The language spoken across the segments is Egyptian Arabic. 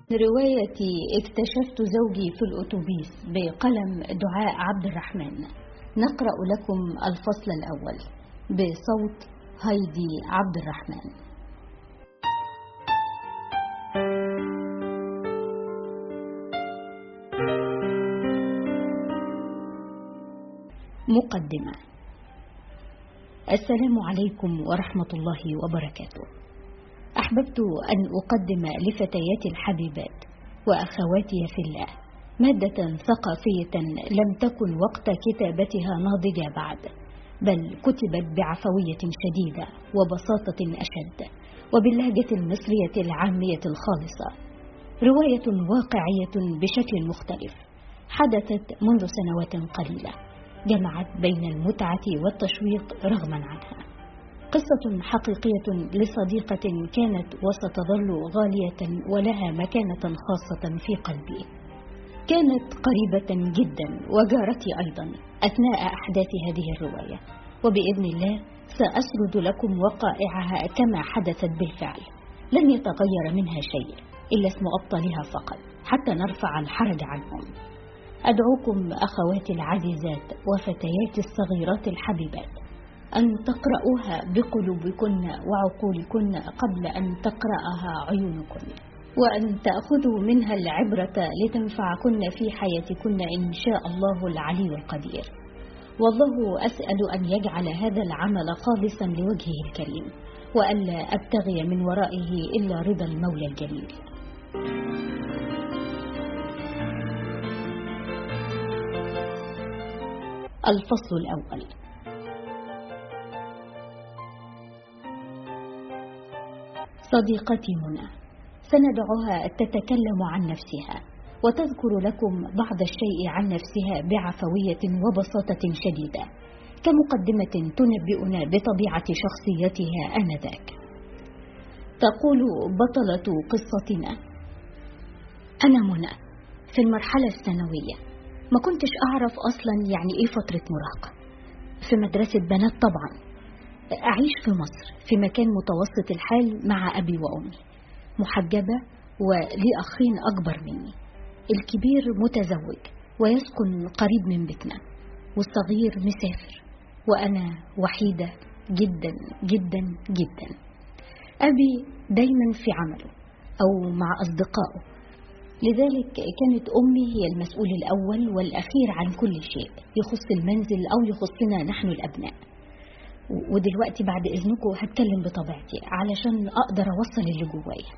رواية اكتشفت زوجي في الأتوبيس بقلم دعاء عبد الرحمن نقرأ لكم الفصل الأول بصوت هايدي عبد الرحمن مقدمة السلام عليكم ورحمة الله وبركاته أحببت أن أقدم لفتياتي الحبيبات وأخواتي في الله مادة ثقافية لم تكن وقت كتابتها ناضجة بعد بل كتبت بعفوية شديدة وبساطة أشد وباللهجة المصرية العامية الخالصة رواية واقعية بشكل مختلف حدثت منذ سنوات قليلة جمعت بين المتعة والتشويق رغما عنها قصة حقيقية لصديقة كانت وستظل غالية ولها مكانة خاصة في قلبي كانت قريبة جدا وجارتي أيضا أثناء أحداث هذه الرواية وبإذن الله سأسرد لكم وقائعها كما حدثت بالفعل لن يتغير منها شيء إلا اسم أبطالها فقط حتى نرفع الحرج عنهم أدعوكم أخواتي العزيزات وفتياتي الصغيرات الحبيبات أن تقرأوها بقلوبكن وعقولكن قبل أن تقرأها عيونكن وأن تأخذوا منها العبرة لتنفعكن في حياتكن إن شاء الله العلي القدير والله أسأل أن يجعل هذا العمل خالصا لوجهه الكريم وألا أبتغي من ورائه إلا رضا المولى الجليل الفصل الأول صديقتي منى سندعها تتكلم عن نفسها وتذكر لكم بعض الشيء عن نفسها بعفوية وبساطة شديدة كمقدمة تنبئنا بطبيعة شخصيتها آنذاك تقول بطلة قصتنا أنا منى في المرحلة الثانوية ما كنتش أعرف أصلا يعني إيه فترة مراهقة في مدرسة بنات طبعا أعيش في مصر في مكان متوسط الحال مع أبي وأمي محجبة ولي أخين أكبر مني الكبير متزوج ويسكن قريب من بيتنا والصغير مسافر وأنا وحيدة جدا جدا جدا أبي دايما في عمله أو مع أصدقائه لذلك كانت أمي هي المسؤول الأول والأخير عن كل شيء يخص المنزل أو يخصنا نحن الأبناء ودلوقتي بعد إذنكم هتكلم بطبيعتي علشان أقدر أوصل اللي جوايا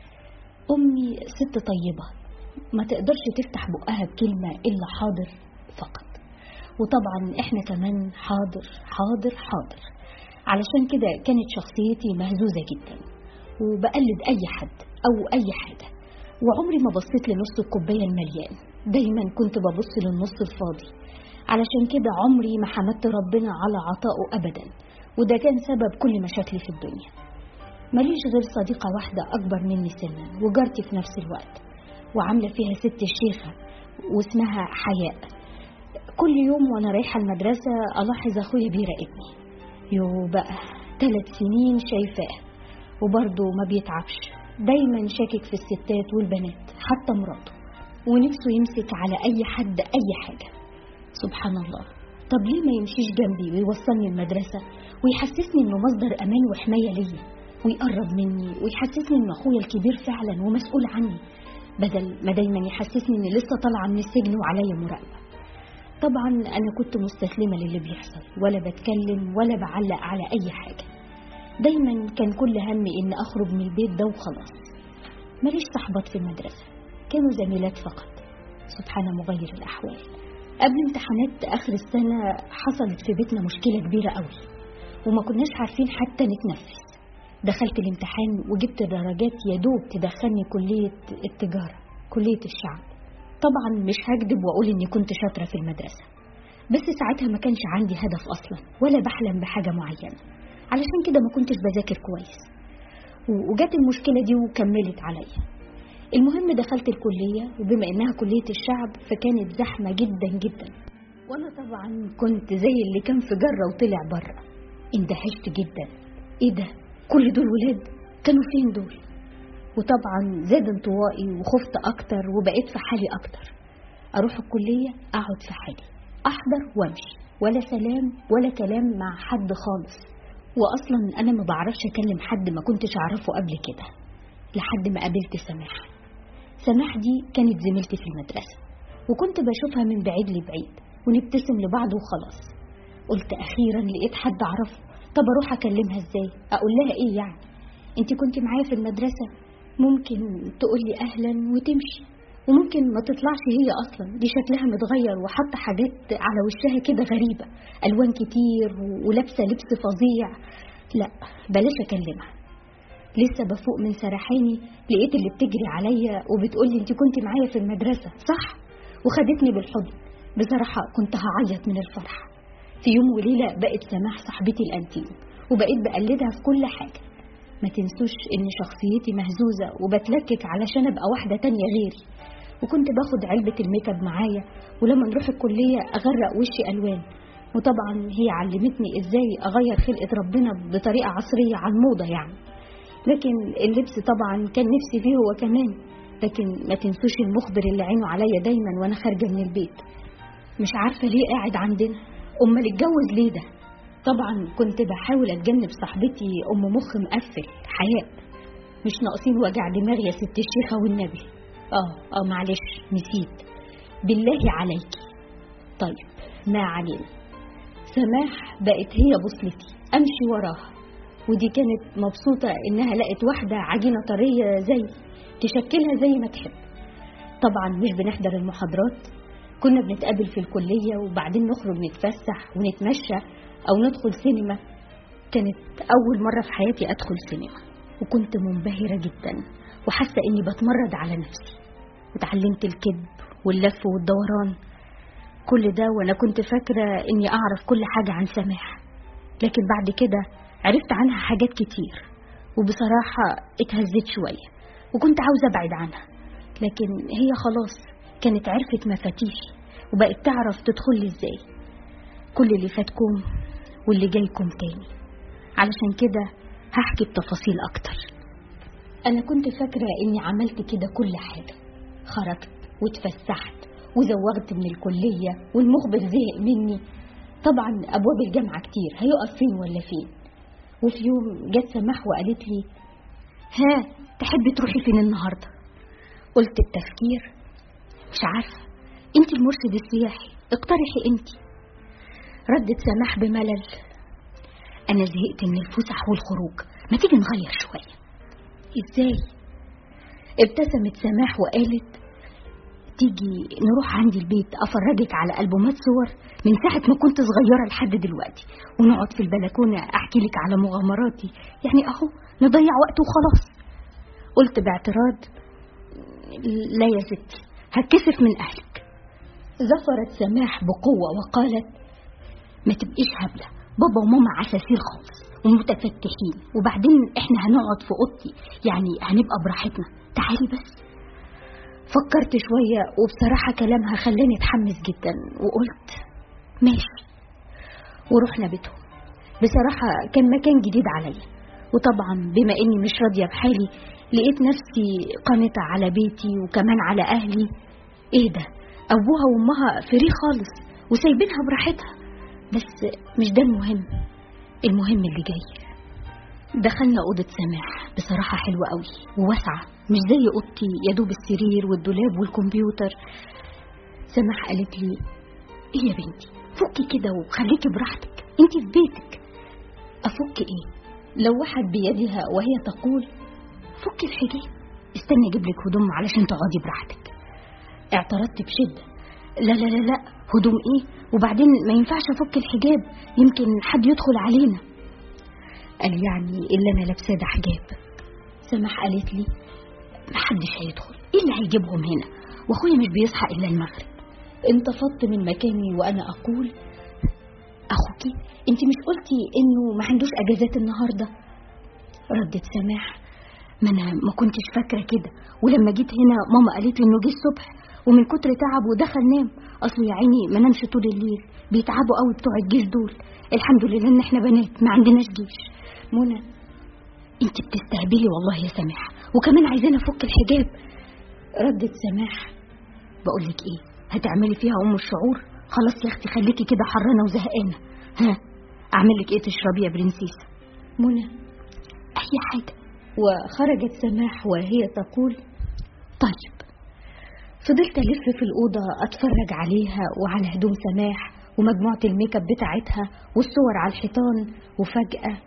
أمي ست طيبة ما تقدرش تفتح بقها بكلمة إلا حاضر فقط وطبعا إحنا كمان حاضر حاضر حاضر علشان كده كانت شخصيتي مهزوزة جدا وبقلد أي حد أو أي حاجة وعمري ما بصيت لنص الكوباية المليان دايما كنت ببص للنص الفاضي علشان كده عمري ما حمدت ربنا على عطائه أبدا وده كان سبب كل مشاكلي في الدنيا ماليش غير صديقة واحدة أكبر مني سنا وجارتي في نفس الوقت وعاملة فيها ست الشيخة واسمها حياء كل يوم وأنا رايحة المدرسة ألاحظ أخويا بيراقبني يو بقى ثلاث سنين شايفاه وبرضه ما بيتعبش دايما شاكك في الستات والبنات حتى مراته ونفسه يمسك على أي حد أي حاجة سبحان الله طب ليه ما يمشيش جنبي ويوصلني المدرسة ويحسسني انه مصدر امان وحماية ليا ويقرب مني ويحسسني انه اخويا الكبير فعلا ومسؤول عني بدل ما دايما يحسسني اني لسه طالعة من السجن وعليا مراقبة طبعا انا كنت مستسلمة للي بيحصل ولا بتكلم ولا بعلق على اي حاجة دايما كان كل همي ان اخرج من البيت ده وخلاص ماليش صحبات في المدرسة كانوا زميلات فقط سبحان مغير الأحوال قبل امتحانات آخر السنة حصلت في بيتنا مشكلة كبيرة قوي وما كناش عارفين حتى نتنفس دخلت الامتحان وجبت درجات يدوب تدخلني كلية التجارة كلية الشعب طبعا مش هكذب وأقول إني كنت شاطرة في المدرسة بس ساعتها ما كانش عندي هدف أصلا ولا بحلم بحاجة معينة علشان كده ما كنتش بذاكر كويس وجت المشكلة دي وكملت عليا المهم دخلت الكلية وبما إنها كلية الشعب فكانت زحمة جدا جدا وأنا طبعا كنت زي اللي كان في جرة وطلع بره اندهشت جدا إيه ده كل دول ولاد كانوا فين دول وطبعا زاد انطوائي وخفت أكتر وبقيت في حالي أكتر أروح الكلية أقعد في حالي أحضر وأمشي ولا سلام ولا كلام مع حد خالص وأصلا أنا ما بعرفش أكلم حد ما كنتش أعرفه قبل كده لحد ما قابلت سماح سماح دي كانت زميلتي في المدرسة وكنت بشوفها من بعيد لبعيد ونبتسم لبعض وخلاص قلت أخيرا لقيت حد أعرفه طب أروح أكلمها إزاي أقول لها إيه يعني أنت كنت معايا في المدرسة ممكن تقولي أهلا وتمشي وممكن ما تطلعش هي أصلا دي شكلها متغير وحاطة حاجات على وشها كده غريبة ألوان كتير ولابسة لبس فظيع لا بلاش أكلمها لسه بفوق من سرحاني لقيت اللي بتجري عليا وبتقولي انت كنت معايا في المدرسة صح وخدتني بالحضن بصراحة كنت هعيط من الفرح في يوم وليلة بقت سماح صاحبتي الأنتيم وبقيت بقلدها في كل حاجة ما تنسوش ان شخصيتي مهزوزة وبتلكك علشان ابقى واحدة تانية غيري وكنت باخد علبة الميك اب معايا ولما نروح الكلية اغرق وشي الوان وطبعا هي علمتني ازاي اغير خلقة ربنا بطريقة عصرية على الموضة يعني لكن اللبس طبعا كان نفسي فيه هو كمان لكن ما تنسوش المخبر اللي عينه عليا دايما وانا خارجة من البيت مش عارفة ليه قاعد عندنا امال اتجوز ليه ده طبعا كنت بحاول اتجنب صاحبتي ام مخ مقفل حياء مش ناقصين وجع دماغ يا ست الشيخه والنبي اه اه معلش نسيت بالله عليكي طيب ما علينا سماح بقت هي بوصلتي امشي وراها ودي كانت مبسوطة إنها لقت واحدة عجينة طرية زي تشكلها زي ما تحب طبعا مش بنحضر المحاضرات كنا بنتقابل في الكلية وبعدين نخرج نتفسح ونتمشى أو ندخل سينما كانت أول مرة في حياتي أدخل سينما وكنت منبهرة جدا وحاسة إني بتمرد على نفسي وتعلمت الكذب واللف والدوران كل ده وأنا كنت فاكرة إني أعرف كل حاجة عن سماح لكن بعد كده عرفت عنها حاجات كتير وبصراحة اتهزت شوية وكنت عاوزة أبعد عنها لكن هي خلاص كانت عرفت مفاتيحي وبقت تعرف تدخل ازاي كل اللي فاتكم واللي جايكم تاني علشان كده هحكي بتفاصيل اكتر انا كنت فاكرة اني عملت كده كل حاجة خرجت واتفسحت وزوغت من الكلية والمخبر زهق مني طبعا ابواب الجامعة كتير هيقف فين ولا فين وفي يوم جت سماح وقالت لي ها تحبي تروحي فين النهاردة قلت التفكير مش عارفة انت المرشد السياحي اقترحي انت ردت سماح بملل انا زهقت من الفسح والخروج ما تيجي نغير شوية ازاي ابتسمت سماح وقالت تيجي نروح عندي البيت افرجك على البومات صور من ساعة ما كنت صغيرة لحد دلوقتي ونقعد في البلكونة احكي لك على مغامراتي يعني اهو نضيع وقت وخلاص قلت باعتراض لا يا ستي هتكسف من أهلك زفرت سماح بقوة وقالت ما تبقيش هبلة بابا وماما عساسير خالص ومتفتحين وبعدين احنا هنقعد في اوضتي يعني هنبقى براحتنا تعالي بس فكرت شوية وبصراحة كلامها خلاني اتحمس جدا وقلت ماشي ورحنا بيتهم بصراحة كان مكان جديد عليا وطبعا بما اني مش راضية بحالي لقيت نفسي قانطة على بيتي وكمان على أهلي ايه ده أبوها وأمها فري خالص وسايبينها براحتها بس مش ده المهم المهم اللي جاي دخلنا أوضة سماح بصراحة حلوة قوي وواسعة مش زي أوضتي يا دوب السرير والدولاب والكمبيوتر سماح قالت لي ايه يا بنتي فكي كده وخليكي براحتك انت في بيتك افك ايه لوحت بيدها وهي تقول فكي الحجاب استني اجيب لك هدوم علشان تقعدي براحتك اعترضت بشدة لا لا لا لا هدوم ايه وبعدين ما ينفعش افك الحجاب يمكن حد يدخل علينا قال يعني اللي انا لابساه ده حجاب سماح قالت لي ما حدش هيدخل ايه اللي هيجيبهم هنا واخويا مش بيصحى الا المغرب انتفضت من مكاني وانا اقول اخوكي انت مش قلتي انه ما عندوش اجازات النهارده ردت سماح ما انا ما كنتش فاكره كده ولما جيت هنا ماما قالت لي انه جه الصبح ومن كتر تعبه دخل نام اصله يا عيني ما نامش طول الليل بيتعبوا قوي بتوع الجيش دول الحمد لله ان احنا بنات ما عندناش جيش منى انت بتستهبلي والله يا سماح وكمان عايزاني افك الحجاب ردت سماح بقولك ايه هتعملي فيها ام الشعور خلاص يا اختي خليكي كده حرانه وزهقانه ها اعمل لك ايه تشربي يا برنسيسه منى اي حاجه وخرجت سماح وهي تقول طيب فضلت ألف في الأوضة أتفرج عليها وعلى هدوم سماح ومجموعة الميك اب بتاعتها والصور على الحيطان وفجأة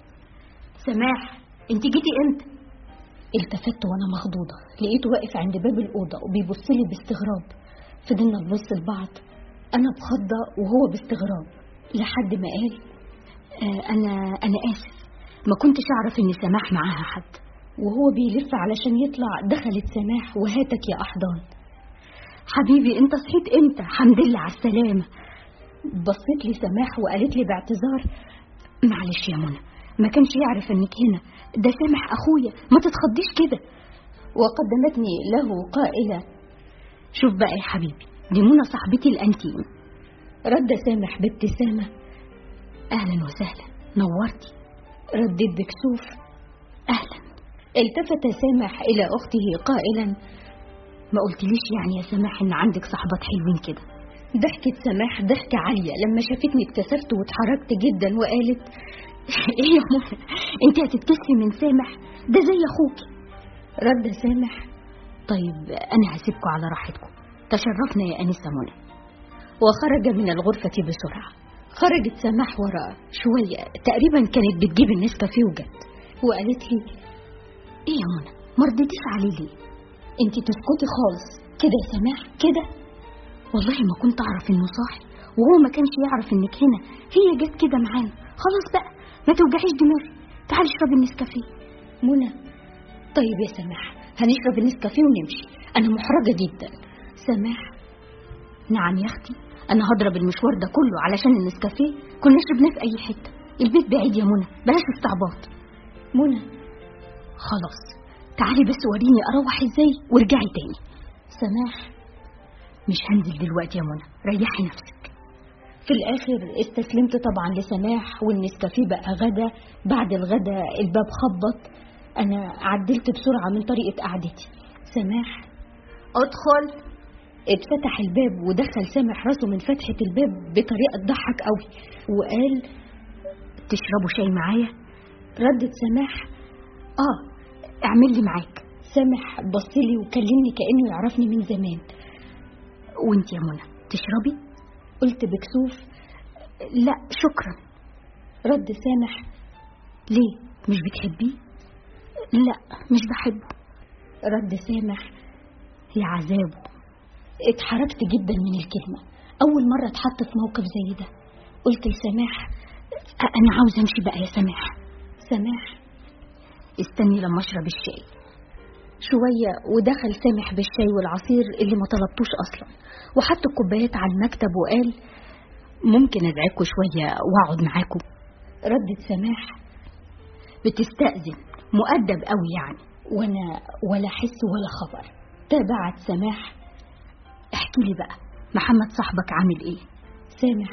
سماح انت جيتي امتى؟ التفت وانا مخضوضة لقيته واقف عند باب الأوضة وبيبص لي باستغراب فضلنا نبص لبعض أنا بخضة وهو باستغراب لحد ما قال آه أنا أنا آسف ما كنتش أعرف إن سماح معاها حد وهو بيلف علشان يطلع دخلت سماح وهاتك يا أحضان حبيبي انت صحيت امتى حمد لله على السلامة بصيت لي سماح وقالت لي باعتذار معلش يا منى ما كانش يعرف انك هنا ده سامح اخويا ما تتخضيش كده وقدمتني له قائلة شوف بقى يا حبيبي دي منى صاحبتي الانتيم رد سامح بابتسامة اهلا وسهلا نورتي ردت بكسوف اهلا التفت سامح الى اخته قائلا ما قلتليش يعني يا سماح ان عندك صحبات حلوين كده ضحكت سماح ضحكة عالية لما شافتني اتكسفت واتحركت جدا وقالت ايه يا منى انت هتتكسفي من سامح ده زي اخوك رد سامح طيب انا هسيبكم على راحتكم تشرفنا يا انسة منى وخرج من الغرفة بسرعة خرجت سماح وراه شوية تقريبا كانت بتجيب النسكافيه وجت وقالت لي ايه يا منى ما رضيتيش عليه ليه انت تسكتي خالص كده يا سماح كده والله ما كنت اعرف انه صاحي وهو ما كانش يعرف انك هنا هي جت كده معانا خلاص بقى ما توجعيش دماغي تعالي اشربي النسكافيه منى طيب يا سماح هنشرب النسكافيه ونمشي انا محرجه جدا سماح نعم يا اختي انا هضرب المشوار ده كله علشان النسكافيه كنا شربناه في اي حته البيت بعيد يا منى بلاش استعباط منى خلاص تعالي بس وريني اروح ازاي وارجعي تاني سماح مش هنزل دلوقتي يا منى ريحي نفسك في الاخر استسلمت طبعا لسماح والنسكافيه بقى غدا بعد الغدا الباب خبط انا عدلت بسرعه من طريقه قعدتي سماح ادخل اتفتح الباب ودخل سامح راسه من فتحة الباب بطريقة تضحك قوي وقال تشربوا شاي معايا ردت سماح اه اعمل لي معاك سامح بصلي وكلمني كأنه يعرفني من زمان وانت يا منى تشربي قلت بكسوف لا شكرا رد سامح ليه مش بتحبيه لا مش بحب رد سامح يا عذابه اتحركت جدا من الكلمة أول مرة اتحط في موقف زي ده قلت لسماح أنا عاوز أمشي بقى يا سماح سماح استني لما أشرب الشاي شوية ودخل سامح بالشاي والعصير اللي ما طلبتوش أصلا وحط الكوبايات على المكتب وقال ممكن أدعيكوا شوية وأقعد معاكم ردت سماح بتستأذن مؤدب قوي يعني وأنا ولا حس ولا خبر تابعت سماح احكي لي بقى محمد صاحبك عامل ايه سامح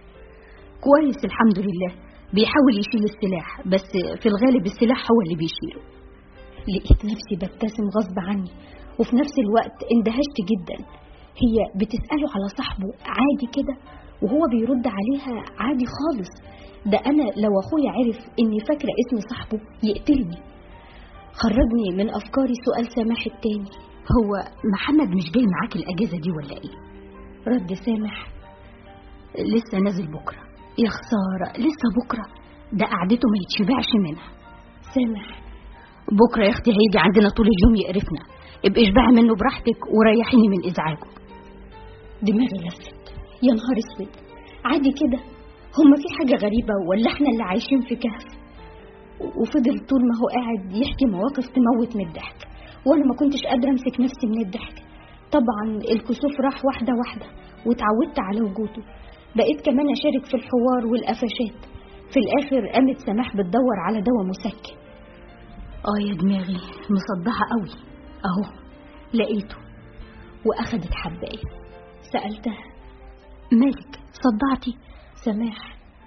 كويس الحمد لله بيحاول يشيل السلاح بس في الغالب السلاح هو اللي بيشيله لقيت نفسي ببتسم غصب عني وفي نفس الوقت اندهشت جدا هي بتسأله على صاحبه عادي كده وهو بيرد عليها عادي خالص ده أنا لو أخويا عرف إني فاكرة اسم صاحبه يقتلني خرجني من أفكاري سؤال سامح التاني هو محمد مش جاي معاك الأجازة دي ولا إيه؟ رد سامح لسه نازل بكرة يا خسارة لسه بكرة ده قعدته ما يتشبعش منها سامح بكرة يا أختي هيجي عندنا طول اليوم يقرفنا ابقي اشبعي منه براحتك وريحيني من إزعاجه دماغي لفت يا نهار اسود عادي كده هما في حاجة غريبة ولا احنا اللي عايشين في كهف وفضل طول ما هو قاعد يحكي مواقف تموت من الضحك وانا ما كنتش قادرة امسك نفسي من الضحك طبعا الكسوف راح واحدة واحدة واتعودت على وجوده بقيت كمان اشارك في الحوار والقفشات في الاخر قامت سماح بتدور على دواء مسكن اه يا دماغي مصدعة قوي اهو لقيته واخدت حباية سألتها مالك صدعتي سماح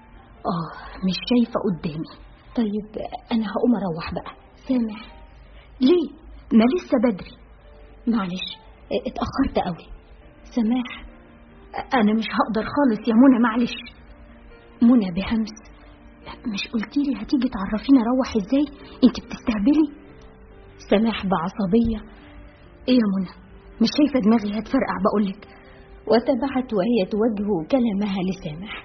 اه مش شايفة قدامي طيب انا هقوم اروح بقى سامح ليه ما لسه بدري معلش اتأخرت قوي سماح أنا مش هقدر خالص يا منى معلش منى بهمس مش قلتيلي هتيجي تعرفيني اروح ازاي انت بتستهبلي سماح بعصبية ايه يا منى مش شايفة دماغي هتفرقع بقولك وتبعت وهي توجه كلامها لسامح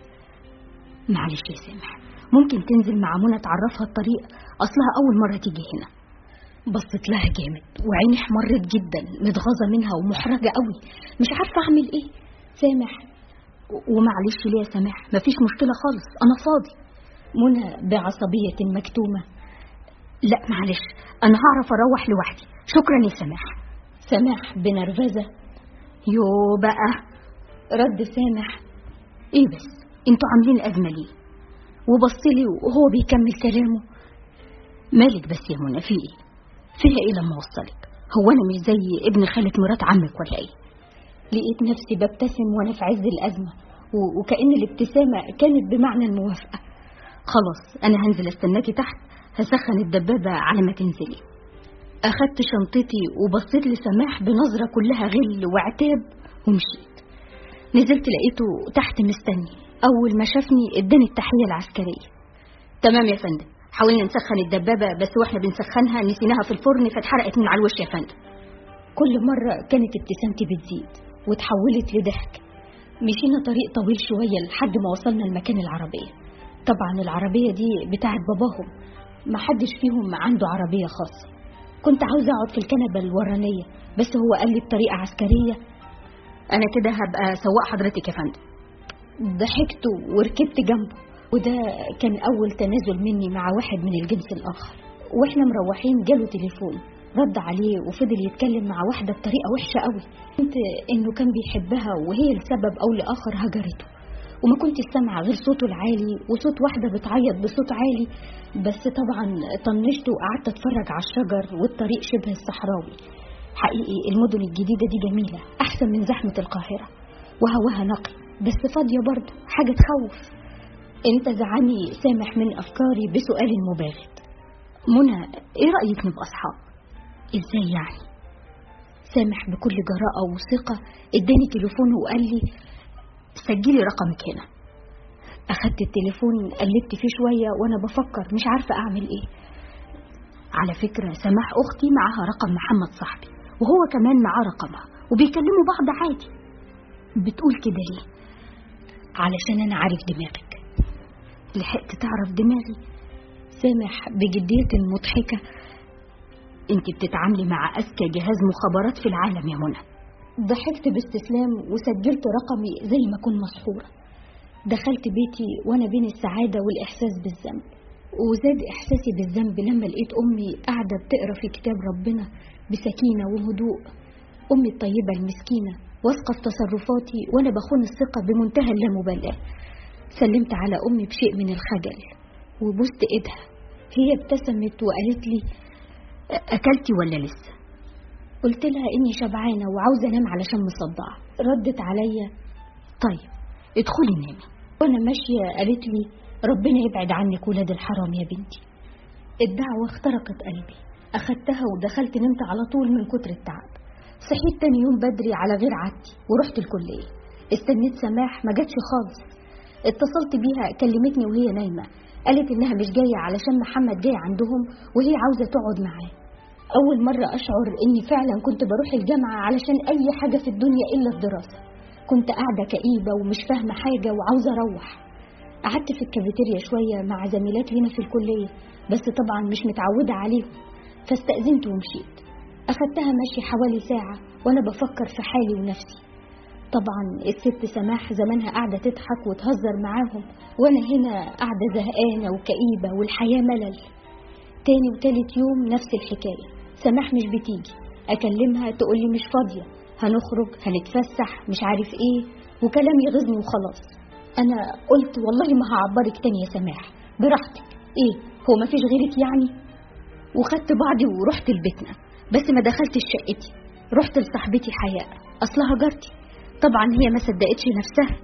معلش يا سامح ممكن تنزل مع منى تعرفها الطريق اصلها اول مرة تيجي هنا بصت لها جامد وعيني احمرت جدا متغاظة منها ومحرجة قوي مش عارفة اعمل ايه سامح ومعلش ليه يا سماح مفيش مشكلة خالص انا فاضي منى بعصبية مكتومة لا معلش انا هعرف اروح لوحدي شكرا يا سماح سماح بنرفزة يو بقى رد سامح ايه بس انتوا عاملين ازمة ليه وبصلي وهو بيكمل كلامه مالك بس يا منى في ايه فيها ايه لما وصلك هو انا مش زي ابن خالة مرات عمك ولا ايه لقيت نفسي ببتسم وانا في عز الازمة وكأن الابتسامة كانت بمعنى الموافقة خلاص انا هنزل استناكي تحت هسخن الدبابة على ما تنزلي اخدت شنطتي وبصيت لسماح بنظرة كلها غل وعتاب ومشيت نزلت لقيته تحت مستني اول ما شافني اداني التحية العسكرية تمام يا فندم حاولنا نسخن الدبابة بس واحنا بنسخنها نسيناها في الفرن فاتحرقت من على الوش يا فندم كل مرة كانت ابتسامتي بتزيد وتحولت لضحك مشينا طريق طويل شوية لحد ما وصلنا لمكان العربية طبعا العربية دي بتاعت باباهم محدش فيهم عنده عربية خاصة كنت عاوزة أقعد في الكنبة الورانية بس هو قال لي بطريقة عسكرية أنا كده هبقى سواق حضرتك يا فندم ضحكت وركبت جنبه وده كان أول تنازل مني مع واحد من الجنس الآخر وإحنا مروحين جاله تليفون رد عليه وفضل يتكلم مع واحدة بطريقة وحشة قوي كنت إنه كان بيحبها وهي لسبب أو لآخر هجرته وما كنت سامعة غير صوته العالي وصوت واحدة بتعيط بصوت عالي بس طبعا طنشت وقعدت اتفرج على الشجر والطريق شبه الصحراوي حقيقي المدن الجديدة دي جميلة أحسن من زحمة القاهرة وهواها نقي بس فاضية برضه حاجة تخوف انتزعني سامح من أفكاري بسؤال مباغت منى ايه رأيك نبقى أصحاب ازاي يعني سامح بكل جراءة وثقة اداني تليفونه وقال لي سجلي رقمك هنا أخدت التليفون قلبت فيه شوية وأنا بفكر مش عارفة أعمل إيه على فكرة سماح أختي معاها رقم محمد صاحبي وهو كمان معاه رقمها وبيكلموا بعض عادي بتقول كده ليه علشان أنا عارف دماغك لحقت تعرف دماغي سامح بجدية مضحكة انت بتتعاملي مع أذكى جهاز مخابرات في العالم يا منى ضحكت باستسلام وسجلت رقمي زي ما كنت مسحورة دخلت بيتي وأنا بين السعادة والإحساس بالذنب وزاد إحساسي بالذنب لما لقيت أمي قاعدة بتقرا في كتاب ربنا بسكينة وهدوء أمي الطيبة المسكينة واثقة في تصرفاتي وأنا بخون الثقة بمنتهى اللامبالاة سلمت على أمي بشيء من الخجل وبوست إيدها هي ابتسمت وقالت لي أكلتي ولا لسه قلت لها إني شبعانة وعاوزة أنام علشان مصدعة ردت عليا طيب ادخلي نامي وأنا ماشية قالت لي ربنا يبعد عنك ولاد الحرام يا بنتي الدعوة اخترقت قلبي أخدتها ودخلت نمت على طول من كتر التعب صحيت تاني يوم بدري على غير عادتي ورحت الكلية استنيت سماح ما جاتش خالص اتصلت بيها كلمتني وهي نايمة قالت إنها مش جاية علشان محمد جاي عندهم وهي عاوزة تقعد معاه أول مرة أشعر إني فعلا كنت بروح الجامعة علشان أي حاجة في الدنيا إلا الدراسة كنت قاعدة كئيبة ومش فاهمة حاجة وعاوزة أروح قعدت في الكافيتيريا شوية مع زميلات هنا في الكلية بس طبعا مش متعودة عليهم فاستأذنت ومشيت أخدتها ماشي حوالي ساعة وأنا بفكر في حالي ونفسي طبعا الست سماح زمانها قاعدة تضحك وتهزر معاهم وأنا هنا قاعدة زهقانة وكئيبة والحياة ملل تاني وتالت يوم نفس الحكاية سماح مش بتيجي أكلمها تقولي مش فاضية هنخرج هنتفسح مش عارف ايه وكلام يغزني وخلاص أنا قلت والله ما هعبرك تاني يا سماح براحتك ايه هو ما فيش غيرك يعني وخدت بعضي ورحت لبيتنا بس ما دخلتش شقتي رحت لصاحبتي حياء أصلها جارتي طبعا هي ما صدقتش نفسها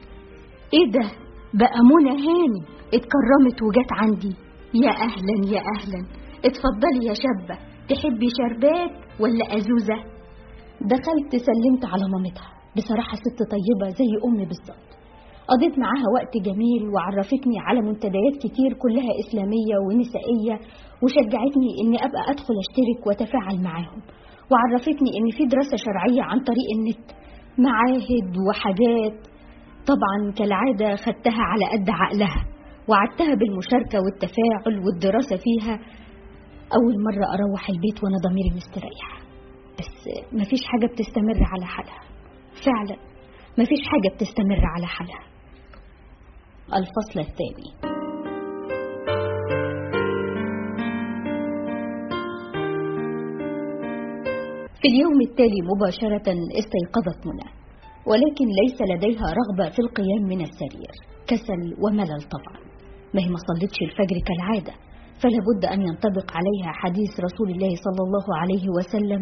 ايه ده بقى منى هاني اتكرمت وجت عندي يا اهلا يا اهلا اتفضلي يا شابة تحبي شربات ولا أزوزة دخلت سلمت على مامتها بصراحة ست طيبة زي أمي بالظبط قضيت معاها وقت جميل وعرفتني على منتديات كتير كلها إسلامية ونسائية وشجعتني إني أبقى أدخل أشترك وأتفاعل معاهم وعرفتني إن في دراسة شرعية عن طريق النت معاهد وحاجات طبعا كالعادة خدتها على قد عقلها وعدتها بالمشاركة والتفاعل والدراسة فيها أول مرة أروح البيت وأنا ضميري مستريح بس مفيش حاجة بتستمر على حالها فعلا مفيش حاجة بتستمر على حالها الفصل الثاني في اليوم التالي مباشرة استيقظت منى ولكن ليس لديها رغبة في القيام من السرير كسل وملل طبعا ما هي ما صلتش الفجر كالعادة فلا بد أن ينطبق عليها حديث رسول الله صلى الله عليه وسلم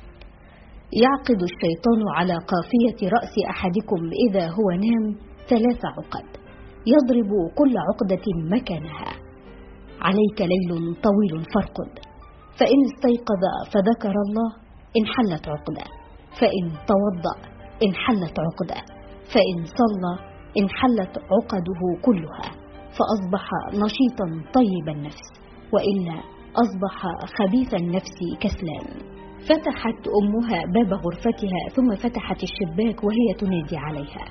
يعقد الشيطان على قافية رأس أحدكم إذا هو نام ثلاث عقد يضرب كل عقدة مكانها عليك ليل طويل فارقد فإن استيقظ فذكر الله انحلت عقدة فإن توضأ انحلت عقدة فإن صلى انحلت عقده كلها فأصبح نشيطا طيب النفس وإلا أصبح خبيث النفس كسلان فتحت أمها باب غرفتها ثم فتحت الشباك وهي تنادي عليها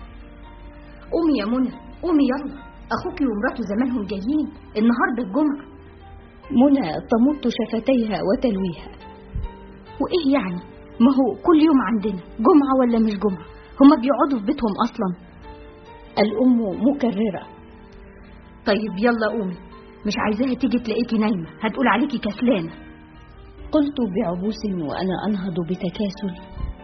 قومي يا منى قومي يلا أخوك ومراته زمانهم جايين النهاردة الجمعة منى تمط شفتيها وتلويها وإيه يعني ما هو كل يوم عندنا جمعة ولا مش جمعة هما بيقعدوا في بيتهم أصلا الأم مكررة طيب يلا قومي مش عايزاها تيجي تلاقيكي نايمة هتقول عليكي كسلانة قلت بعبوس وأنا أنهض بتكاسل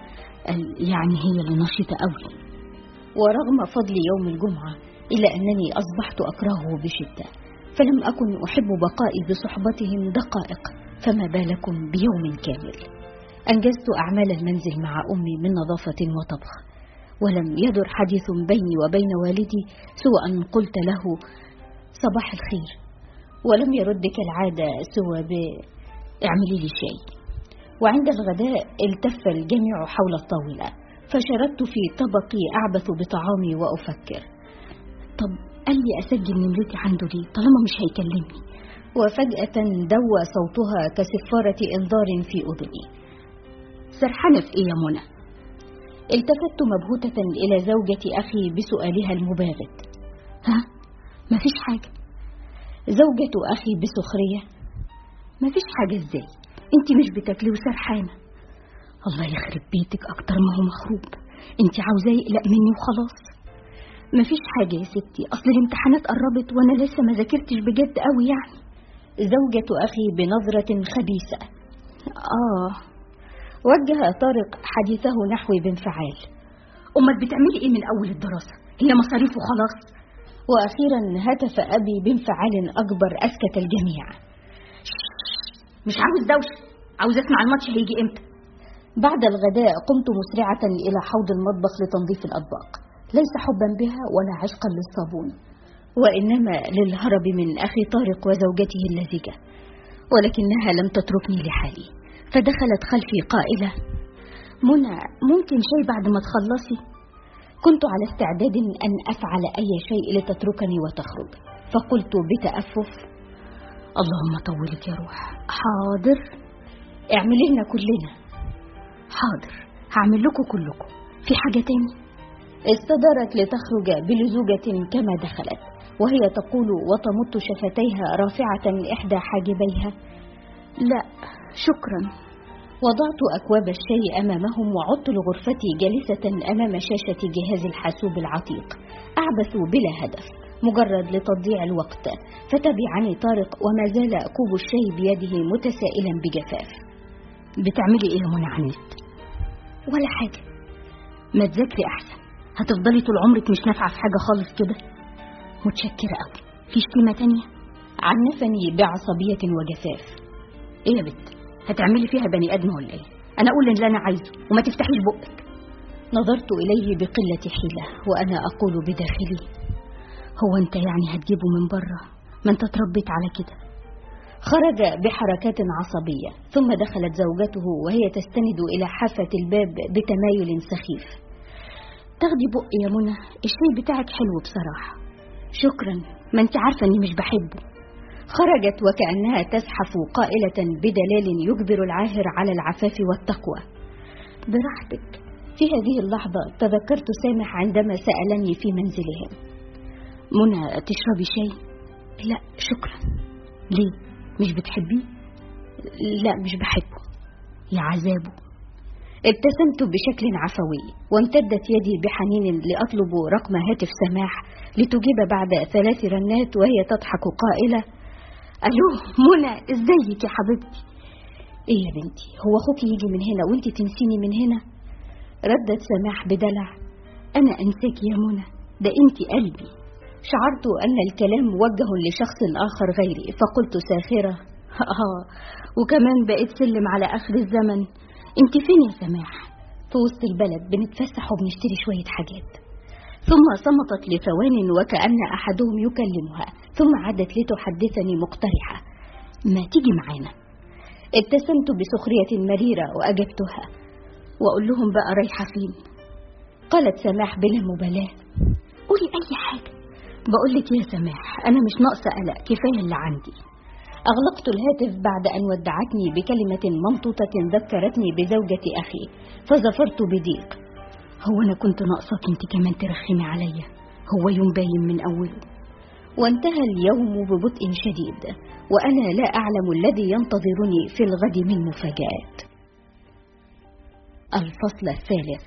يعني هي اللي نشيطة قوي ورغم فضل يوم الجمعة إلا أنني أصبحت أكرهه بشدة فلم أكن أحب بقائي بصحبتهم دقائق فما بالكم بيوم كامل أنجزت أعمال المنزل مع أمي من نظافة وطبخ ولم يدر حديث بيني وبين والدي سوى أن قلت له صباح الخير ولم يرد كالعادة سوى ب اعملي لي شيء وعند الغداء التف الجميع حول الطاولة فشردت في طبقي أعبث بطعامي وأفكر طب قال لي أسجل نمرتي عنده ليه طالما مش هيكلمني وفجأة دوى صوتها كسفارة إنذار في أذني سرحانة في إيه يا منى التفت مبهوتة إلى زوجة أخي بسؤالها المباغت ها مفيش حاجة زوجة أخي بسخرية مفيش حاجة إزاي انت مش بتاكلي وسرحانة الله يخرب بيتك أكتر ما هو مخروب انت عاوزاه يقلق مني وخلاص مفيش حاجة يا ستي أصل الامتحانات قربت وأنا لسه ما ذاكرتش بجد قوي يعني زوجة أخي بنظرة خبيثة آه وجه طارق حديثه نحوي بانفعال أمك بتعملي إيه من أول الدراسة هي مصاريف وخلاص وأخيرا هتف أبي بانفعال أكبر أسكت الجميع مش عاوز دوشة عاوز أسمع الماتش هيجي إمتى بعد الغداء قمت مسرعة إلى حوض المطبخ لتنظيف الأطباق ليس حبا بها ولا عشقا للصابون وإنما للهرب من أخي طارق وزوجته اللزجة ولكنها لم تتركني لحالي فدخلت خلفي قائلة منى ممكن شيء بعد ما تخلصي كنت على استعداد أن أفعل أي شيء لتتركني وتخرج فقلت بتأفف اللهم طولك يا روح حاضر اعملي لنا كلنا حاضر هعمل لكم كلكم في حاجة تاني استدارت لتخرج بلزوجة كما دخلت وهي تقول وتمط شفتيها رافعة إحدى حاجبيها لا شكرا وضعت أكواب الشاي أمامهم وعدت لغرفتي جالسة أمام شاشة جهاز الحاسوب العتيق أعبث بلا هدف مجرد لتضييع الوقت فتبعني طارق وما زال كوب الشاي بيده متسائلا بجفاف بتعملي ايه يا منى على النت ولا حاجة ما تذاكري أحسن هتفضلي طول عمرك مش نافعة في حاجة خالص كده متشكرة أوي في شتيمة تانية عنفني بعصبية وجفاف ايه يا بت هتعملي فيها بني ادم ولا ايه انا اقول اللي انا عايزه وما تفتحيش بقك نظرت اليه بقله حيله وانا اقول بداخلي هو انت يعني هتجيبه من بره ما انت اتربيت على كده خرج بحركات عصبية ثم دخلت زوجته وهي تستند إلى حافة الباب بتمايل سخيف تاخدي بق يا منى الشاي بتاعك حلو بصراحة شكرا ما انت عارفة اني مش بحبه خرجت وكأنها تزحف قائلة بدلال يجبر العاهر على العفاف والتقوى براحتك في هذه اللحظة تذكرت سامح عندما سألني في منزلهم منى تشربي شاي؟ لا شكرا ليه؟ مش بتحبيه؟ لا مش بحبه يا عذابه ابتسمت بشكل عفوي وامتدت يدي بحنين لأطلب رقم هاتف سماح لتجيب بعد ثلاث رنات وهي تضحك قائلة ألو منى ازيك يا حبيبتي ايه يا بنتي هو اخوك يجي من هنا وانت تنسيني من هنا ردت سماح بدلع انا انساك يا منى ده انت قلبي شعرت ان الكلام موجه لشخص اخر غيري فقلت ساخرة اه وكمان بقيت سلم على اخر الزمن انت فين يا سماح في وسط البلد بنتفسح وبنشتري شوية حاجات ثم صمتت لثوان وكأن أحدهم يكلمها ثم عادت لتحدثني مقترحة ما تيجي معانا ابتسمت بسخرية مريرة وأجبتها وأقول لهم بقى رايحة فين قالت سماح بلا مبالاة قولي أي حاجة بقولك يا سماح أنا مش ناقصة قلق كفاية اللي عندي أغلقت الهاتف بعد أن ودعتني بكلمة ممطوطة ذكرتني بزوجة أخي فظفرت بضيق هو أنا كنت ناقصاك أنت كمان ترخمي عليا هو يوم باين من أوله وانتهى اليوم ببطء شديد وأنا لا أعلم الذي ينتظرني في الغد من مفاجآت الفصل الثالث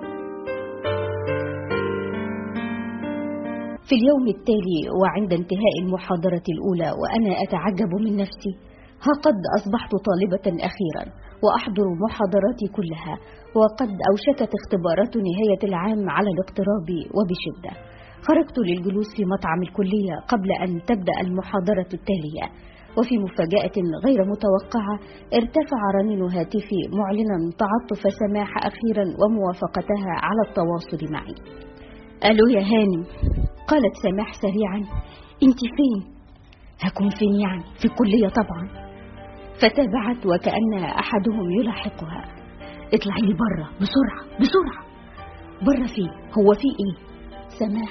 في اليوم التالي وعند انتهاء المحاضرة الأولى وأنا أتعجب من نفسي ها قد أصبحت طالبة أخيرا وأحضر محاضراتي كلها وقد أوشكت اختبارات نهاية العام على الاقتراب وبشدة خرجت للجلوس في مطعم الكلية قبل أن تبدأ المحاضرة التالية وفي مفاجأة غير متوقعة ارتفع رنين هاتفي معلنا تعاطف سماح أخيرا وموافقتها على التواصل معي ألو يا هانم قالت سماح سريعا انت فين هكون فين يعني في الكلية طبعا فتابعت وكأن أحدهم يلاحقها اطلعي لي برا بسرعة بسرعة برا فين هو في ايه سماح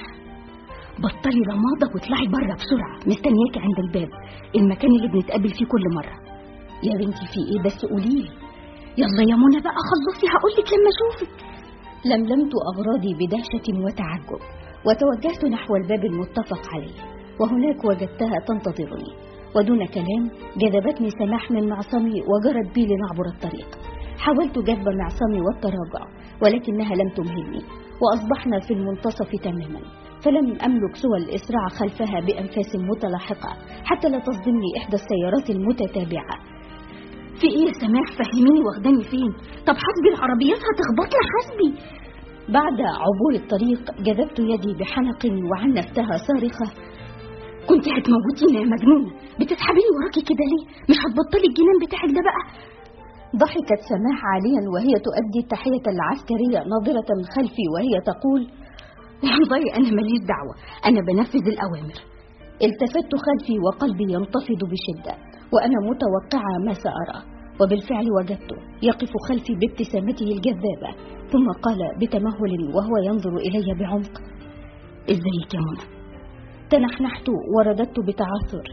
بطلي رمادة واطلعي برا بسرعة مستنياكي عند الباب المكان اللي بنتقابل فيه كل مرة يا بنتي في ايه بس قوليلي يلا يا منى بقى خلصي هقولك لما اشوفك لملمت أغراضي بدهشة وتعجب وتوجهت نحو الباب المتفق عليه وهناك وجدتها تنتظرني ودون كلام جذبتني سماح من معصمي وجرت بي لنعبر الطريق حاولت جذب معصمي والتراجع ولكنها لم تمهلني وأصبحنا في المنتصف تماما فلم أملك سوى الإسراع خلفها بأنفاس متلاحقة حتى لا تصدمني إحدى السيارات المتتابعة في إيه يا سماح فهميني واخداني فين طب حسبي العربيات هتخبطنا حسبي بعد عبور الطريق جذبت يدي بحنق وعنفتها صارخة كنت هتموتيني يا مجنونة بتسحبيني وراكي كده ليه مش هتبطلي الجنان بتاعك ده بقى ضحكت سماح عاليا وهي تؤدي التحية العسكرية ناظرة خلفي وهي تقول والله أنا ماليش دعوة أنا بنفذ الأوامر التفت خلفي وقلبي ينتفض بشدة وأنا متوقعة ما سأرى وبالفعل وجدته يقف خلفي بابتسامته الجذابة ثم قال بتمهل وهو ينظر إلي بعمق ازيك يا منى تنحنحت ورددت بتعثر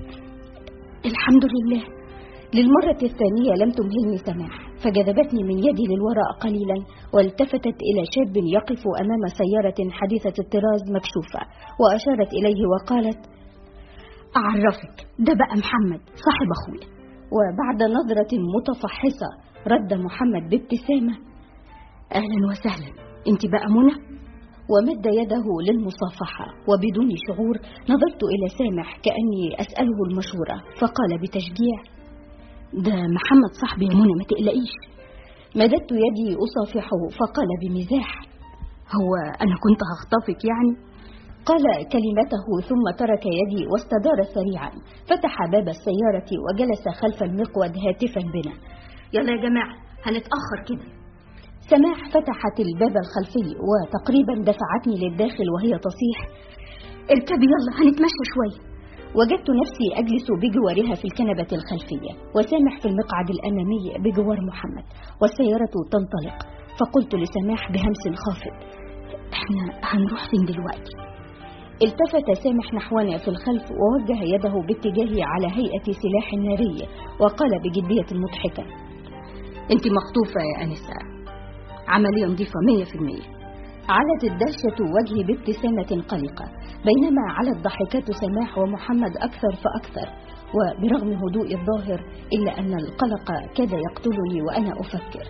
الحمد لله للمرة الثانية لم تمهلني سماح فجذبتني من يدي للوراء قليلا والتفتت إلى شاب يقف أمام سيارة حديثة الطراز مكشوفة وأشارت إليه وقالت أعرفك ده بقى محمد صاحب أخويا وبعد نظرة متفحصة رد محمد بابتسامة أهلا وسهلا أنت بقى منى ومد يده للمصافحة وبدون شعور نظرت إلى سامح كأني أسأله المشورة فقال بتشجيع ده محمد صاحبي يا منى ما تقلقيش مددت يدي أصافحه فقال بمزاح هو أنا كنت هخطفك يعني قال كلمته ثم ترك يدي واستدار سريعا فتح باب السيارة وجلس خلف المقود هاتفا بنا يلا يا جماعة هنتأخر كده سماح فتحت الباب الخلفي وتقريبا دفعتني للداخل وهي تصيح اركبي يلا هنتمشى شوية وجدت نفسي أجلس بجوارها في الكنبة الخلفية وسامح في المقعد الأمامي بجوار محمد والسيارة تنطلق فقلت لسماح بهمس خافض احنا هنروح فين دلوقتي التفت سامح نحونا في الخلف ووجه يده باتجاهي على هيئة سلاح ناري وقال بجدية مضحكة انت مخطوفة يا أنسة عملية نظيفة مية في المية علت الدهشة وجهي بابتسامة قلقة بينما علت ضحكات سماح ومحمد أكثر فأكثر وبرغم هدوء الظاهر إلا أن القلق كاد يقتلني وأنا أفكر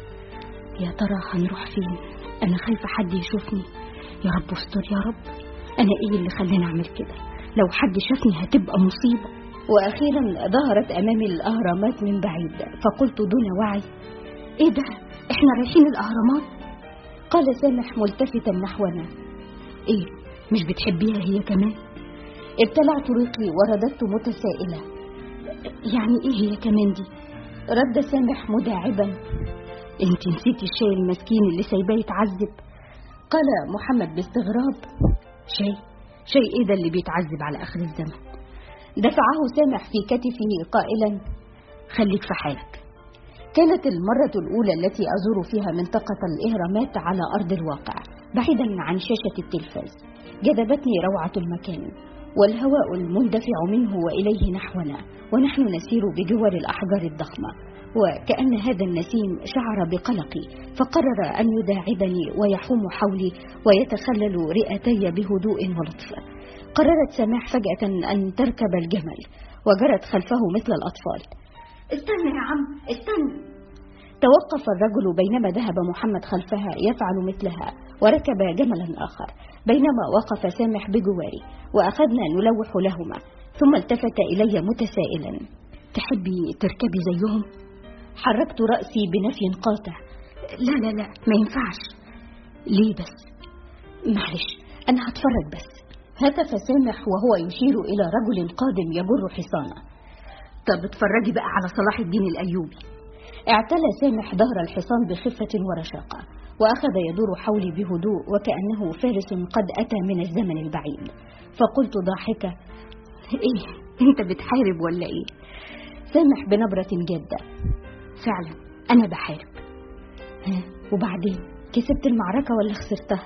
يا ترى هنروح فين أنا خايفة حد يشوفني يا رب استر يا رب أنا إيه اللي خلاني أعمل كده لو حد شافني هتبقى مصيبة وأخيرا ظهرت أمامي الأهرامات من بعيد فقلت دون وعي إيه ده إحنا رايحين الأهرامات قال سامح ملتفتا نحونا ايه مش بتحبيها هي كمان ابتلعت ريقي ورددت متسائلة يعني ايه هي كمان دي رد سامح مداعبا انت نسيتي الشاي المسكين اللي سايباه يتعذب قال محمد باستغراب شاي شاي ايه ده اللي بيتعذب على اخر الزمن دفعه سامح في كتفه قائلا خليك في حالك كانت المرة الأولى التي أزور فيها منطقة الإهرامات على أرض الواقع بعيدا عن شاشة التلفاز جذبتني روعة المكان والهواء المندفع منه وإليه نحونا ونحن نسير بجوار الأحجار الضخمة وكأن هذا النسيم شعر بقلقي فقرر أن يداعبني ويحوم حولي ويتخلل رئتي بهدوء ولطف قررت سماح فجأة أن تركب الجمل وجرت خلفه مثل الأطفال استنى يا عم استنى توقف الرجل بينما ذهب محمد خلفها يفعل مثلها وركب جملا آخر بينما وقف سامح بجواري وأخذنا نلوح لهما ثم التفت إلي متسائلا تحبي تركبي زيهم؟ حركت رأسي بنفي قاطع لا لا لا ما ينفعش ليه بس؟ معلش أنا هتفرج بس هتف سامح وهو يشير إلى رجل قادم يجر حصانه طب اتفرجي بقى على صلاح الدين الأيوبي اعتلى سامح ظهر الحصان بخفة ورشاقة وأخذ يدور حولي بهدوء وكأنه فارس قد أتى من الزمن البعيد فقلت ضاحكة إيه أنت بتحارب ولا إيه سامح بنبرة جادة فعلا أنا بحارب ها وبعدين كسبت المعركة ولا خسرتها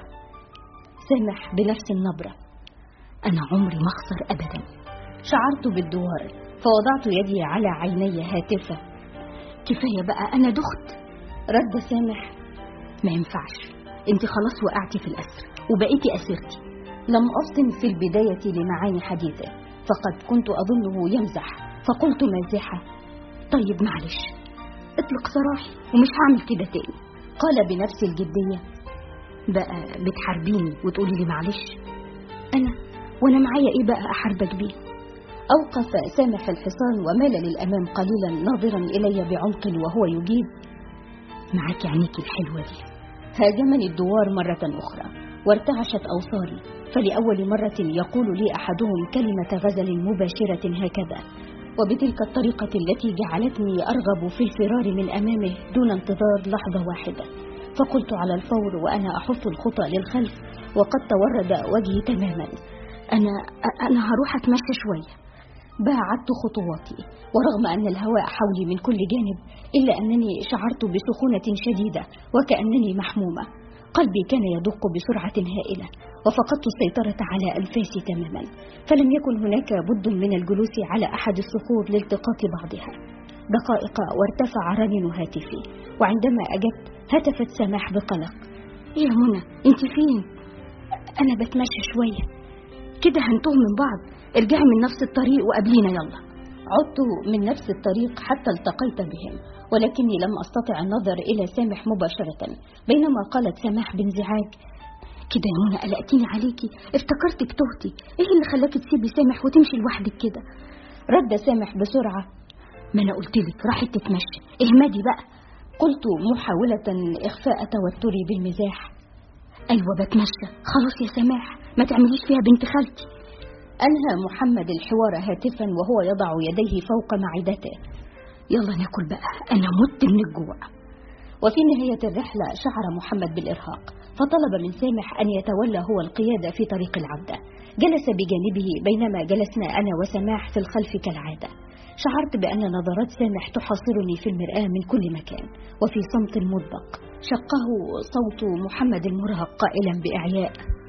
سامح بنفس النبرة أنا عمري ما أخسر أبدا شعرت بالدوار فوضعت يدي على عيني هاتفة كفاية بقى أنا دخت رد سامح ما ينفعش انت خلاص وقعتي في الأسر وبقيتي أسرتي لم أفطن في البداية لمعاني حديثه فقد كنت أظنه يمزح فقلت مازحة طيب معلش اطلق سراحي ومش هعمل كده تاني قال بنفس الجدية بقى بتحاربيني وتقولي لي معلش أنا وأنا معايا إيه بقى أحاربك بيه أوقف سامح الحصان ومال للأمام قليلا ناظرا إلي بعمق وهو يجيب معك عينيك الحلوة دي هاجمني الدوار مرة أخرى وارتعشت أوصاري فلأول مرة يقول لي أحدهم كلمة غزل مباشرة هكذا وبتلك الطريقة التي جعلتني أرغب في الفرار من أمامه دون انتظار لحظة واحدة فقلت على الفور وأنا أحط الخطى للخلف وقد تورد وجهي تماما أنا أنا هروح أتمشى شوية باعدت خطواتي ورغم أن الهواء حولي من كل جانب إلا أنني شعرت بسخونة شديدة وكأنني محمومة قلبي كان يدق بسرعة هائلة وفقدت السيطرة على أنفاسي تماما فلم يكن هناك بد من الجلوس على أحد الصخور لالتقاط بعضها دقائق وارتفع رنين هاتفي وعندما أجبت هتفت سماح بقلق يا منى انت فين أنا بتمشى شوية كده هنتوه من بعض ارجعي من نفس الطريق وقابلينا يلا عدت من نفس الطريق حتى التقيت بهم ولكني لم أستطع النظر إلى سامح مباشرة بينما قالت سماح بانزعاج كده يا منى قلقتيني عليكي افتكرتك تهتي ايه اللي خلاكي تسيبي سامح وتمشي لوحدك كده رد سامح بسرعة ما انا قلت لك راحت تتمشى اهمدي بقى قلت محاولة إخفاء توتري بالمزاح أيوة بتمشى خلاص يا سماح ما تعمليش فيها بنت خالتي أنهى محمد الحوار هاتفا وهو يضع يديه فوق معدته يلا ناكل بقى أنا مت من الجوع وفي نهاية الرحلة شعر محمد بالإرهاق فطلب من سامح أن يتولى هو القيادة في طريق العودة جلس بجانبه بينما جلسنا أنا وسماح في الخلف كالعادة شعرت بأن نظرات سامح تحاصرني في المرآة من كل مكان وفي صمت مطبق شقه صوت محمد المرهق قائلا بإعياء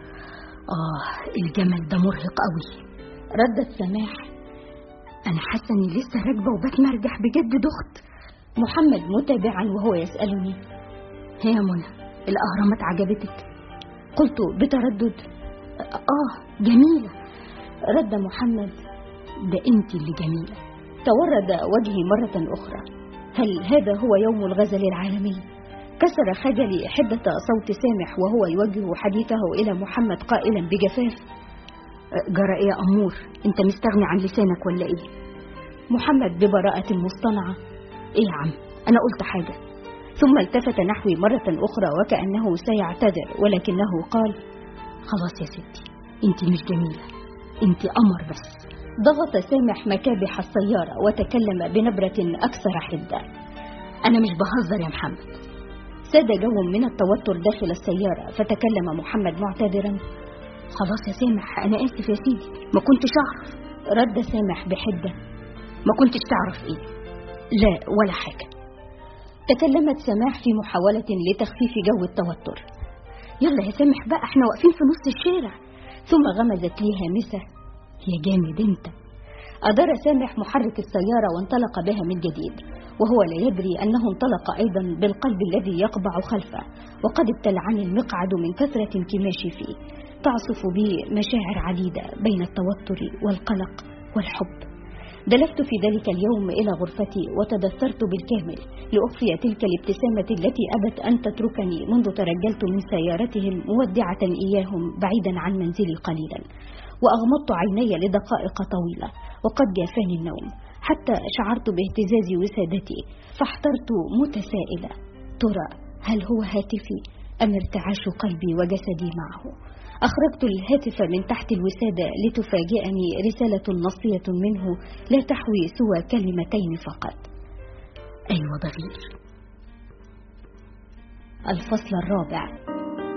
آه الجمل ده مرهق قوي ردت سماح أنا حاسة إني لسه راكبة وبتمرجح بجد دخت محمد متابعا وهو يسألني هي يا منى الأهرامات عجبتك قلت بتردد آه جميلة رد محمد ده أنت اللي جميلة تورد وجهي مرة أخرى هل هذا هو يوم الغزل العالمي؟ كسر خجلي حدة صوت سامح وهو يوجه حديثه إلى محمد قائلا بجفاف جرى إيه يا أمور أنت مستغني عن لسانك ولا إيه محمد ببراءة مصطنعة إيه يا عم أنا قلت حاجة ثم التفت نحوي مرة أخرى وكأنه سيعتذر ولكنه قال خلاص يا ستي أنت مش جميلة أنت قمر بس ضغط سامح مكابح السيارة وتكلم بنبرة أكثر حدة أنا مش بهزر يا محمد ساد جو من التوتر داخل السيارة فتكلم محمد معتذرا خلاص يا سامح أنا آسف يا سيدي ما كنتش أعرف رد سامح بحدة ما كنتش تعرف إيه لا ولا حاجة تكلمت سماح في محاولة لتخفيف جو التوتر يلا يا سامح بقى احنا واقفين في نص الشارع ثم غمزت لي هامسة يا جامد انت أدار سامح محرك السيارة وانطلق بها من جديد وهو لا يدري أنه انطلق أيضا بالقلب الذي يقبع خلفه وقد ابتلعني المقعد من كثرة انكماشي فيه تعصف بي مشاعر عديدة بين التوتر والقلق والحب دلفت في ذلك اليوم إلى غرفتي وتدثرت بالكامل لأخفي تلك الابتسامة التي أبت أن تتركني منذ ترجلت من سيارتهم مودعة إياهم بعيدا عن منزلي قليلا وأغمضت عيني لدقائق طويلة وقد جافاني النوم حتى شعرت باهتزاز وسادتي فاحترت متسائلة ترى هل هو هاتفي أم ارتعاش قلبي وجسدي معه أخرجت الهاتف من تحت الوسادة لتفاجئني رسالة نصية منه لا تحوي سوى كلمتين فقط أيوة ضغير الفصل الرابع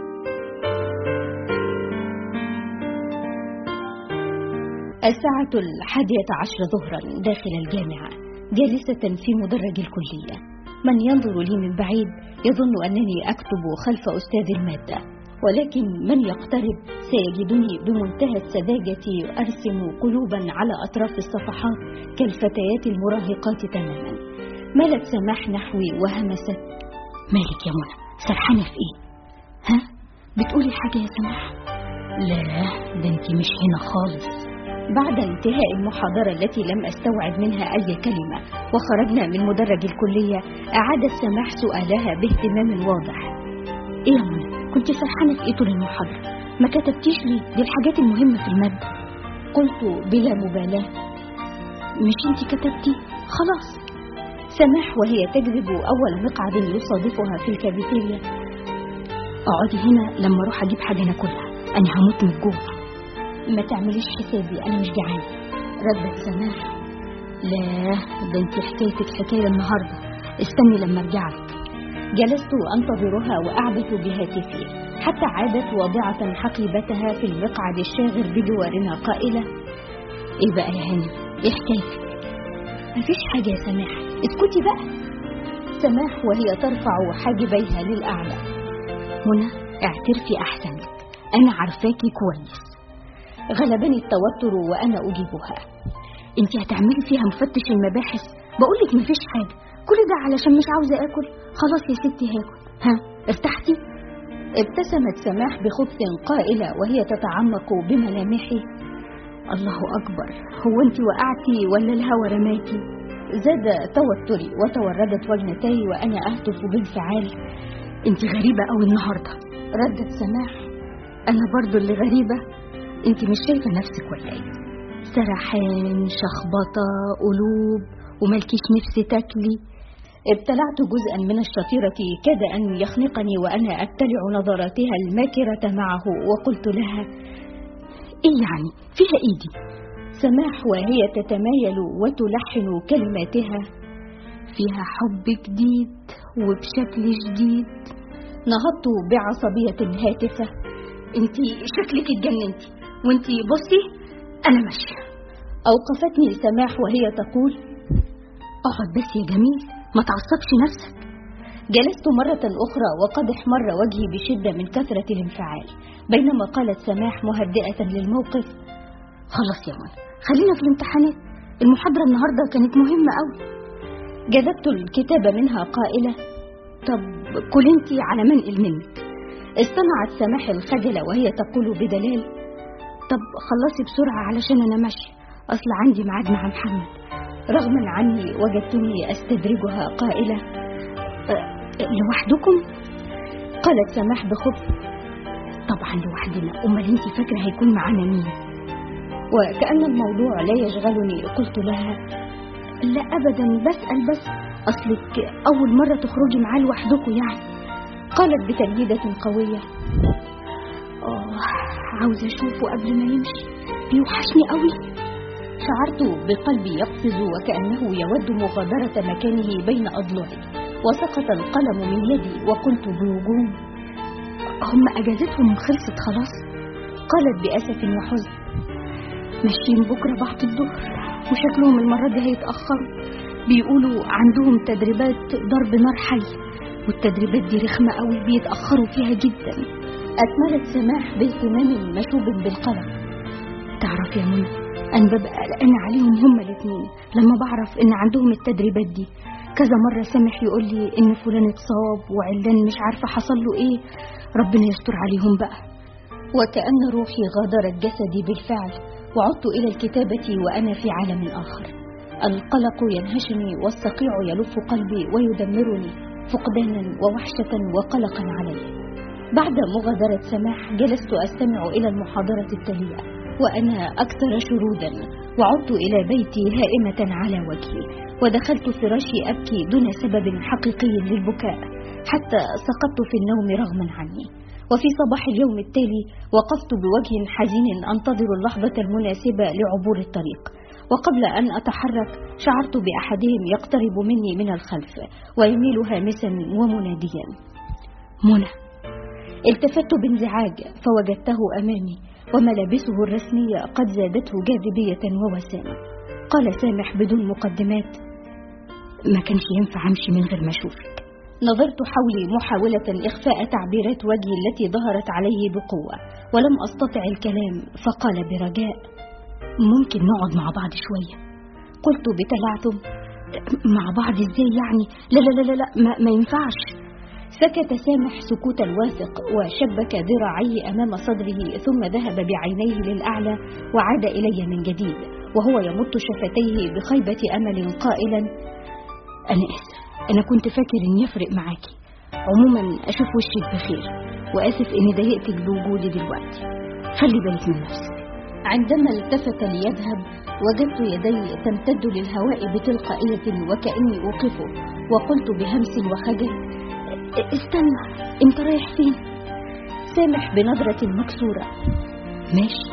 الساعة الحادية عشر ظهرا داخل الجامعة جالسة في مدرج الكلية من ينظر لي من بعيد يظن أنني أكتب خلف أستاذ المادة ولكن من يقترب سيجدني بمنتهى السذاجة أرسم قلوبا على أطراف الصفحات كالفتيات المراهقات تماما مالت سماح نحوي وهمست مالك يا منى سرحانة في إيه؟ ها؟ بتقولي حاجة يا سماح؟ لا ده انت مش هنا خالص بعد انتهاء المحاضرة التي لم أستوعب منها أي كلمة وخرجنا من مدرج الكلية أعادت سماح سؤالها باهتمام واضح إيه يا منى كنت سرحانة في إيه طول المحاضرة ما كتبتيش لي دي الحاجات المهمة في المادة قلت بلا مبالاة مش انت كتبتي خلاص سماح وهي تجذب أول مقعد يصادفها في الكافيتيريا اقعدي هنا لما اروح اجيب حاجة ناكلها انا هموت من الجوع ما تعمليش حسابي انا مش جعانه ردت سماح لا ده انت حكايتك حكايه النهارده استني لما ارجع لك جلست انتظرها واعبث بهاتفي حتى عادت واضعه حقيبتها في المقعد الشاغر بجوارنا قائله ايه بقى يا هاني ايه حكايتك مفيش حاجه يا سماح اسكتي بقى سماح وهي ترفع حاجبيها للاعلى منى اعترفي احسن لك انا عارفاكي كويس غلبني التوتر وأنا أجيبها أنت هتعملي فيها مفتش المباحث بقولك مفيش حاجة كل ده علشان مش عاوزة آكل خلاص يا ستي هاكل ها ارتحتي ابتسمت سماح بخبث قائلة وهي تتعمق بملامحي الله أكبر هو أنت وقعتي ولا الهوى رماكي زاد توتري وتوردت وجنتي وأنا أهتف بانفعال أنت غريبة أوي النهاردة ردت سماح أنا برضو اللي غريبة انت مش شايفة نفسك ولا ايه سرحان شخبطة قلوب وملكيش نفس تاكلي ابتلعت جزءا من الشطيرة كاد أن يخنقني وأنا أبتلع نظراتها الماكرة معه وقلت لها إيه يعني فيها إيدي سماح وهي تتمايل وتلحن كلماتها فيها حب جديد وبشكل جديد نهضت بعصبية هاتفة انت شكلك اتجننتي وانتي بصي أنا ماشية أوقفتني سماح وهي تقول اقعد بس يا جميل ما تعصبش نفسك جلست مرة أخرى وقد احمر وجهي بشدة من كثرة الانفعال بينما قالت سماح مهدئة للموقف خلاص يا منى خلينا في الامتحانات المحاضرة النهاردة كانت مهمة أوي جذبت الكتاب منها قائلة طب كل انتي على منقل منك استمعت سماح الخجلة وهي تقول بدلال طب خلصي بسرعة علشان أنا ماشية أصل عندي ميعاد مع محمد رغما عني وجدتني أستدرجها قائلة أه لوحدكم قالت سماح بخبث طبعا لوحدنا أمال انتي فاكرة هيكون معانا مين وكأن الموضوع لا يشغلني قلت لها لا أبدا بسأل بس أصلك أول مرة تخرجي معاه لوحدكم يعني قالت بتجديدة قوية آه عاوزة أشوفه قبل ما يمشي بيوحشني قوي شعرت بقلبي يقفز وكأنه يود مغادرة مكانه بين أضلعي وسقط القلم من يدي وقلت بوجوم هم أجازتهم خلصت خلاص قالت بأسف وحزن ماشيين بكرة بعد الظهر وشكلهم المرة دي هيتأخروا بيقولوا عندهم تدريبات ضرب نار حي والتدريبات دي رخمة قوي بيتأخروا فيها جدا أكملت سماح باهتمام مشوب بالقلم تعرف يا منى أنا ببقى قلقانة عليهم هما الاتنين لما بعرف إن عندهم التدريبات دي كذا مرة سامح يقول لي إن فلان اتصاب وعلان مش عارفة حصل له إيه ربنا يستر عليهم بقى وكأن روحي غادرت جسدي بالفعل وعدت إلى الكتابة وأنا في عالم آخر القلق ينهشني والصقيع يلف قلبي ويدمرني فقدانا ووحشة وقلقا علي بعد مغادرة سماح جلست أستمع إلى المحاضرة التالية وأنا أكثر شرودا وعدت إلى بيتي هائمة على وجهي ودخلت فراشي أبكي دون سبب حقيقي للبكاء حتى سقطت في النوم رغما عني وفي صباح اليوم التالي وقفت بوجه حزين أنتظر اللحظة المناسبة لعبور الطريق وقبل أن أتحرك شعرت بأحدهم يقترب مني من الخلف ويميل هامسا ومناديا منى التفت بانزعاج فوجدته أمامي وملابسه الرسمية قد زادته جاذبية ووسامة قال سامح بدون مقدمات ما كانش ينفع أمشي من غير ما أشوفك نظرت حولي محاولة إخفاء تعبيرات وجهي التي ظهرت عليه بقوة ولم أستطع الكلام فقال برجاء ممكن نقعد مع بعض شوية قلت بتلعثم مع بعض ازاي يعني لا لا لا لا, لا ما, ما ينفعش سكت سامح سكوت الواثق وشبك ذراعيه أمام صدره ثم ذهب بعينيه للأعلى وعاد إلي من جديد وهو يمط شفتيه بخيبة أمل قائلا أنا آسف أنا كنت فاكر إن يفرق معاكي عموما أشوف وشك بخير وآسف إني ضايقتك بوجودي دلوقتي خلي بالك من نفسك عندما التفت ليذهب وجدت يدي تمتد للهواء بتلقائية وكأني أوقفه وقلت بهمس وخجل استنى انت رايح فين سامح بنظرة مكسورة ماشي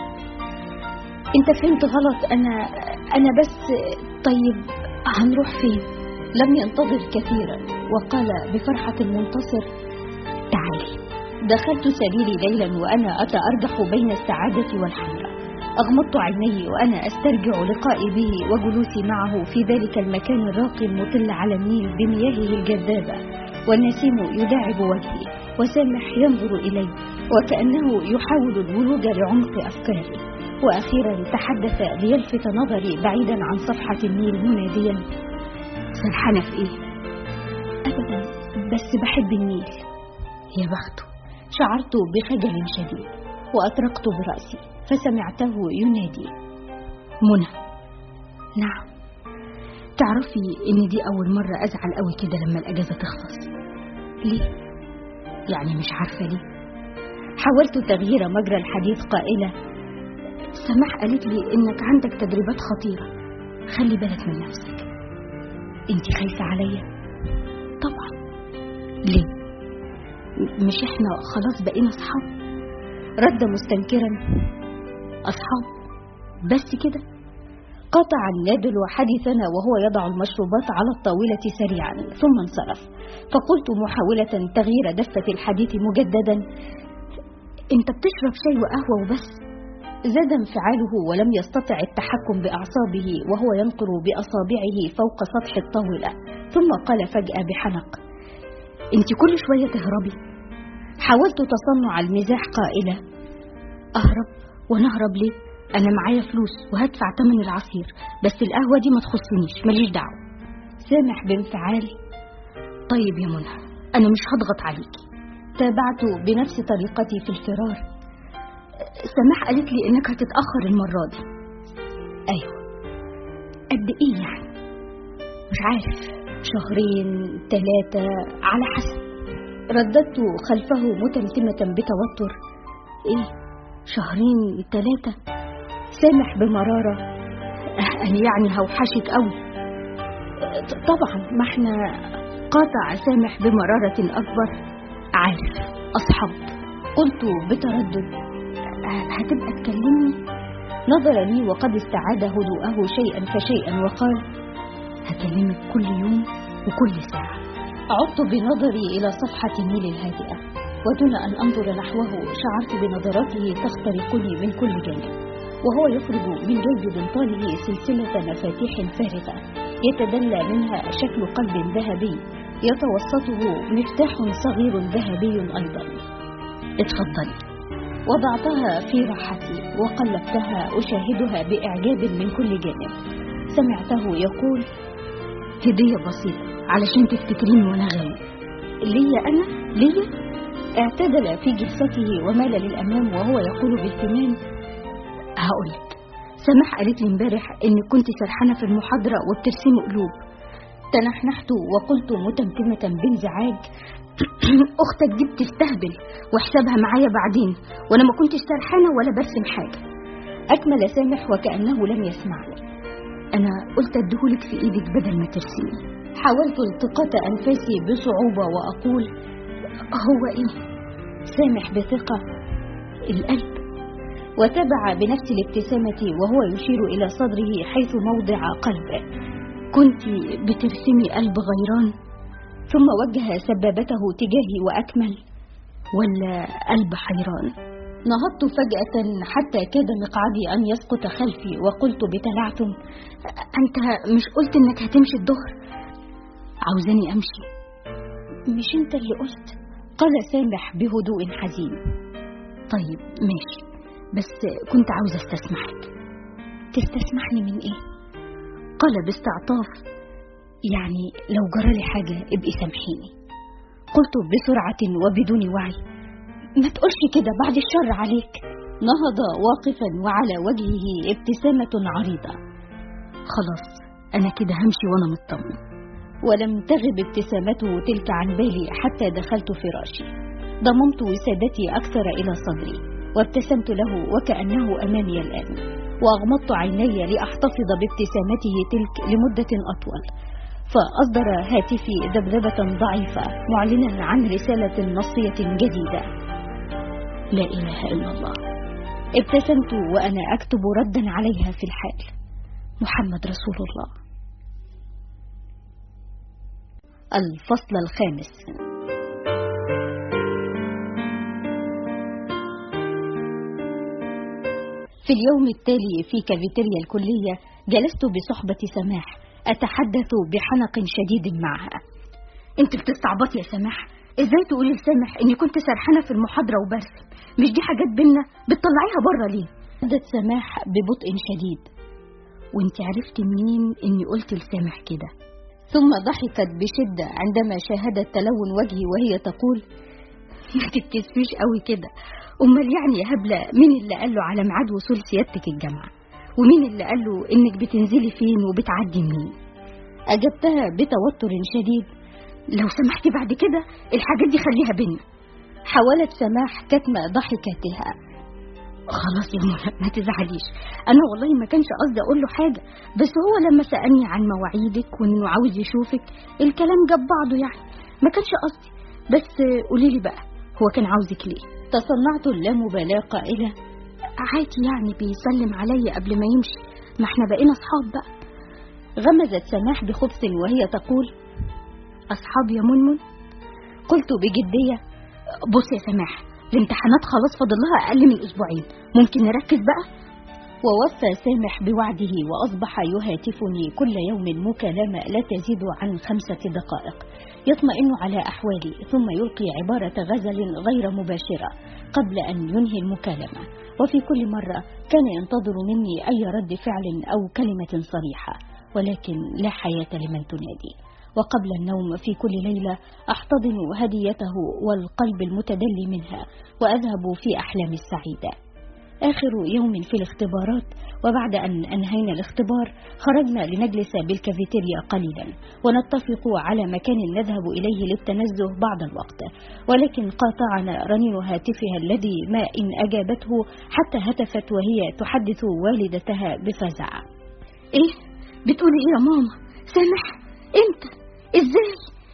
انت فهمت غلط انا انا بس طيب هنروح فين لم ينتظر كثيرا وقال بفرحة المنتصر تعالي دخلت سريري ليلا وأنا أتأرجح بين السعادة والحيرة أغمضت عيني وأنا أسترجع لقائي به وجلوسي معه في ذلك المكان الراقي المطل على النيل بمياهه الجذابة والنسيم يداعب وجهي وسامح ينظر إلي وكأنه يحاول الولوج لعمق أفكاري وأخيرا تحدث ليلفت نظري بعيدا عن صفحة النيل مناديا سرحانة في إيه؟ أبدا بس بحب النيل يا بخته شعرت بخجل شديد وأطرقت برأسي فسمعته ينادي منى نعم تعرفي ان دي اول مرة ازعل قوي كده لما الاجازة تخلص ليه؟ يعني مش عارفة ليه حاولت تغيير مجرى الحديث قائلة سماح قالت لي انك عندك تدريبات خطيرة خلي بالك من نفسك انت خايفة عليا طبعا ليه مش احنا خلاص بقينا اصحاب رد مستنكرا اصحاب بس كده قطع النادل حديثنا وهو يضع المشروبات على الطاولة سريعا ثم انصرف فقلت محاولة تغيير دفة الحديث مجددا انت بتشرب شاي وقهوة وبس زاد انفعاله ولم يستطع التحكم بأعصابه وهو ينقر بأصابعه فوق سطح الطاولة ثم قال فجأة بحنق انت كل شوية تهربي حاولت تصنع المزاح قائلة أهرب ونهرب ليه أنا معايا فلوس وهدفع تمن العصير بس القهوة دي ما تخصنيش ماليش دعوة سامح بانفعال طيب يا منى أنا مش هضغط عليكي تابعت بنفس طريقتي في الفرار سماح قالت لي إنك هتتأخر المرة دي أيوة قد إيه يعني مش عارف شهرين ثلاثة على حسب رددت خلفه متمتمة بتوتر إيه شهرين ثلاثة سامح بمرارة أنا يعني هوحشك قوي طبعا ما احنا قاطع سامح بمرارة أكبر عارف أصحاب قلت بتردد هتبقى تكلمني نظر لي وقد استعاد هدوءه شيئا فشيئا وقال هكلمك كل يوم وكل ساعة عدت بنظري إلى صفحة النيل الهادئة ودون أن أنظر نحوه شعرت بنظراته تخترقني من كل جانب وهو يخرج من جيب بنطاله سلسلة مفاتيح فارغة يتدلى منها شكل قلب ذهبي يتوسطه مفتاح صغير ذهبي أيضا اتفضلي وضعتها في راحتي وقلبتها أشاهدها بإعجاب من كل جانب سمعته يقول هدية بسيطة علشان تفتكريني وأنا غايب ليا أنا؟ ليا؟ اعتدل في جلسته ومال للأمام وهو يقول باهتمام هقولك سماح قالت لي امبارح انك كنت سرحانه في المحاضره وبترسمي قلوب تنحنحت وقلت متمتمه بانزعاج اختك دي بتستهبل وحسابها معايا بعدين وانا ما كنتش سرحانه ولا برسم حاجه اكمل سامح وكانه لم يسمعني انا قلت اديهولك في ايدك بدل ما ترسمي حاولت التقاط انفاسي بصعوبه واقول هو ايه سامح بثقه القلب وتابع بنفس الابتسامة وهو يشير إلى صدره حيث موضع قلبه كنت بترسمي قلب غيران ثم وجه سبابته تجاهي وأكمل ولا قلب حيران نهضت فجأة حتى كاد مقعدي أن يسقط خلفي وقلت بتلعثم أنت مش قلت إنك هتمشي الظهر عاوزاني أمشي مش أنت اللي قلت قال سامح بهدوء حزين طيب ماشي بس كنت عاوزة استسمحك تستسمحني من ايه؟ قال باستعطاف يعني لو جرالي حاجة ابقي سامحيني قلت بسرعة وبدون وعي ما تقولش كده بعد الشر عليك نهض واقفا وعلى وجهه ابتسامة عريضة خلاص أنا كده همشي وأنا مطمن ولم تغب ابتسامته تلك عن بالي حتى دخلت فراشي ضممت وسادتي أكثر إلى صدري وابتسمت له وكأنه أمامي الآن وأغمضت عيني لأحتفظ بابتسامته تلك لمدة أطول فأصدر هاتفي ذبذبة ضعيفة معلنا عن رسالة نصية جديدة لا إله إلا الله ابتسمت وأنا أكتب ردا عليها في الحال محمد رسول الله الفصل الخامس في اليوم التالي في كافيتيريا الكلية جلست بصحبة سماح أتحدث بحنق شديد معها انت بتستعبطي يا سماح ازاي تقولي لسامح اني كنت سرحانة في المحاضرة وبرسم مش دي حاجات بينا بتطلعيها بره ليه ردت سماح ببطء شديد وانت عرفتي منين اني قلت لسامح كده ثم ضحكت بشدة عندما شاهدت تلون وجهي وهي تقول ما تتكسفيش قوي كده امال يعني يا هبله مين اللي قال له على ميعاد وصول سيادتك الجامعه ومين اللي قال له انك بتنزلي فين وبتعدي مين اجبتها بتوتر شديد لو سمحتي بعد كده الحاجات دي خليها بينا حاولت سماح كتم ضحكتها خلاص يا منى ما تزعليش انا والله ما كانش قصدي اقول له حاجه بس هو لما سالني عن مواعيدك وانه عاوز يشوفك الكلام جاب بعضه يعني ما كانش قصدي بس قولي لي بقى هو كان عاوزك ليه تصنعت اللامبالاة قائلة عادي يعني بيسلم عليا قبل ما يمشي ما احنا بقينا اصحاب بقى غمزت سماح بخبث وهي تقول اصحاب يا منمن قلت بجدية بص يا سماح الامتحانات خلاص فاضل لها أقل من أسبوعين ممكن نركز بقى ووفى سامح بوعده وأصبح يهاتفني كل يوم مكالمة لا تزيد عن خمسة دقائق يطمئن على أحوالي ثم يلقي عبارة غزل غير مباشرة قبل أن ينهي المكالمة وفي كل مرة كان ينتظر مني أي رد فعل أو كلمة صريحة ولكن لا حياة لمن تنادي وقبل النوم في كل ليلة أحتضن هديته والقلب المتدلي منها وأذهب في أحلام السعيدة آخر يوم في الاختبارات وبعد أن أنهينا الاختبار خرجنا لنجلس بالكافيتيريا قليلا ونتفق على مكان نذهب إليه للتنزه بعض الوقت ولكن قاطعنا رنين هاتفها الذي ما إن أجابته حتى هتفت وهي تحدث والدتها بفزع إيه بتقولي إيه يا ماما سامح إمتى إزاي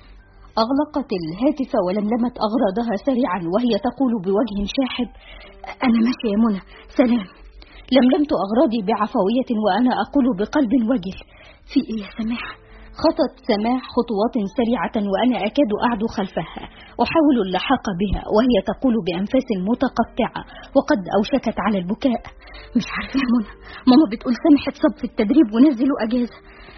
أغلقت الهاتف ولملمت أغراضها سريعا وهي تقول بوجه شاحب أنا ماشية يا منى سلام لملمت أغراضي بعفوية وأنا أقول بقلب وجل في إيه يا سماح خطت سماح خطوات سريعة وأنا أكاد أعدو خلفها أحاول اللحاق بها وهي تقول بأنفاس متقطعة وقد أوشكت على البكاء مش عارفة يا منى ماما بتقول سامح اتصاب في التدريب ونزلوا أجازة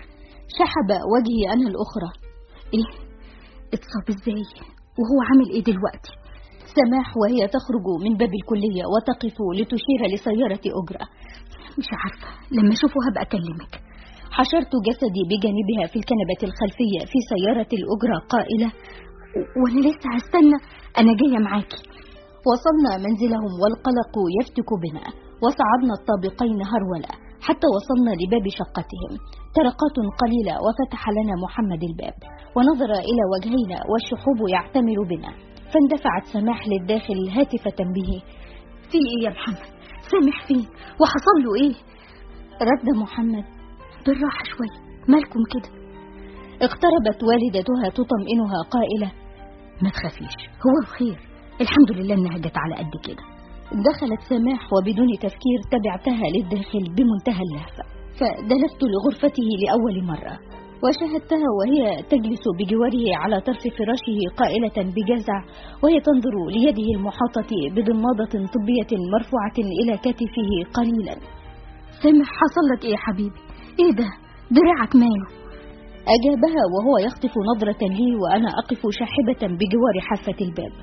شحب وجهي أنا الأخرى إيه اتصاب إزاي وهو عامل إيه دلوقتي سماح وهي تخرج من باب الكلية وتقف لتشير لسيارة أجرة مش عارفة لما أشوفه هبقى أكلمك حشرت جسدي بجانبها في الكنبة الخلفية في سيارة الأجرة قائلة وأنا لسه هستنى أنا جاية معاكي وصلنا منزلهم والقلق يفتك بنا وصعدنا الطابقين هرولة حتى وصلنا لباب شقتهم طرقات قليلة وفتح لنا محمد الباب ونظر إلى وجهينا والشحوب يعتمر بنا فاندفعت سماح للداخل هاتفة به في ايه يا محمد سامح فين وحصل له ايه رد محمد بالراحة شوية مالكم كده اقتربت والدتها تطمئنها قائلة ما تخافيش هو بخير الحمد لله انها جت على قد كده دخلت سماح وبدون تفكير تبعتها للداخل بمنتهى اللهفة فدلفت لغرفته لأول مرة وشاهدتها وهي تجلس بجواره على طرف فراشه قائلة بجزع وهي تنظر ليده المحاطة بضمادة طبية مرفوعة إلى كتفه قليلا سامح حصل لك إيه يا حبيبي إيه ده دراعك ماله أجابها وهو يخطف نظرة لي وأنا أقف شاحبة بجوار حافة الباب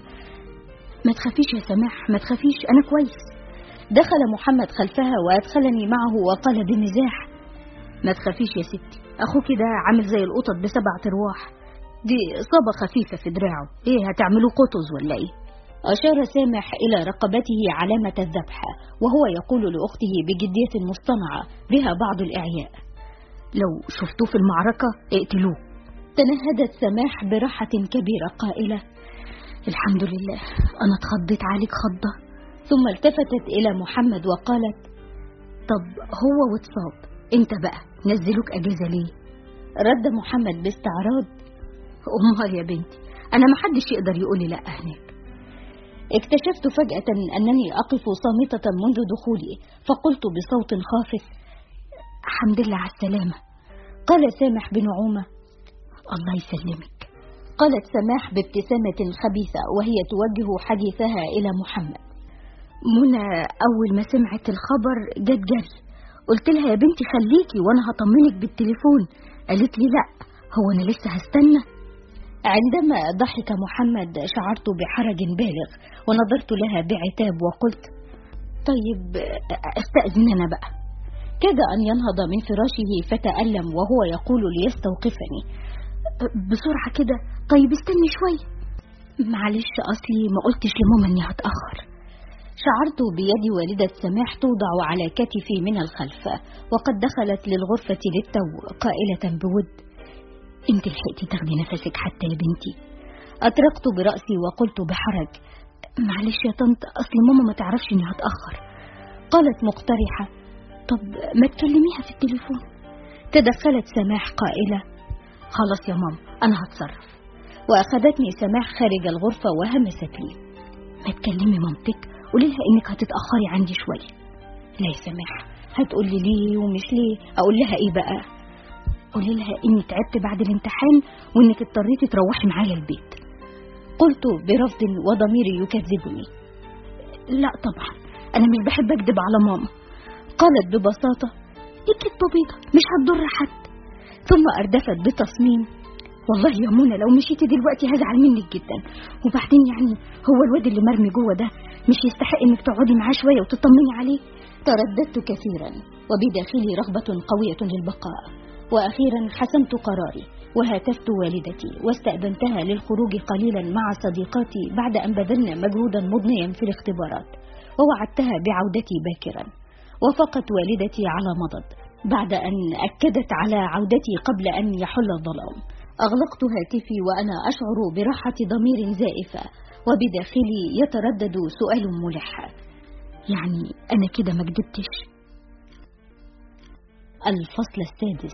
ما تخافيش يا سماح ما تخافيش أنا كويس دخل محمد خلفها وأدخلني معه وقال بمزاح ما تخافيش يا ستي أخوك ده عامل زي القطط بسبع أرواح دي إصابة خفيفة في دراعه إيه هتعملوا قطز ولا إيه أشار سامح إلى رقبته علامة الذبح وهو يقول لأخته بجدية مصطنعة بها بعض الإعياء لو شفتوه في المعركة اقتلوه تنهدت سماح براحة كبيرة قائلة الحمد لله أنا اتخضيت عليك خضة ثم التفتت إلى محمد وقالت طب هو واتصاب انت بقى نزلوك أجازة ليه رد محمد باستعراض أمال يا بنتي أنا محدش يقدر يقولي لأ هناك اكتشفت فجأة أنني أقف صامتة منذ دخولي فقلت بصوت خافت الحمد لله على السلامة قال سامح بنعومة الله يسلمك قالت سماح بابتسامة خبيثة وهي توجه حديثها إلى محمد منى أول ما سمعت الخبر جت جري قلت لها يا بنتي خليكي وأنا هطمنك بالتليفون قالت لي لأ هو أنا لسه هستنى عندما ضحك محمد شعرت بحرج بالغ ونظرت لها بعتاب وقلت طيب استأذن أنا بقى كاد أن ينهض من فراشه فتألم وهو يقول ليستوقفني بسرعة كده طيب استني شوية معلش أصلي ما قلتش لماما إني هتأخر شعرت بيد والدة سماح توضع على كتفي من الخلف وقد دخلت للغرفة للتو قائلة بود انت لحقتي تاخدي نفسك حتى يا بنتي أطرقت برأسي وقلت بحرج معلش يا طنط أصل ماما ما تعرفش إني هتأخر قالت مقترحة طب ما تكلميها في التليفون تدخلت سماح قائلة خلاص يا ماما أنا هتصرف وأخذتني سماح خارج الغرفة وهمست لي ما تكلمي مامتك قولي لها إنك هتتأخري عندي شوية لا يا سماح هتقولي ليه ومش ليه أقول لها إيه بقى قولي لها إني تعبت بعد الامتحان وإنك اضطريتي تروحي معايا البيت قلت برفض وضميري يكذبني لا طبعا أنا مش بحب أكذب على ماما قالت ببساطة دي كدبة بيضة مش هتضر حد ثم أردفت بتصميم والله يا منى لو مشيتي دلوقتي هزعل منك جدا وبعدين يعني هو الواد اللي مرمي جوه ده مش يستحق انك تقعدي معاه شويه وتطمني عليه ترددت كثيرا وبداخلي رغبة قوية للبقاء وأخيرا حسمت قراري وهاتفت والدتي واستأذنتها للخروج قليلا مع صديقاتي بعد أن بذلنا مجهودا مضنيا في الاختبارات ووعدتها بعودتي باكرا وافقت والدتي على مضض بعد أن أكدت على عودتي قبل أن يحل الظلام أغلقت هاتفي وأنا أشعر براحة ضمير زائفة وبداخلي يتردد سؤال ملح يعني أنا كده ما كدبتش الفصل السادس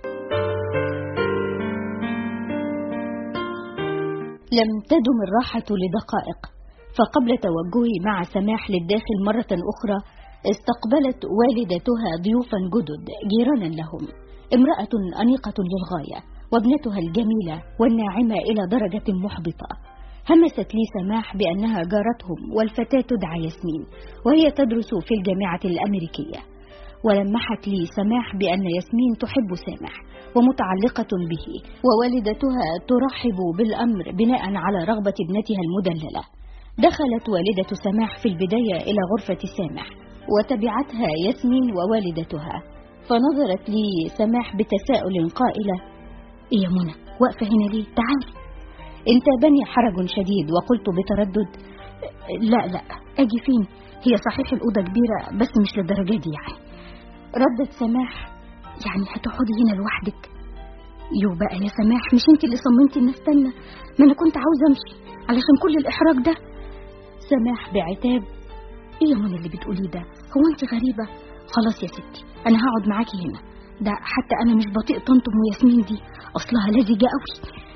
لم تدم الراحة لدقائق فقبل توجهي مع سماح للداخل مرة أخرى استقبلت والدتها ضيوفا جدد جيرانا لهم امرأة أنيقة للغاية وابنتها الجميلة والناعمة إلى درجة محبطة همست لي سماح بأنها جارتهم والفتاة تدعى ياسمين وهي تدرس في الجامعة الأمريكية ولمحت لي سماح بأن ياسمين تحب سامح ومتعلقة به ووالدتها ترحب بالأمر بناء على رغبة ابنتها المدللة دخلت والدة سماح في البداية إلى غرفة سامح وتبعتها ياسمين ووالدتها فنظرت لي سماح بتساؤل قائلة إيه يا منى واقفة هنا ليه تعالي انتابني حرج شديد وقلت بتردد لا لا أجي فين هي صحيح الأوضة كبيرة بس مش للدرجة دي يعني ردت سماح يعني هتقعدي هنا لوحدك يو بقى يا سماح مش انت اللي صممتي ان استنى ما انا كنت عاوزه امشي علشان كل الاحراج ده سماح بعتاب ايه يا منى اللي بتقوليه ده هو انت غريبه خلاص يا ستي انا هقعد معاكي هنا ده حتى انا مش بطيء طنط ام ياسمين دي اصلها لزجه قوي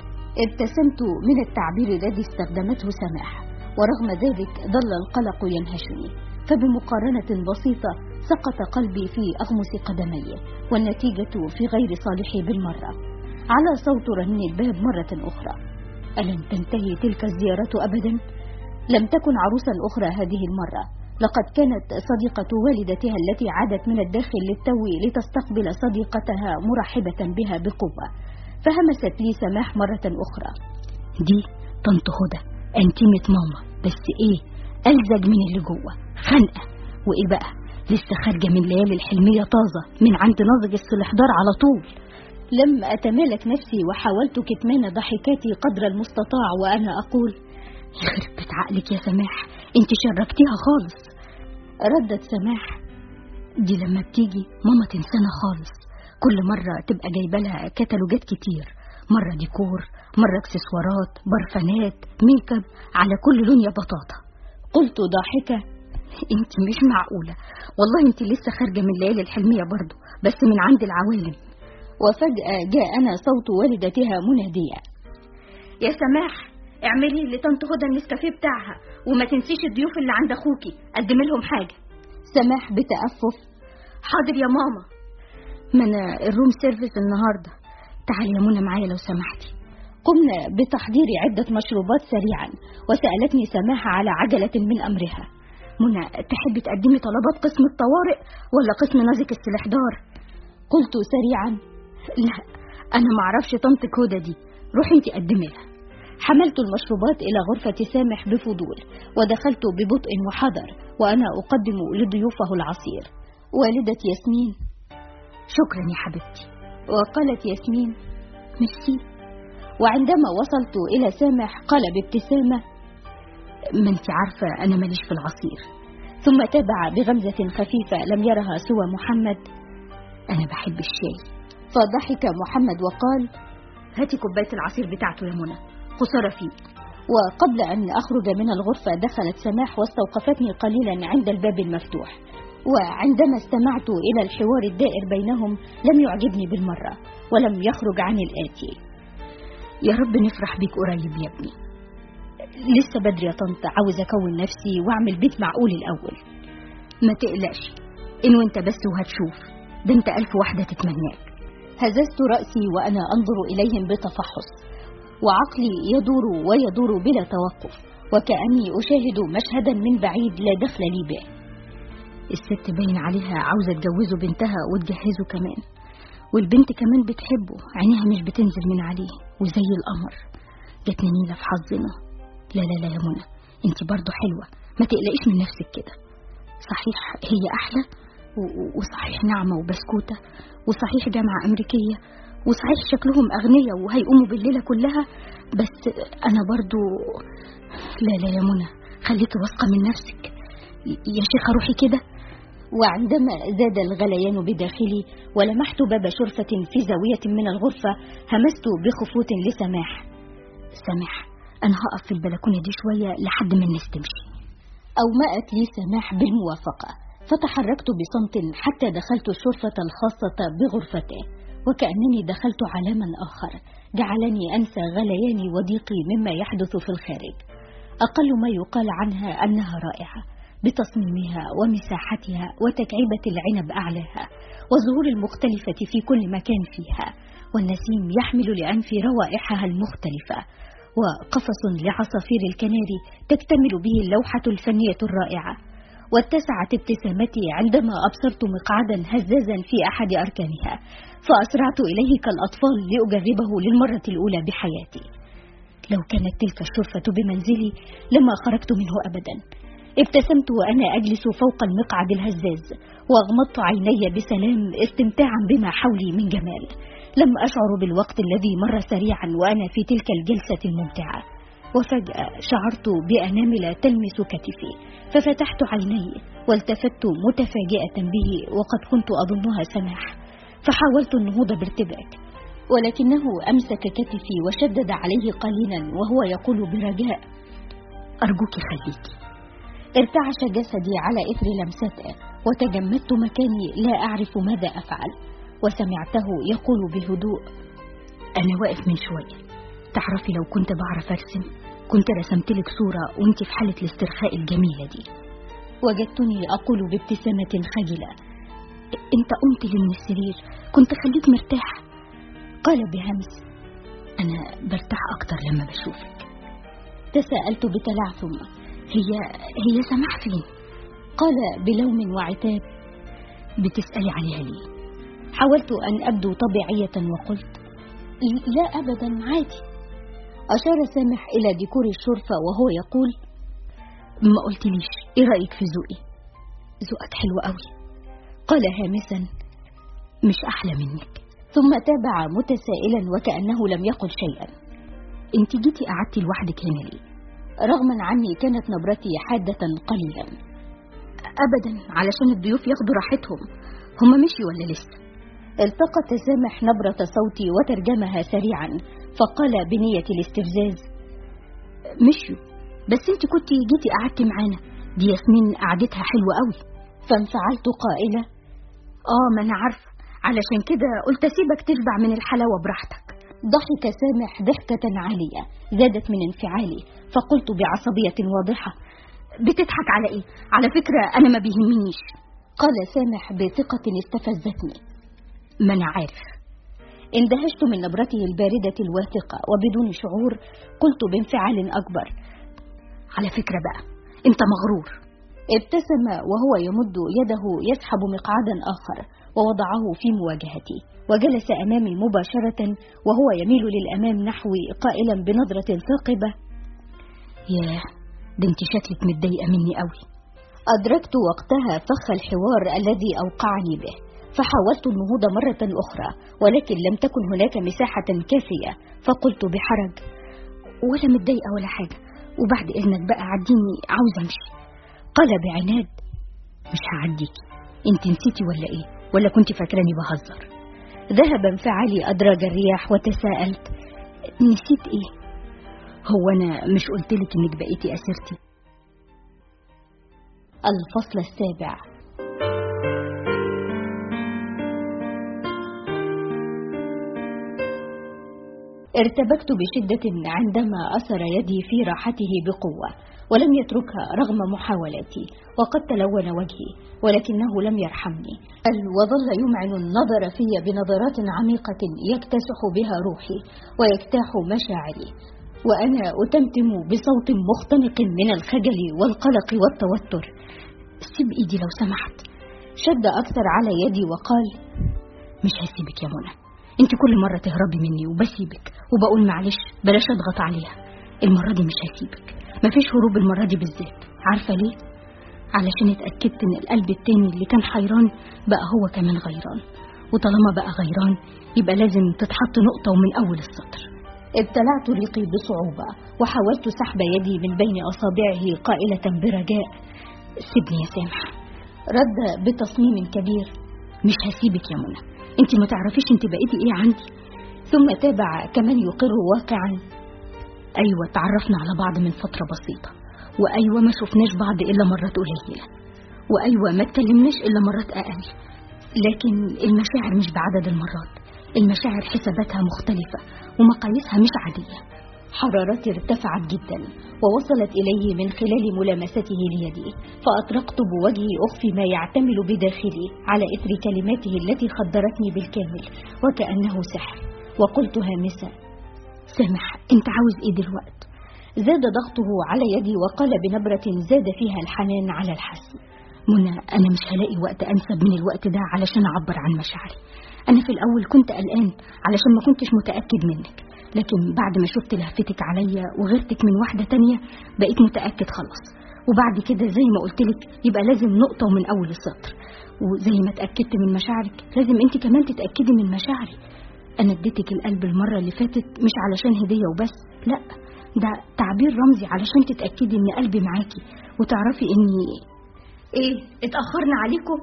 ابتسمت من التعبير الذي استخدمته سماح ورغم ذلك ظل القلق ينهشني فبمقارنة بسيطة سقط قلبي في أغمس قدمي والنتيجة في غير صالحي بالمرة على صوت رن الباب مرة أخرى ألن تنتهي تلك الزيارة أبدا؟ لم تكن عروسا أخرى هذه المرة لقد كانت صديقة والدتها التي عادت من الداخل للتو لتستقبل صديقتها مرحبة بها بقوة فهمست لي سماح مرة أخرى دي طنط هدى أنتيمة ماما بس إيه ألزج من اللي جوه خنقة وإيه بقى لسه خارجة من ليالي الحلمية طازة من عند ناضج السلحدار على طول لم أتمالك نفسي وحاولت كتمان ضحكاتي قدر المستطاع وأنا أقول يخرب بيت عقلك يا سماح انت شركتيها خالص ردت سماح دي لما بتيجي ماما تنسانا خالص كل مرة تبقى جايبة لها كتالوجات كتير مرة ديكور مرة اكسسوارات برفانات ميك اب على كل لون يا بطاطا قلت ضاحكة انت مش معقولة والله انت لسه خارجة من ليالي الحلمية برضو بس من عند العوالم وفجأة جاءنا صوت والدتها منادية يا سماح اعملي لطنط هدى النسكافيه بتاعها وما تنسيش الضيوف اللي عند اخوكي قدمي لهم حاجة سماح بتأفف حاضر يا ماما ما انا الروم سيرفيس النهارده تعالي يا منى معايا لو سمحتي قمنا بتحضير عدة مشروبات سريعا وسألتني سماحة على عجلة من أمرها منى تحبي تقدمي طلبات قسم الطوارئ ولا قسم نازك السلحدار قلت سريعا لا أنا معرفش طنطك هدى دي روحي انت قدمي لها حملت المشروبات إلى غرفة سامح بفضول ودخلت ببطء وحذر وأنا أقدم لضيوفه العصير والدة ياسمين شكرا يا حبيبتي وقالت ياسمين ميرسي وعندما وصلت إلى سامح قال بابتسامة ما انت عارفة أنا ماليش في العصير ثم تابع بغمزة خفيفة لم يرها سوى محمد أنا بحب الشاي فضحك محمد وقال هاتي كوباية العصير بتاعته يا منى خسارة فيه وقبل أن أخرج من الغرفة دخلت سماح واستوقفتني قليلا عند الباب المفتوح وعندما استمعت إلى الحوار الدائر بينهم لم يعجبني بالمرة ولم يخرج عن الآتي يا رب نفرح بيك قريب يا ابني لسه بدري يا طنط عاوز أكون نفسي وأعمل بيت معقول الأول ما تقلقش إن وانت بس وهتشوف ده انت ألف واحدة تتمناك هززت رأسي وأنا أنظر إليهم بتفحص وعقلي يدور ويدور بلا توقف وكأني أشاهد مشهدا من بعيد لا دخل لي به الست باين عليها عاوزة تجوزه بنتها وتجهزه كمان والبنت كمان بتحبه عينيها مش بتنزل من عليه وزي القمر جاتني نيلة في حظنا لا لا لا يا منى انت برضو حلوة ما تقلقيش من نفسك كده صحيح هي أحلى وصحيح ناعمة وبسكوتة وصحيح جامعة أمريكية وصحيح شكلهم أغنية وهيقوموا بالليلة كلها بس أنا برضو لا لا يا منى خليكي واثقة من نفسك يا شيخة روحي كده وعندما زاد الغليان بداخلي ولمحت باب شرفة في زاوية من الغرفة همست بخفوت لسماح سماح أنا هقف في البلكونة دي شوية لحد ما الناس تمشي أومأت لي سماح بالموافقة فتحركت بصمت حتى دخلت الشرفة الخاصة بغرفته وكأنني دخلت عالما آخر جعلني أنسى غلياني وضيقي مما يحدث في الخارج أقل ما يقال عنها أنها رائعة بتصميمها ومساحتها وتكعيبة العنب أعلاها والزهور المختلفة في كل مكان فيها والنسيم يحمل لأنفي روائحها المختلفة وقفص لعصافير الكناري تكتمل به اللوحة الفنية الرائعة واتسعت ابتسامتي عندما أبصرت مقعدا هزازا في أحد أركانها فأسرعت إليه كالأطفال لأجربه للمرة الأولى بحياتي لو كانت تلك الشرفة بمنزلي لما خرجت منه أبدا ابتسمت وأنا أجلس فوق المقعد الهزاز وأغمضت عيني بسلام استمتاعا بما حولي من جمال لم أشعر بالوقت الذي مر سريعا وأنا في تلك الجلسة الممتعة وفجأة شعرت بأنامل تلمس كتفي ففتحت عيني والتفت متفاجئة به وقد كنت أظنها سماح فحاولت النهوض بارتباك ولكنه أمسك كتفي وشدد عليه قليلا وهو يقول برجاء أرجوك خليكي ارتعش جسدي على إثر لمسته وتجمدت مكاني لا أعرف ماذا أفعل وسمعته يقول بهدوء أنا واقف من شوية تعرفي لو كنت بعرف أرسم كنت رسمت لك صورة وانت في حالة الاسترخاء الجميلة دي وجدتني أقول بابتسامة خجلة انت قمت لي من السرير كنت خليك مرتاح قال بهمس أنا برتاح أكتر لما بشوفك تساءلت بتلعثم هي هي سماح فين قال بلوم وعتاب بتسألي عليها ليه حاولت أن أبدو طبيعية وقلت لا أبدا عادي أشار سامح إلى ديكور الشرفة وهو يقول ما قلتليش إيه رأيك في ذوقي ذوقك حلو قوي قال هامسا مش أحلى منك ثم تابع متسائلا وكأنه لم يقل شيئا انت جيتي قعدتي لوحدك هنا ليه رغما عني كانت نبرتي حادة قليلا أبدا علشان الضيوف ياخدوا راحتهم هم مشيوا ولا لسه التقط سامح نبرة صوتي وترجمها سريعا فقال بنية الاستفزاز مشيوا بس انت كنت جيتي قعدتي معانا دي ياسمين قعدتها حلوة قوي فانفعلت قائلة اه ما انا عارفة علشان كده قلت اسيبك تشبع من الحلاوة براحتك ضحك سامح ضحكة عالية زادت من انفعالي فقلت بعصبية واضحة بتضحك على ايه على فكرة انا ما بيهمنيش قال سامح بثقة استفزتني ما انا عارف اندهشت من نبرته الباردة الواثقة وبدون شعور قلت بانفعال أكبر على فكرة بقى انت مغرور ابتسم وهو يمد يده يسحب مقعدا آخر ووضعه في مواجهتي وجلس أمامي مباشرة وهو يميل للأمام نحوي قائلا بنظرة ثاقبة ياه ده انت شكلك متضايقة مني قوي أدركت وقتها فخ الحوار الذي أوقعني به فحاولت النهوض مرة أخرى ولكن لم تكن هناك مساحة كافية فقلت بحرج ولا متضايقة ولا حاجة وبعد إذنك بقى عديني عاوز أمشي قال بعناد مش هعديكي انت نسيتي ولا ايه ولا كنت فاكراني بهزر ذهب انفعالي أدراج الرياح وتساءلت نسيت ايه هو انا مش قلتلك انك بقيتي اسرتي الفصل السابع ارتبكت بشدة عندما أثر يدي في راحته بقوة ولم يتركها رغم محاولاتي وقد تلون وجهي ولكنه لم يرحمني بل وظل يمعن النظر في بنظرات عميقة يكتسح بها روحي ويجتاح مشاعري وأنا أتمتم بصوت مختنق من الخجل والقلق والتوتر سيب إيدي لو سمحت شد أكثر على يدي وقال مش هسيبك يا منى انت كل مرة تهربي مني وبسيبك وبقول معلش بلاش اضغط عليها المرة دي مش هسيبك مفيش هروب المرة دي بالذات عارفة ليه؟ علشان اتأكدت ان القلب التاني اللي كان حيران بقى هو كمان غيران وطالما بقى غيران يبقى لازم تتحط نقطة ومن أول السطر ابتلعت ريقي بصعوبة وحاولت سحب يدي من بين أصابعه قائلة برجاء سيبني يا سامح رد بتصميم كبير مش هسيبك يا منى انت ما تعرفيش انت بقيتي ايه عندي ثم تابع كمان يقر واقعا ايوه تعرفنا على بعض من فترة بسيطة وايوه ما شفناش بعض الا مرات قليلة وايوه ما اتكلمناش الا مرات اقل لكن المشاعر مش بعدد المرات المشاعر حساباتها مختلفة ومقاييسها مش عادية حرارتي ارتفعت جدا ووصلت إليه من خلال ملامسته ليدي فأطرقت بوجهي أخفي ما يعتمل بداخلي على إثر كلماته التي خدرتني بالكامل وكأنه سحر وقلت هامسا سامح أنت عاوز إيه دلوقت زاد ضغطه على يدي وقال بنبرة زاد فيها الحنان على الحسن منى أنا مش هلاقي وقت أنسب من الوقت ده علشان أعبر عن مشاعري أنا في الأول كنت قلقان علشان ما كنتش متأكد منك لكن بعد ما شفت لهفتك عليا وغيرتك من واحدة تانية بقيت متأكد خلاص وبعد كده زي ما قلت لك يبقى لازم نقطة ومن أول السطر وزي ما اتأكدت من مشاعرك لازم انت كمان تتأكدي من مشاعري أنا اديتك القلب المرة اللي فاتت مش علشان هدية وبس لا ده تعبير رمزي علشان تتأكدي إن قلبي معاكي وتعرفي إني إيه اتأخرنا عليكم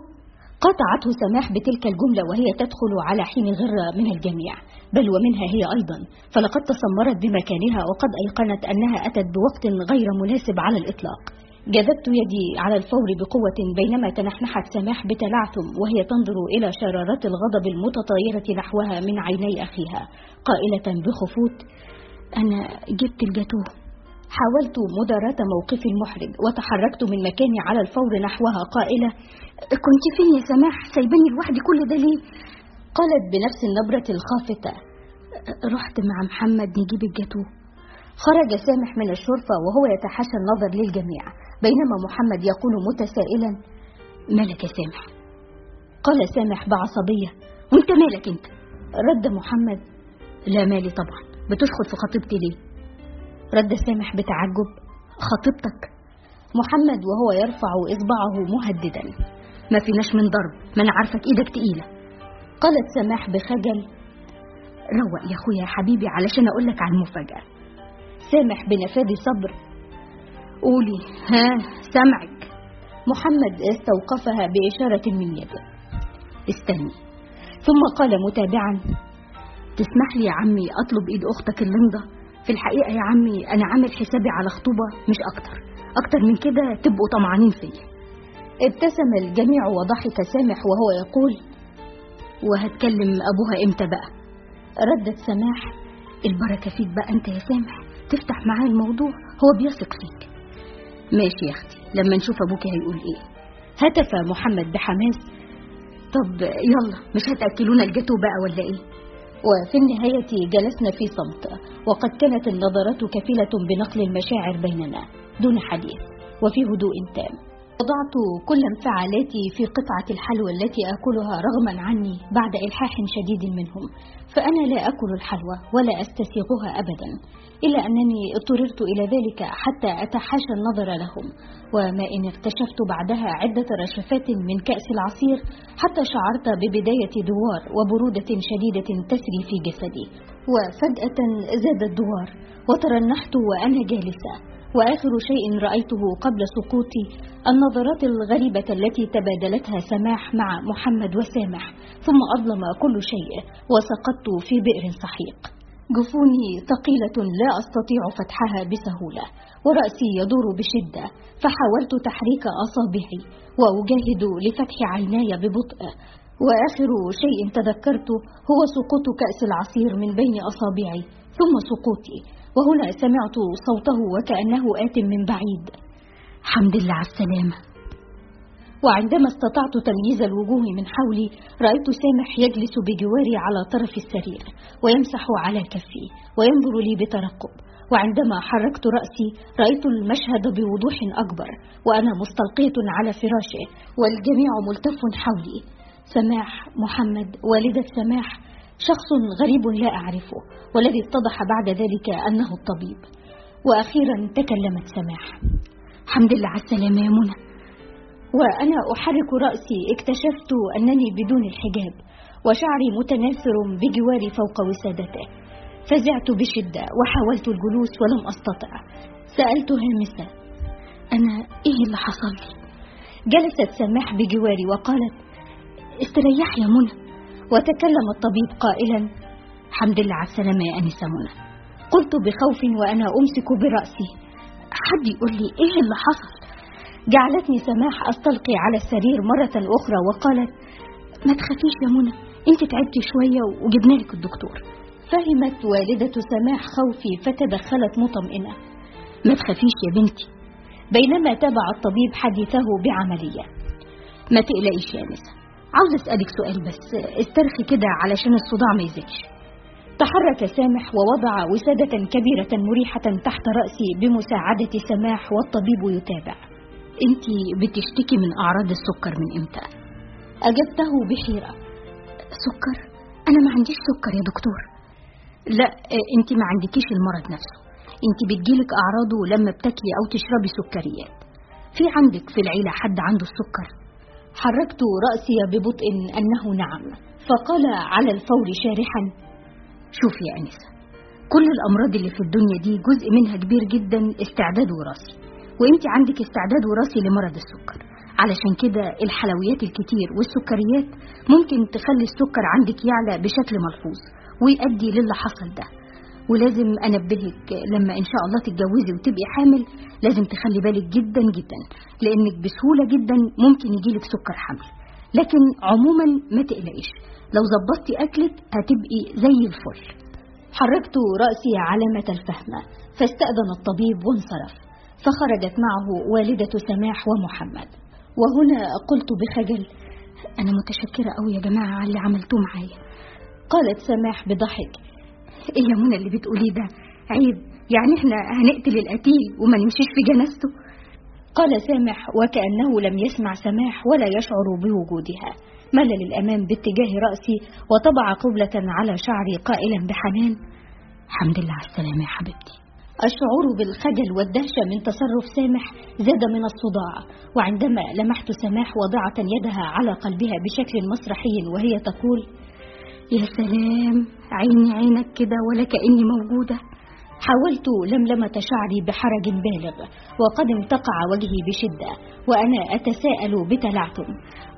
قطعته سماح بتلك الجملة وهي تدخل على حين غرة من الجميع بل ومنها هي أيضا فلقد تسمرت بمكانها وقد أيقنت أنها أتت بوقت غير مناسب على الإطلاق جذبت يدي على الفور بقوة بينما تنحنحت سماح بتلعثم وهي تنظر إلى شرارات الغضب المتطايرة نحوها من عيني أخيها قائلة بخفوت أنا جبت الجاتوه حاولت مداراة موقفي المحرج وتحركت من مكاني على الفور نحوها قائلة كنت فين يا سماح سايباني لوحدي كل ده ليه قالت بنفس النبرة الخافتة رحت مع محمد نجيب الجاتوه خرج سامح من الشرفة وهو يتحاشى النظر للجميع بينما محمد يقول متسائلا مالك يا سامح قال سامح بعصبية وانت مالك انت رد محمد لا مالي طبعا بتشخط في خطيبتي ليه رد سامح بتعجب خطيبتك محمد وهو يرفع إصبعه مهددا ما فيناش من ضرب ما انا عارفك ايدك تقيلة قالت سماح بخجل روق يا اخويا يا حبيبي علشان اقول لك على المفاجأة سامح بنفاذ صبر قولي ها سمعك محمد استوقفها بإشارة من يده استني ثم قال متابعا تسمح لي يا عمي أطلب إيد أختك اللمضة في الحقيقة يا عمي أنا عامل حسابي على خطوبة مش أكتر أكتر من كده تبقوا طمعانين فيا ابتسم الجميع وضحك سامح وهو يقول وهتكلم أبوها إمتى بقى ردت سماح البركة فيك بقى أنت يا سامح تفتح معاه الموضوع هو بيثق فيك ماشي يا أختي لما نشوف أبوك هيقول إيه هتف محمد بحماس طب يلا مش هتأكلونا الجاتو بقى ولا إيه وفي النهاية جلسنا في صمت وقد كانت النظرات كفيلة بنقل المشاعر بيننا دون حديث وفي هدوء تام وضعت كل انفعالاتي في قطعة الحلوى التي آكلها رغما عني بعد إلحاح شديد منهم فأنا لا أكل الحلوى ولا أستسيغها أبدا إلا أنني اضطررت إلى ذلك حتى أتحاشى النظر لهم وما إن اكتشفت بعدها عدة رشفات من كأس العصير حتى شعرت ببداية دوار وبرودة شديدة تسري في جسدي وفجأة زاد الدوار وترنحت وأنا جالسة وآخر شيء رأيته قبل سقوطي النظرات الغريبة التي تبادلتها سماح مع محمد وسامح ثم أظلم كل شيء وسقطت في بئر سحيق جفوني ثقيلة لا أستطيع فتحها بسهولة ورأسي يدور بشدة فحاولت تحريك أصابعي وأجاهد لفتح عيناي ببطء وآخر شيء تذكرته هو سقوط كأس العصير من بين أصابعي ثم سقوطي وهنا سمعت صوته وكأنه آت من بعيد حمد لله على السلامة وعندما استطعت تمييز الوجوه من حولي رأيت سامح يجلس بجواري على طرف السرير ويمسح على كفي وينظر لي بترقب وعندما حركت رأسي رأيت المشهد بوضوح أكبر وأنا مستلقية على فراشه والجميع ملتف حولي سماح محمد والدة سماح شخص غريب لا أعرفه والذي اتضح بعد ذلك أنه الطبيب وأخيرا تكلمت سماح الحمد لله على السلامة يا منى وأنا أحرك رأسي اكتشفت أنني بدون الحجاب وشعري متناثر بجواري فوق وسادته فزعت بشدة وحاولت الجلوس ولم أستطع سألت هامسة أنا إيه اللي حصل لي جلست سماح بجواري وقالت استريح يا منى وتكلم الطبيب قائلا الحمد لله على السلامة يا أنسة منى قلت بخوف وأنا أمسك برأسي حد يقول لي إيه اللي حصل جعلتني سماح أستلقي على السرير مرة أخرى وقالت ما تخافيش يا منى انت تعبتي شوية وجبنا لك الدكتور فهمت والدة سماح خوفي فتدخلت مطمئنة ما تخافيش يا بنتي بينما تابع الطبيب حديثه بعملية ما تقلقيش يا نسا عاوز أسألك سؤال بس استرخي كده علشان الصداع ما يزيدش تحرك سامح ووضع وسادة كبيرة مريحة تحت رأسي بمساعدة سماح والطبيب يتابع انت بتشتكي من أعراض السكر من امتى؟ أجبته بحيرة سكر؟ أنا ما عنديش سكر يا دكتور لا انت ما عندكيش المرض نفسه انت بتجيلك أعراضه لما بتاكلي أو تشربي سكريات في عندك في العيلة حد عنده السكر؟ حركت رأسي ببطء أنه نعم فقال على الفور شارحا شوفي يا أنسة كل الأمراض اللي في الدنيا دي جزء منها كبير جدا استعداد وراثي وانت عندك استعداد وراثي لمرض السكر علشان كده الحلويات الكتير والسكريات ممكن تخلي السكر عندك يعلى بشكل ملحوظ ويؤدي للي حصل ده ولازم انبهك لما ان شاء الله تتجوزي وتبقي حامل لازم تخلي بالك جدا جدا لانك بسهوله جدا ممكن يجيلك سكر حمل لكن عموما ما تقلقيش لو ظبطتي اكلك هتبقي زي الفل حركت راسي علامه الفهم فاستاذن الطبيب وانصرف فخرجت معه والده سماح ومحمد وهنا قلت بخجل انا متشكره قوي يا جماعه على اللي عملتوه معايا قالت سماح بضحك ايه يا منى اللي بتقوليه ده عيب يعني احنا هنقتل القتيل وما نمشيش في جنازته قال سامح وكأنه لم يسمع سماح ولا يشعر بوجودها مل للأمام باتجاه رأسي وطبع قبلة على شعري قائلا بحنان الحمد لله على السلامة يا حبيبتي الشعور بالخجل والدهشة من تصرف سامح زاد من الصداع وعندما لمحت سماح واضعة يدها على قلبها بشكل مسرحي وهي تقول يا سلام عيني عينك كده ولا كأني موجودة حاولت لملمة شعري بحرج بالغ وقد انتقع وجهي بشدة وأنا أتساءل بتلعثم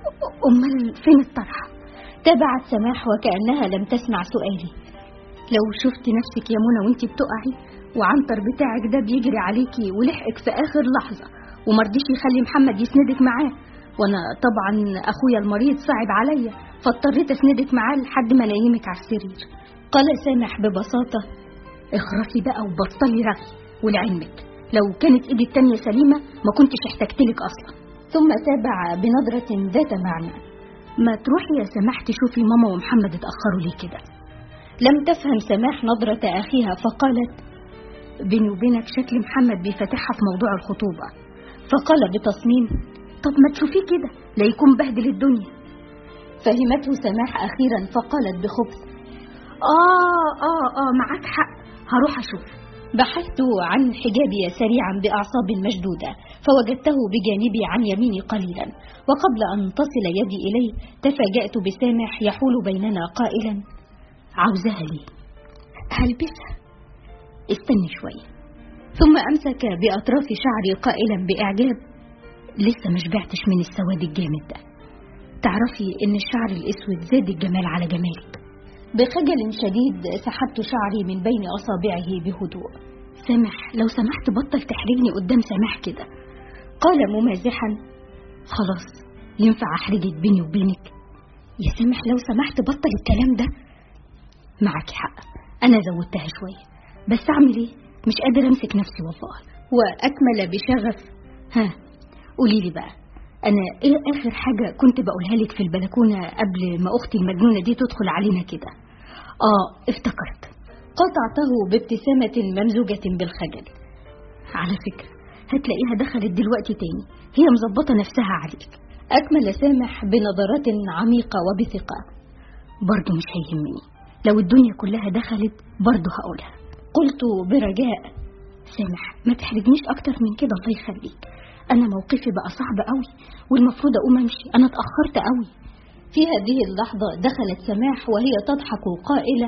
أمال فين الطرحة؟ تابعت سماح وكأنها لم تسمع سؤالي لو شفت نفسك يا منى وانت بتقعي وعنتر بتاعك ده بيجري عليكي ولحقك في آخر لحظة ومرضيش يخلي محمد يسندك معاه وانا طبعا اخويا المريض صعب عليا فاضطريت اسندك معاه لحد ما نيمك على السرير قال سامح ببساطة اخرسي بقى وبطلي رغي ولعلمك لو كانت ايدي التانية سليمة ما كنتش احتجتلك اصلا ثم تابع بنظرة ذات معنى ما تروحي يا سماح تشوفي ماما ومحمد اتأخروا ليه كده لم تفهم سماح نظرة أخيها فقالت بيني وبينك شكل محمد بيفتحها في موضوع الخطوبة فقال بتصميم طب ما تشوفيه كده لا يكون بهدل الدنيا فهمته سماح أخيرا فقالت بخبث آه آه آه معاك حق هروح أشوف بحثت عن حجابي سريعا بأعصاب مشدودة فوجدته بجانبي عن يميني قليلا وقبل أن تصل يدي إليه تفاجأت بسامح يحول بيننا قائلا عاوزاها ليه هلبسها استني شوية ثم أمسك بأطراف شعري قائلا بإعجاب لسه ما شبعتش من السواد الجامد ده تعرفي ان الشعر الاسود زاد الجمال على جمالك بخجل شديد سحبت شعري من بين اصابعه بهدوء سامح لو سمحت بطل تحرجني قدام سامح كده قال ممازحا خلاص ينفع احرجك بيني وبينك يا سامح لو سمحت بطل الكلام ده معك حق انا زودتها شويه بس اعمل ايه مش قادر امسك نفسي والله واكمل بشغف ها قولي لي بقى انا ايه اخر حاجه كنت بقولها لك في البلكونه قبل ما اختي المجنونه دي تدخل علينا كده اه افتكرت قطعته بابتسامة ممزوجة بالخجل على فكرة هتلاقيها دخلت دلوقتي تاني هي مظبطة نفسها عليك أكمل سامح بنظرات عميقة وبثقة برضه مش هيهمني لو الدنيا كلها دخلت برضه هقولها قلت برجاء سامح ما تحرجنيش أكتر من كده الله يخليك أنا موقفي بقى صعب قوي والمفروض أقوم أمشي أنا اتأخرت قوي في هذه اللحظة دخلت سماح وهي تضحك قائلة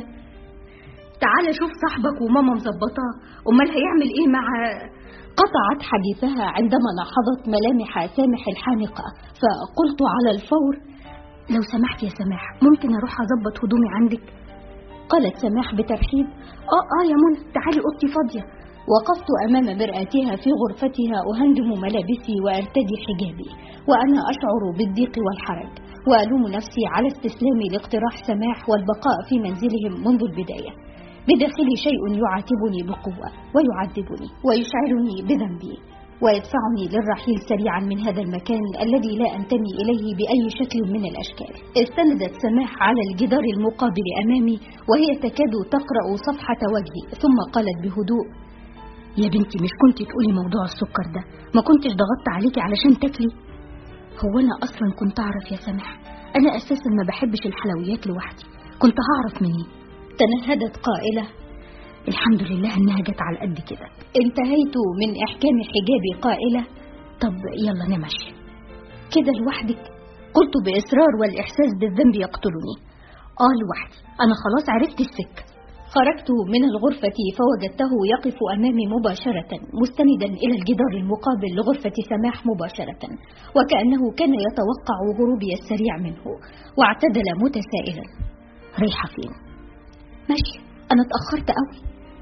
تعال شوف صاحبك وماما مظبطاه أمال هيعمل إيه مع قطعت حديثها عندما لاحظت ملامح سامح الحانقة فقلت على الفور لو سمحت يا سماح ممكن أروح أظبط هدومي عندك قالت سماح بترحيب آه آه يا منى تعالي أوضتي فاضية وقفت أمام مرآتها في غرفتها أهندم ملابسي وأرتدي حجابي وأنا أشعر بالضيق والحرج وألوم نفسي على استسلامي لاقتراح سماح والبقاء في منزلهم منذ البداية بداخلي شيء يعاتبني بقوة ويعذبني ويشعرني بذنبي ويدفعني للرحيل سريعا من هذا المكان الذي لا أنتمي إليه بأي شكل من الأشكال استندت سماح على الجدار المقابل أمامي وهي تكاد تقرأ صفحة وجهي ثم قالت بهدوء يا بنتي مش كنت تقولي موضوع السكر ده ما كنتش ضغطت عليكي علشان تاكلي هو انا اصلا كنت اعرف يا سماح انا اساسا ما بحبش الحلويات لوحدي كنت هعرف منين تنهدت قائلة الحمد لله انها جت على قد كده انتهيت من احكام حجابي قائلة طب يلا نمشي كده لوحدك قلت بإصرار والإحساس بالذنب يقتلني آه لوحدي أنا خلاص عرفت السكة خرجت من الغرفة فوجدته يقف أمامي مباشرة مستندا إلى الجدار المقابل لغرفة سماح مباشرة وكأنه كان يتوقع غروبي السريع منه واعتدل متسائلا رايحة فين؟ ماشي أنا اتأخرت قوي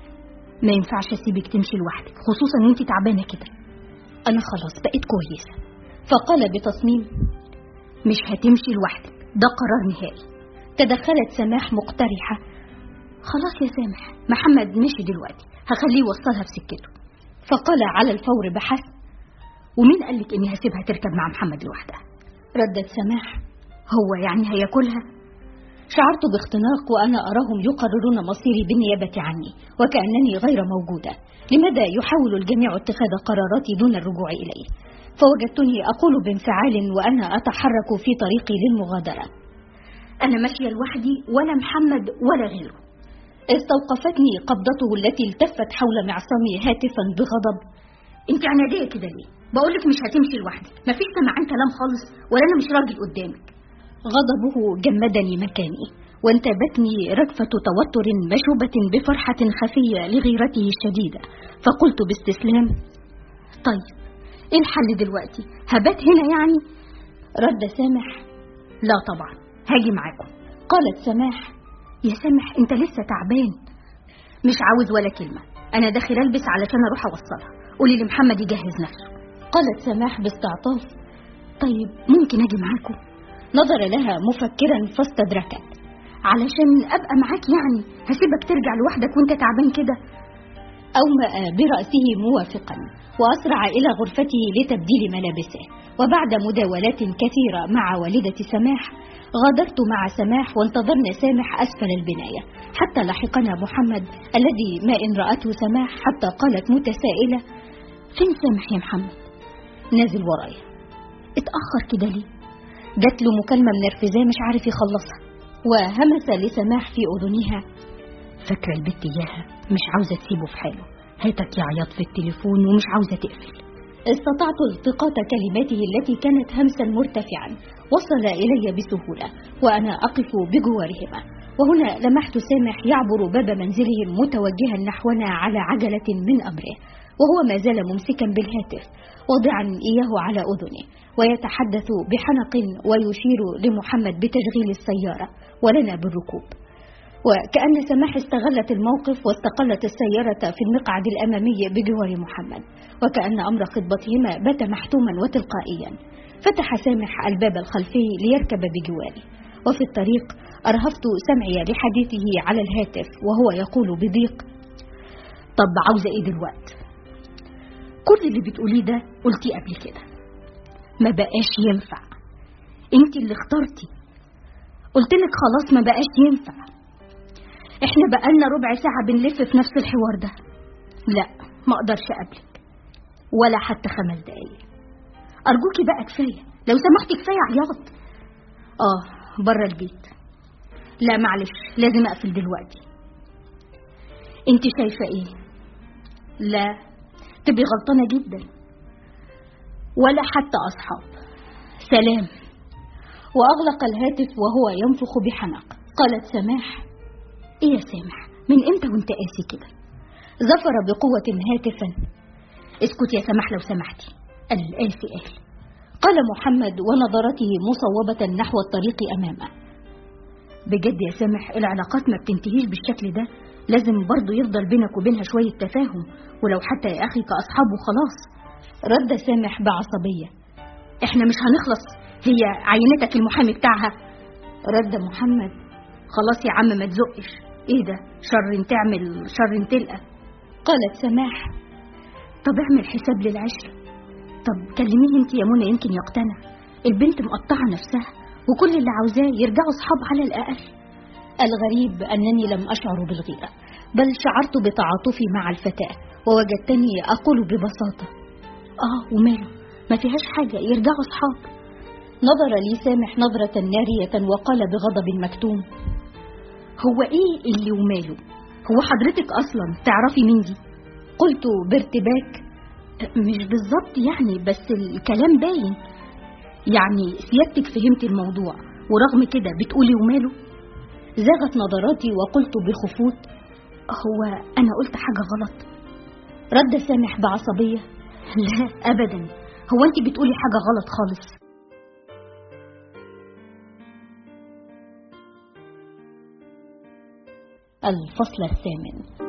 ما ينفعش أسيبك تمشي لوحدك خصوصا إن أنت تعبانة كده أنا خلاص بقيت كويسة فقال بتصميم مش هتمشي لوحدك ده قرار نهائي تدخلت سماح مقترحة خلاص يا سامح محمد مشي دلوقتي هخليه يوصلها في سكته فقال على الفور بحسب ومين قالك اني هسيبها تركب مع محمد لوحدها ردت سماح هو يعني هياكلها شعرت باختناق وأنا أراهم يقررون مصيري بالنيابة عني وكأنني غير موجودة لماذا يحاول الجميع اتخاذ قراراتي دون الرجوع إليه فوجدتني أقول بانفعال وأنا أتحرك في طريقي للمغادرة أنا ماشية لوحدي ولا محمد ولا غيره استوقفتني قبضته التي التفت حول معصمي هاتفا بغضب انت عنادية كده ليه بقولك مش هتمشي لوحدك مفيش سمعان كلام خالص ولا انا مش راجل قدامك غضبه جمدني مكاني وانتابتني رجفة توتر مشوبة بفرحة خفية لغيرته الشديدة فقلت باستسلام طيب ايه الحل دلوقتي هبات هنا يعني رد سامح لا طبعا هاجي معاكم قالت سماح يا سامح انت لسه تعبان مش عاوز ولا كلمة انا داخل البس علشان اروح اوصلها قولي لمحمد يجهز نفسه قالت سماح باستعطاف طيب ممكن اجي معاكم نظر لها مفكرا فاستدركت علشان ابقى معاك يعني هسيبك ترجع لوحدك وانت تعبان كده أومأ برأسه موافقا وأسرع إلى غرفته لتبديل ملابسه وبعد مداولات كثيرة مع والدة سماح غادرت مع سماح وانتظرنا سامح أسفل البناية حتى لحقنا محمد الذي ما إن رأته سماح حتى قالت متسائلة فين سامح يا محمد نازل ورايا اتأخر كده ليه جات له مكالمة منرفزاه مش عارف يخلصها وهمس لسماح في أذنها فاكرة البت إياها مش عاوزة تسيبه في حاله هاتك يعيط في التليفون ومش عاوزة تقفل استطعت التقاط كلماته التي كانت همسا مرتفعا وصل إلي بسهولة وأنا أقف بجوارهما وهنا لمحت سامح يعبر باب منزلهم متوجها نحونا على عجلة من أمره وهو ما زال ممسكا بالهاتف واضعا إياه على أذنه ويتحدث بحنق ويشير لمحمد بتشغيل السيارة ولنا بالركوب وكأن سماح استغلت الموقف واستقلت السيارة في المقعد الأمامي بجوار محمد وكأن أمر خطبتهما بات محتوما وتلقائيا فتح سامح الباب الخلفي ليركب بجواري وفي الطريق أرهفت سمعي لحديثه على الهاتف وهو يقول بضيق طب عاوزة ايه دلوقتي كل اللي بتقوليه ده قلتيه قبل كده ما بقاش ينفع انت اللي اخترتي قلت لك خلاص ما بقاش ينفع احنا بقالنا ربع ساعة بنلف في نفس الحوار ده لا ما اقدرش اقابلك ولا حتى خمس دقايق ارجوكي بقى كفاية لو سمحتي كفاية عياط اه بره البيت لا معلش لازم اقفل دلوقتي انت شايفة ايه لا تبقي غلطانة جدا ولا حتى اصحاب سلام وأغلق الهاتف وهو ينفخ بحنق قالت سماح ايه يا سامح من امتى وانت قاسي كده زفر بقوة هاتفا اسكت يا سماح لو سمحتي القاسي قال قال محمد ونظرته مصوبة نحو الطريق أمامه بجد يا سامح العلاقات ما بتنتهيش بالشكل ده لازم برضه يفضل بينك وبينها شوية تفاهم ولو حتى يا أخي كأصحاب وخلاص رد سامح بعصبية احنا مش هنخلص هي عينتك المحامي بتاعها رد محمد خلاص يا عم ما تزقش ايه ده شر تعمل شر تلقى قالت سماح طب اعمل حساب للعشرة طب كلميه انت يا منى يمكن يقتنع البنت مقطعة نفسها وكل اللي عاوزاه يرجعوا صحاب على الأقل الغريب أنني لم أشعر بالغيرة بل شعرت بتعاطفي مع الفتاة ووجدتني أقول ببساطة آه وماله ما فيهاش حاجة يرجعوا صحاب نظر لي سامح نظرة نارية وقال بغضب مكتوم هو ايه اللي وماله هو حضرتك اصلا تعرفي مين دي قلت بارتباك مش بالظبط يعني بس الكلام باين يعني سيادتك فهمت الموضوع ورغم كده بتقولي وماله زاغت نظراتي وقلت بخفوت هو انا قلت حاجة غلط رد سامح بعصبية لا ابدا هو انت بتقولي حاجة غلط خالص الفصل الثامن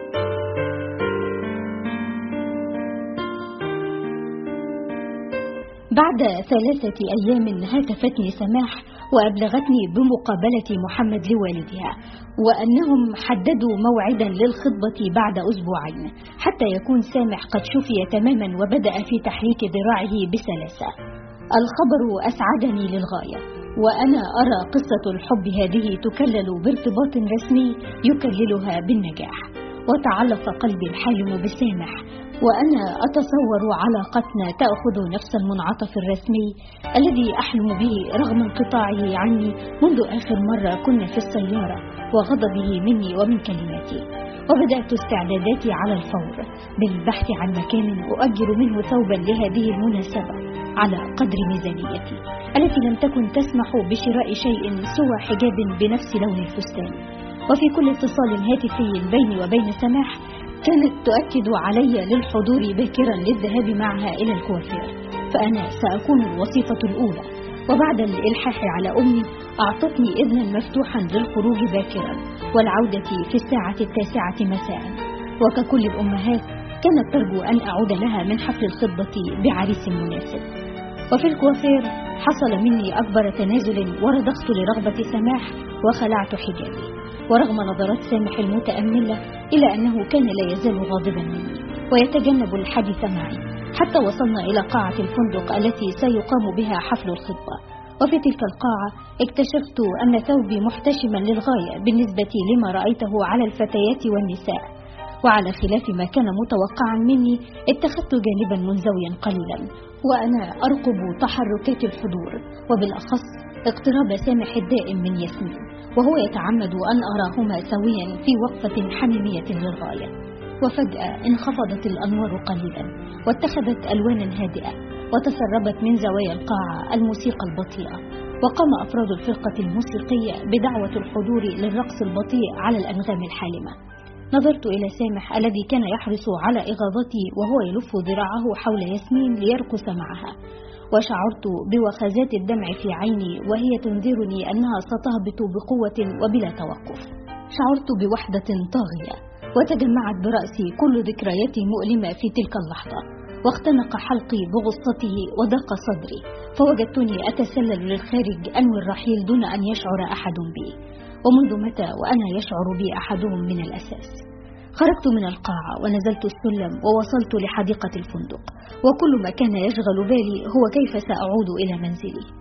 بعد ثلاثة أيام هاتفتني سماح وأبلغتني بمقابلة محمد لوالدها وأنهم حددوا موعدا للخطبة بعد أسبوعين حتى يكون سامح قد شفي تماما وبدأ في تحريك ذراعه بسلاسة الخبر أسعدني للغاية وأنا أرى قصة الحب هذه تكلل بارتباط رسمي يكللها بالنجاح وتعلق قلبي الحالم بسامح وأنا أتصور علاقتنا تأخذ نفس المنعطف الرسمي الذي أحلم به رغم انقطاعه عني منذ آخر مرة كنا في السيارة وغضبه مني ومن كلماتي وبدأت استعداداتي على الفور بالبحث عن مكان أؤجر منه ثوبا لهذه المناسبة على قدر ميزانيتي التي لم تكن تسمح بشراء شيء سوى حجاب بنفس لون الفستان وفي كل اتصال هاتفي بيني وبين سماح كانت تؤكد علي للحضور باكرا للذهاب معها إلى الكوافير فأنا سأكون الوصيفة الأولى وبعد الإلحاح على أمي أعطتني إذنا مفتوحا للخروج باكرا والعودة في الساعة التاسعة مساء وككل الأمهات كانت ترجو أن أعود لها من حفل الخطبة بعريس مناسب وفي الكوافير حصل مني أكبر تنازل ورضخت لرغبة سماح وخلعت حجابي ورغم نظرات سامح المتأملة إلا أنه كان لا يزال غاضبا مني ويتجنب الحديث معي حتى وصلنا إلى قاعة الفندق التي سيقام بها حفل الخطبة وفي تلك القاعة اكتشفت أن ثوبي محتشما للغاية بالنسبة لما رأيته على الفتيات والنساء وعلى خلاف ما كان متوقعا مني اتخذت جانبا منزويا قليلا وأنا أرقب تحركات الحضور وبالأخص اقتراب سامح الدائم من ياسمين وهو يتعمد أن أراهما سويا في وقفة حميمية للغاية وفجأة انخفضت الأنوار قليلا واتخذت ألوانا هادئة وتسربت من زوايا القاعة الموسيقى البطيئة وقام أفراد الفرقة الموسيقية بدعوة الحضور للرقص البطيء على الأنغام الحالمة نظرت إلى سامح الذي كان يحرص على إغاظتي وهو يلف ذراعه حول ياسمين ليرقص معها وشعرت بوخزات الدمع في عيني وهي تنذرني أنها ستهبط بقوة وبلا توقف شعرت بوحدة طاغية وتجمعت برأسي كل ذكرياتي مؤلمة في تلك اللحظة واختنق حلقي بغصته ودق صدري فوجدتني أتسلل للخارج أنوي الرحيل دون أن يشعر أحد بي ومنذ متى وأنا يشعر بي أحدهم من الأساس خرجت من القاعة ونزلت السلم ووصلت لحديقة الفندق وكل ما كان يشغل بالي هو كيف سأعود إلى منزلي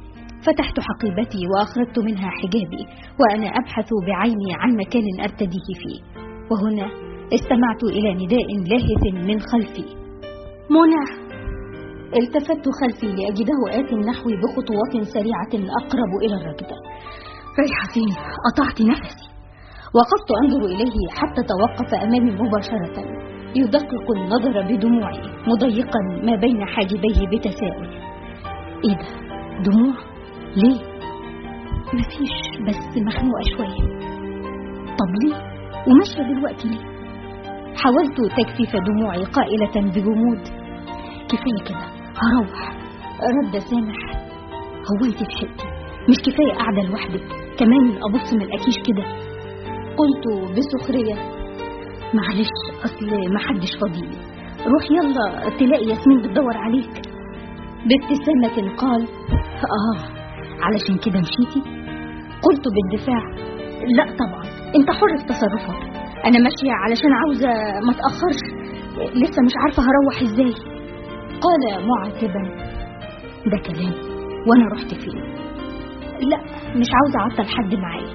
فتحت حقيبتي وأخرجت منها حجابي وأنا أبحث بعيني عن مكان أرتديه فيه وهنا استمعت إلى نداء لاهث من خلفي منى التفت خلفي لأجده آت نحوي بخطوات سريعة أقرب إلى الركضة رايحة فين؟ قطعت نفسي وقفت أنظر إليه حتى توقف أمامي مباشرة يدقق النظر بدموعي مضيقا ما بين حاجبيه بتساؤل إيه ده؟ دموع؟ ليه؟ مفيش بس مخنوقة شوية طب ليه؟ وماشية دلوقتي ليه؟ حاولت تكفيف دموعي قائلة بجمود كفاية كده هروح رد سامح هو انت لحقتي مش كفاية قاعدة لوحدك كمان أبص ما الاقيش كده قلت بسخرية معلش أصل ما حدش فاضيلي روح يلا تلاقي ياسمين بتدور عليك بابتسامة قال آه علشان كده مشيتي قلت باندفاع لا طبعا انت حر في تصرفاتك انا ماشية علشان عاوزة ما تأخرش لسه مش عارفة هروح ازاي قال معاتبا ده كلام وانا رحت فين لا مش عاوزة اعطل حد معايا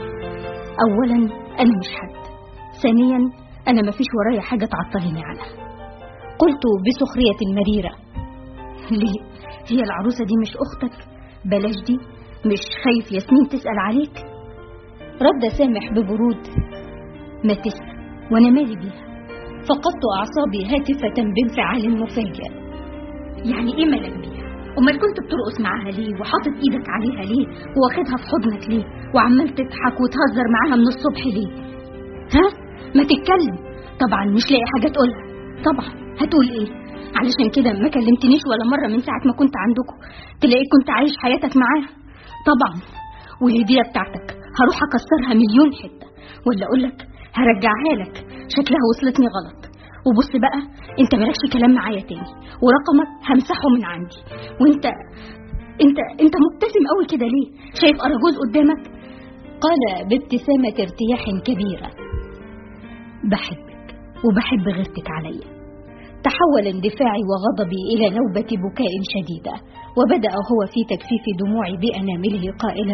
اولا انا مش حد ثانيا انا مفيش ورايا حاجة تعطلني عنها قلت بسخرية مريرة ليه هي العروسة دي مش اختك بلاش دي مش خايف ياسمين تسأل عليك رد سامح ببرود ما تسأل وانا مالي بيها فقدت أعصابي هاتفة بانفعال مفاجئ يعني ايه مالك بيها امال كنت بترقص معاها ليه وحاطط ايدك عليها ليه واخدها في حضنك ليه وعمال تضحك وتهزر معاها من الصبح ليه ها ما تتكلم طبعا مش لاقي حاجه تقولها طبعا هتقول ايه علشان كده ما كلمتنيش ولا مره من ساعه ما كنت عندكم تلاقيك كنت عايش حياتك معاها طبعا والهديه بتاعتك هروح اكسرها مليون حته ولا اقول لك هرجعها لك شكلها وصلتني غلط وبص بقى انت مالكش كلام معايا تاني ورقمك همسحه من عندي وانت انت انت مبتسم قوي كده ليه شايف اراجوز قدامك قال بابتسامة ارتياح كبيرة بحبك وبحب غيرتك عليا تحول اندفاعي وغضبي إلى نوبة بكاء شديدة وبدأ هو في تجفيف دموعي بأنامله قائلا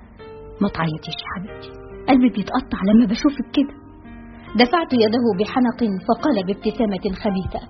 ما تعيطيش يا حبيبتي قلبي بيتقطع لما بشوفك كده دفعت يده بحنق فقال بابتسامة خبيثة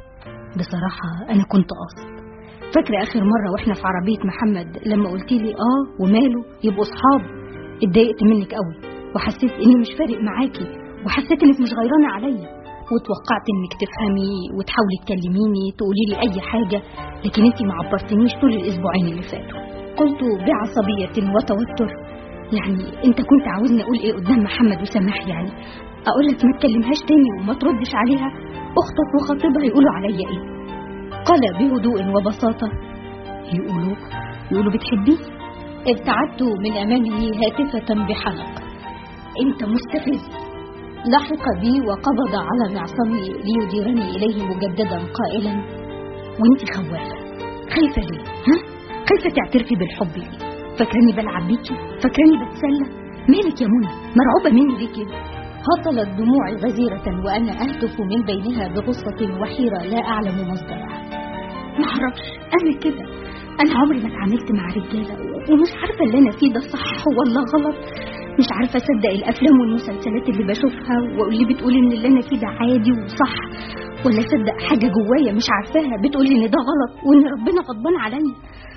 بصراحة أنا كنت قاصد فاكرة آخر مرة وإحنا في عربية محمد لما قلت لي آه وماله يبقوا صحاب اتضايقت منك قوي وحسيت إني مش فارق معاكي وحسيت إنك مش غيرانة عليا وتوقعت إنك تفهمي وتحاولي تكلميني تقولي لي أي حاجة لكن أنت ما عبرتنيش طول الأسبوعين اللي فاتوا قلت بعصبية وتوتر يعني أنت كنت عاوزني أقول إيه قدام محمد وسماح يعني اقول لك ما تكلمهاش تاني وما تردش عليها اختك وخطيبها يقولوا عليا ايه قال بهدوء وبساطه يقولوا يقولوا بتحبيه ابتعدت من امامه هاتفه بحنق انت مستفز لحق بي وقبض على معصمي ليديرني اليه مجددا قائلا وانت خوافه خايفه ليه ها خايفه تعترفي بالحب ليه فاكراني بلعب بيكي فاكراني بتسلى مالك يا منى مرعوبه مني ليه كده هطلت دموعي غزيرة وأنا أهتف من بينها بغصة وحيرة لا أعلم مصدرها ما أعرفش أنا كده أنا عمري ما اتعاملت مع رجالة ومش عارفة اللي أنا فيه ده صح ولا غلط مش عارفة أصدق الأفلام والمسلسلات اللي بشوفها واللي بتقول إن اللي أنا فيه ده عادي وصح ولا أصدق حاجة جوايا مش عارفاها بتقول إن ده غلط وإن ربنا غضبان عليا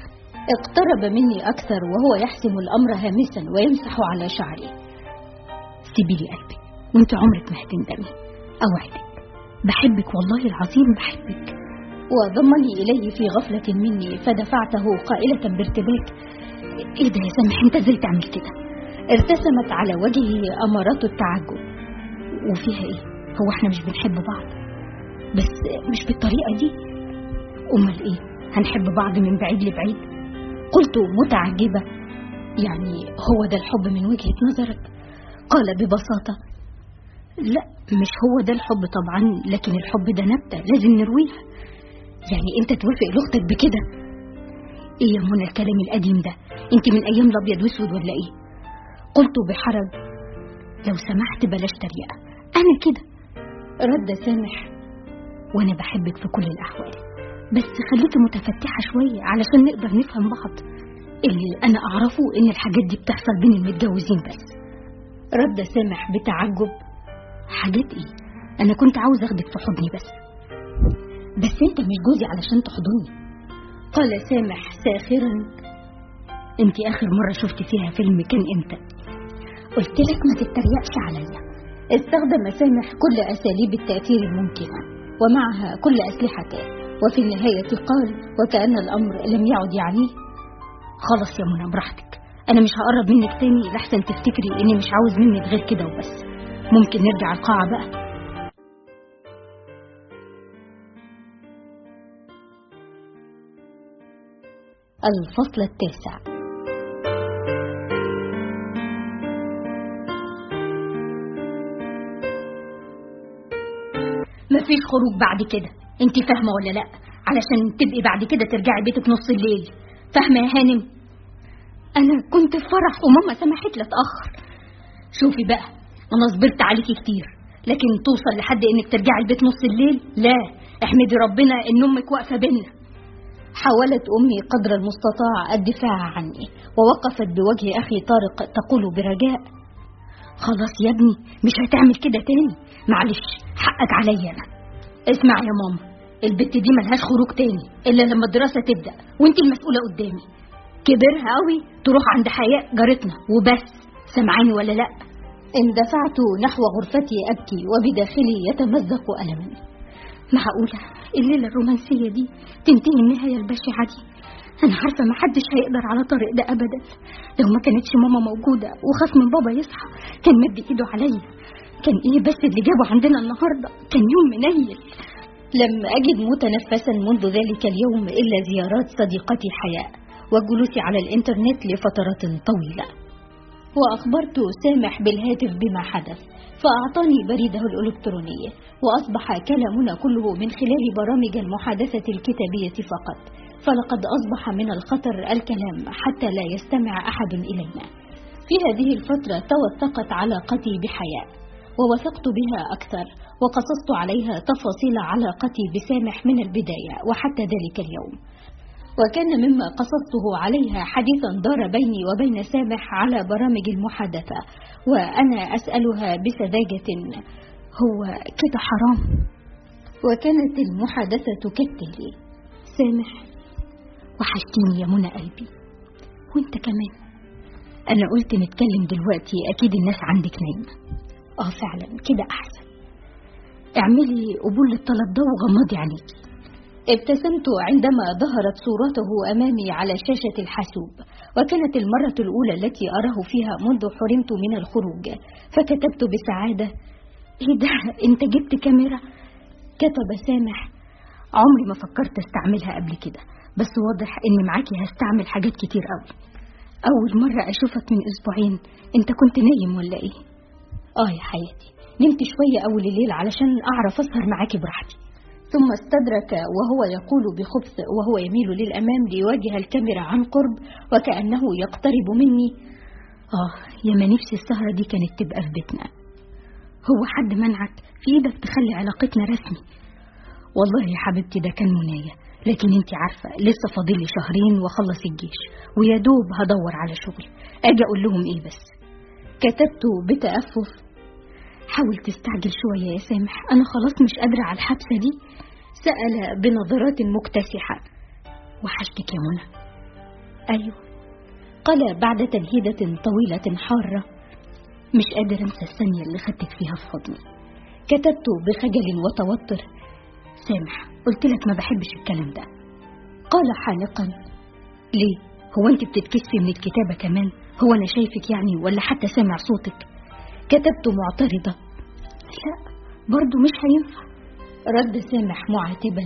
اقترب مني أكثر وهو يحسم الأمر هامسا ويمسح على شعري سيبي لي قلبك وانت عمرك ما هتندمي اوعدك بحبك والله العظيم بحبك وضمني اليه في غفله مني فدفعته قائله بارتباك ايه ده يا سامح انت ازاي تعمل كده ارتسمت على وجهه امارات التعجب وفيها ايه هو احنا مش بنحب بعض بس مش بالطريقه دي امال ايه هنحب بعض من بعيد لبعيد قلت متعجبه يعني هو ده الحب من وجهه نظرك قال ببساطه لا مش هو ده الحب طبعا لكن الحب ده نبتة لازم نرويها يعني انت توافق لاختك بكده ايه يا منى الكلام القديم ده انت من ايام الابيض واسود ولا ايه قلت بحرج لو سمحت بلاش تريقه انا كده رد سامح وانا بحبك في كل الاحوال بس خليكي متفتحه شويه علشان نقدر نفهم بعض اللي أنا أعرفه إن الحاجات دي بتحصل بين المتجوزين بس رد سامح بتعجب حاجات إيه؟ أنا كنت عاوز أخدك في حضني بس بس أنت مش جوزي علشان تحضني قال سامح ساخرا أنت آخر مرة شفت فيها فيلم كان إمتى؟ قلت لك ما تتريقش عليا استخدم سامح كل أساليب التأثير الممكنة ومعها كل أسلحته وفي النهاية قال وكأن الأمر لم يعد يعنيه خلاص يا منى براحتك أنا مش هقرب منك تاني لحسن تفتكري إني مش عاوز منك غير كده وبس ممكن نرجع القاعة بقى الفصل التاسع مفيش خروج بعد كده انت فاهمة ولا لا علشان تبقي بعد كده ترجعي بيتك نص الليل فاهمة يا هانم انا كنت في فرح وماما سمحت لي اتأخر شوفي بقى انا صبرت عليكي كتير لكن توصل لحد انك ترجعي البيت نص الليل لا احمدي ربنا ان امك واقفة بينا حاولت أمي قدر المستطاع الدفاع عني ووقفت بوجه أخي طارق تقول برجاء خلاص يا ابني مش هتعمل كده تاني معلش حقك عليا أنا اسمع يا ماما البت دي ملهاش خروج تاني إلا لما الدراسة تبدأ وانت المسؤولة قدامي كبرها قوي تروح عند حياء جارتنا وبس سمعاني ولا لأ اندفعت نحو غرفتي أبكي وبداخلي يتمزق ألما معقولة الليلة الرومانسية دي تنتهي النهاية البشعة دي أنا عارفة ما حدش هيقدر على طارق ده أبدا لو ما كانتش ماما موجودة وخاف من بابا يصحى كان مد إيده عليا كان إيه بس اللي جابه عندنا النهاردة كان يوم منيل لم أجد متنفسا منذ ذلك اليوم إلا زيارات صديقتي حياء والجلوس على الإنترنت لفترات طويلة وأخبرت سامح بالهاتف بما حدث فأعطاني بريده الإلكتروني وأصبح كلامنا كله من خلال برامج المحادثة الكتابية فقط فلقد أصبح من الخطر الكلام حتى لا يستمع أحد إلينا في هذه الفترة توثقت علاقتي بحياء ووثقت بها أكثر وقصصت عليها تفاصيل علاقتي بسامح من البداية وحتى ذلك اليوم وكان مما قصدته عليها حديثا دار بيني وبين سامح على برامج المحادثة وأنا أسألها بسذاجة هو كده حرام وكانت المحادثة كالتالي سامح وحشتيني يا منى قلبي وانت كمان انا قلت نتكلم دلوقتي اكيد الناس عندك نايمة اه فعلا كده احسن اعملي قبول للطلب ده وغمضي عينيكي ابتسمت عندما ظهرت صورته أمامي على شاشة الحاسوب وكانت المرة الأولى التي أراه فيها منذ حرمت من الخروج فكتبت بسعادة ايه ده انت جبت كاميرا كتب سامح عمري ما فكرت استعملها قبل كده بس واضح اني معاكي هستعمل حاجات كتير قوي اول مرة اشوفك من اسبوعين انت كنت نايم ولا ايه اه يا حياتي نمت شوية اول الليل علشان اعرف اسهر معاكي براحتي ثم استدرك وهو يقول بخبث وهو يميل للأمام ليواجه الكاميرا عن قرب وكأنه يقترب مني آه يا ما نفسي السهرة دي كانت تبقى في بيتنا هو حد منعك في ايدك تخلي علاقتنا رسمي والله يا حبيبتي ده كان منايا لكن انت عارفة لسه فاضل لي شهرين واخلص الجيش ويا دوب هدور على شغل اجي اقول لهم ايه بس كتبت بتأفف حاول تستعجل شوية يا سامح أنا خلاص مش قادرة على الحبسة دي سأل بنظرات مكتسحة وحشتك يا منى أيوة قال بعد تمهيدة طويلة حارة مش قادر أنسى الثانية اللي خدتك فيها في حضني كتبت بخجل وتوتر سامح قلت لك ما بحبش الكلام ده قال حانقا ليه هو انت بتتكسفي من الكتابة كمان هو أنا شايفك يعني ولا حتى سامع صوتك كتبت معترضة لا برضو مش هينفع رد سامح معاتبا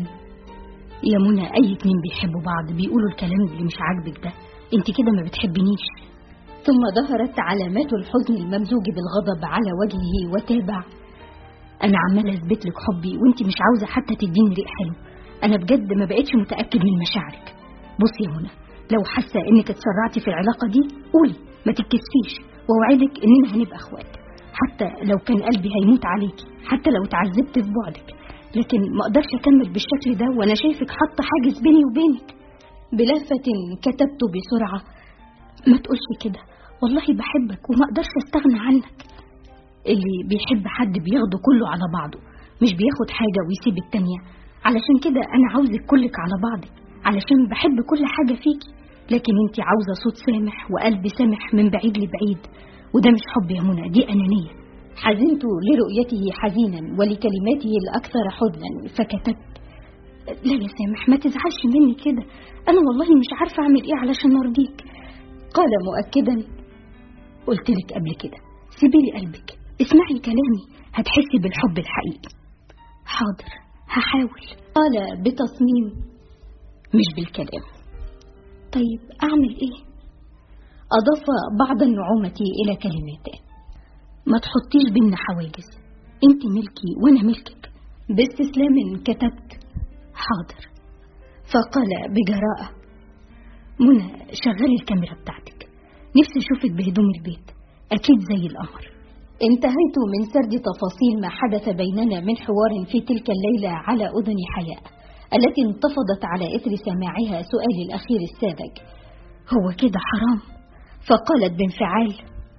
يا منى أي اتنين بيحبوا بعض بيقولوا الكلام اللي مش عاجبك ده انت كده ما بتحبنيش ثم ظهرت علامات الحزن الممزوج بالغضب على وجهه وتابع أنا عمالة أثبت لك حبي وانت مش عاوزة حتى تديني ريق حلو أنا بجد ما بقتش متأكد من مشاعرك بصي يا منى لو حاسة إنك اتسرعتي في العلاقة دي قولي ما تتكسفيش وأوعدك إننا هنبقى إخوات حتى لو كان قلبي هيموت عليكي حتى لو اتعذبت في بعدك لكن ما اقدرش اكمل بالشكل ده وانا شايفك حاطه حاجز بيني وبينك بلهفة كتبت بسرعة ما تقولش كده والله بحبك وما اقدرش استغنى عنك اللي بيحب حد بياخده كله على بعضه مش بياخد حاجة ويسيب التانية علشان كده أنا عاوزك كلك على بعضك علشان بحب كل حاجة فيكي لكن انت عاوزة صوت سامح وقلب سامح من بعيد لبعيد وده مش حب يا منى دي أنانية حزنت لرؤيته حزينا ولكلماته الأكثر حزنا فكتبت لا يا سامح ما تزعلش مني كده أنا والله مش عارفة أعمل إيه علشان أرضيك قال مؤكدا قلت لك قبل كده سيبي لي قلبك اسمعي كلامي هتحسي بالحب الحقيقي حاضر هحاول قال بتصميم مش بالكلام طيب أعمل إيه أضاف بعض النعومة إلى كلماته ما تحطيش بينا حواجز انت ملكي وانا ملكك باستسلام كتبت حاضر فقال بجراءة منى شغلي الكاميرا بتاعتك نفسي اشوفك بهدوم البيت اكيد زي القمر انتهيت من سرد تفاصيل ما حدث بيننا من حوار في تلك الليلة على أذن حياء التي انتفضت على إثر سماعها سؤالي الأخير الساذج هو كده حرام فقالت بانفعال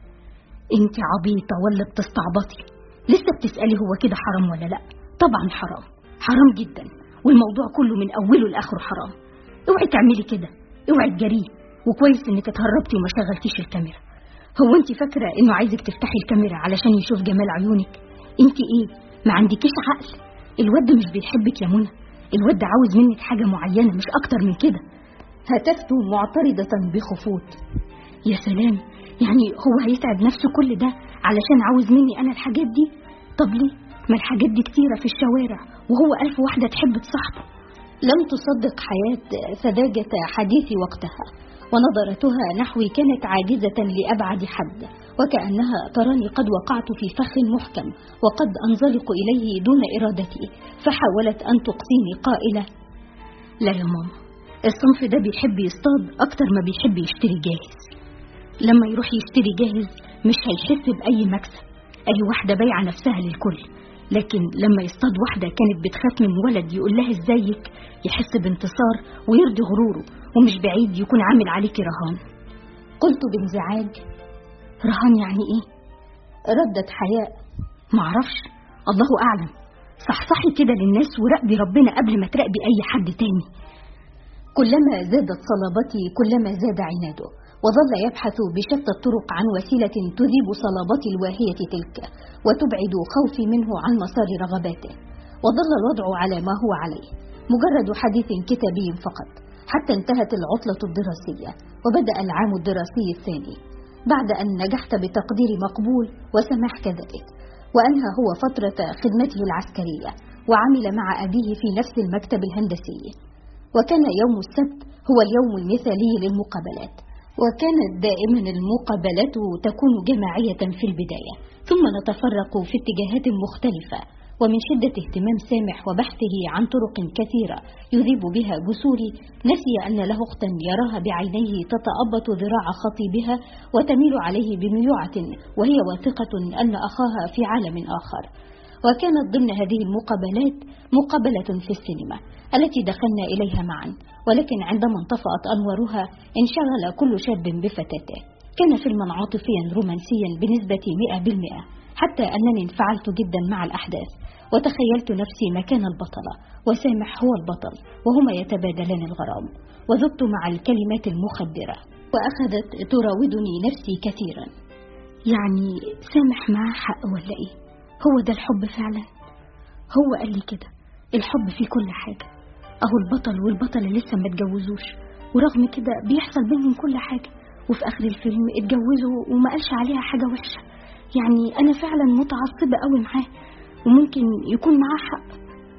انت عبيطة ولا بتستعبطي لسه بتسألي هو كده حرام ولا لا طبعا حرام حرام جدا والموضوع كله من أوله لآخره حرام اوعي تعملي كده اوعي تجريه وكويس انك اتهربتي وما شغلتيش الكاميرا هو انت فاكرة انه عايزك تفتحي الكاميرا علشان يشوف جمال عيونك انت ايه ما عندكيش عقل الواد مش بيحبك يا منى الواد عاوز منك حاجة معينة مش اكتر من كده هتفت معترضة بخفوت يا سلام يعني هو هيتعب نفسه كل ده علشان عاوز مني انا الحاجات دي طب ليه ما الحاجات دي كتيرة في الشوارع وهو ألف واحدة تحب تصاحبه لم تصدق حياة سذاجة حديث وقتها ونظرتها نحوي كانت عاجزة لأبعد حد وكأنها تراني قد وقعت في فخ محكم وقد أنزلق إليه دون إرادتي فحاولت أن تقصيني قائلة لا يا ماما الصنف ده بيحب يصطاد أكتر ما بيحب يشتري جاهز لما يروح يشتري جاهز مش هيحس بأي مكسب أي واحدة بايعة نفسها للكل لكن لما يصطاد واحدة كانت بتخاف من ولد يقول لها ازيك يحس بانتصار ويرضي غروره ومش بعيد يكون عامل عليكي رهان قلت بانزعاج رهان يعني ايه ردت حياء معرفش الله اعلم صحصحي كده للناس وراقبي ربنا قبل ما تراقبي اي حد تاني كلما زادت صلابتي كلما زاد عناده وظل يبحث بشتى الطرق عن وسيلة تذيب صلابتي الواهية تلك وتبعد خوفي منه عن مسار رغباته وظل الوضع على ما هو عليه مجرد حديث كتابي فقط حتى انتهت العطلة الدراسية وبدأ العام الدراسي الثاني بعد أن نجحت بتقدير مقبول وسماح كذلك وأنهى هو فترة خدمته العسكرية وعمل مع أبيه في نفس المكتب الهندسي وكان يوم السبت هو اليوم المثالي للمقابلات وكانت دائما المقابلات تكون جماعية في البداية ثم نتفرق في اتجاهات مختلفة ومن شدة اهتمام سامح وبحثه عن طرق كثيرة يذيب بها جسوري نسي أن له أختا يراها بعينيه تتأبط ذراع خطيبها وتميل عليه بميوعة وهي واثقة أن أخاها في عالم آخر وكانت ضمن هذه المقابلات مقابلة في السينما التي دخلنا إليها معا ولكن عندما انطفأت أنوارها انشغل كل شاب بفتاته كان فيلما عاطفيا رومانسيا بنسبة 100% حتى أنني انفعلت جدا مع الأحداث وتخيلت نفسي مكان البطلة وسامح هو البطل وهما يتبادلان الغرام وذبت مع الكلمات المخدرة وأخذت تراودني نفسي كثيرا يعني سامح معاه حق ولا إيه هو ده الحب فعلا هو قال لي كده الحب في كل حاجة أهو البطل والبطلة لسه ما اتجوزوش ورغم كده بيحصل بينهم كل حاجة وفي آخر الفيلم اتجوزوا وما قالش عليها حاجة وحشة يعني أنا فعلا متعصبة قوي معاه وممكن يكون معاه حق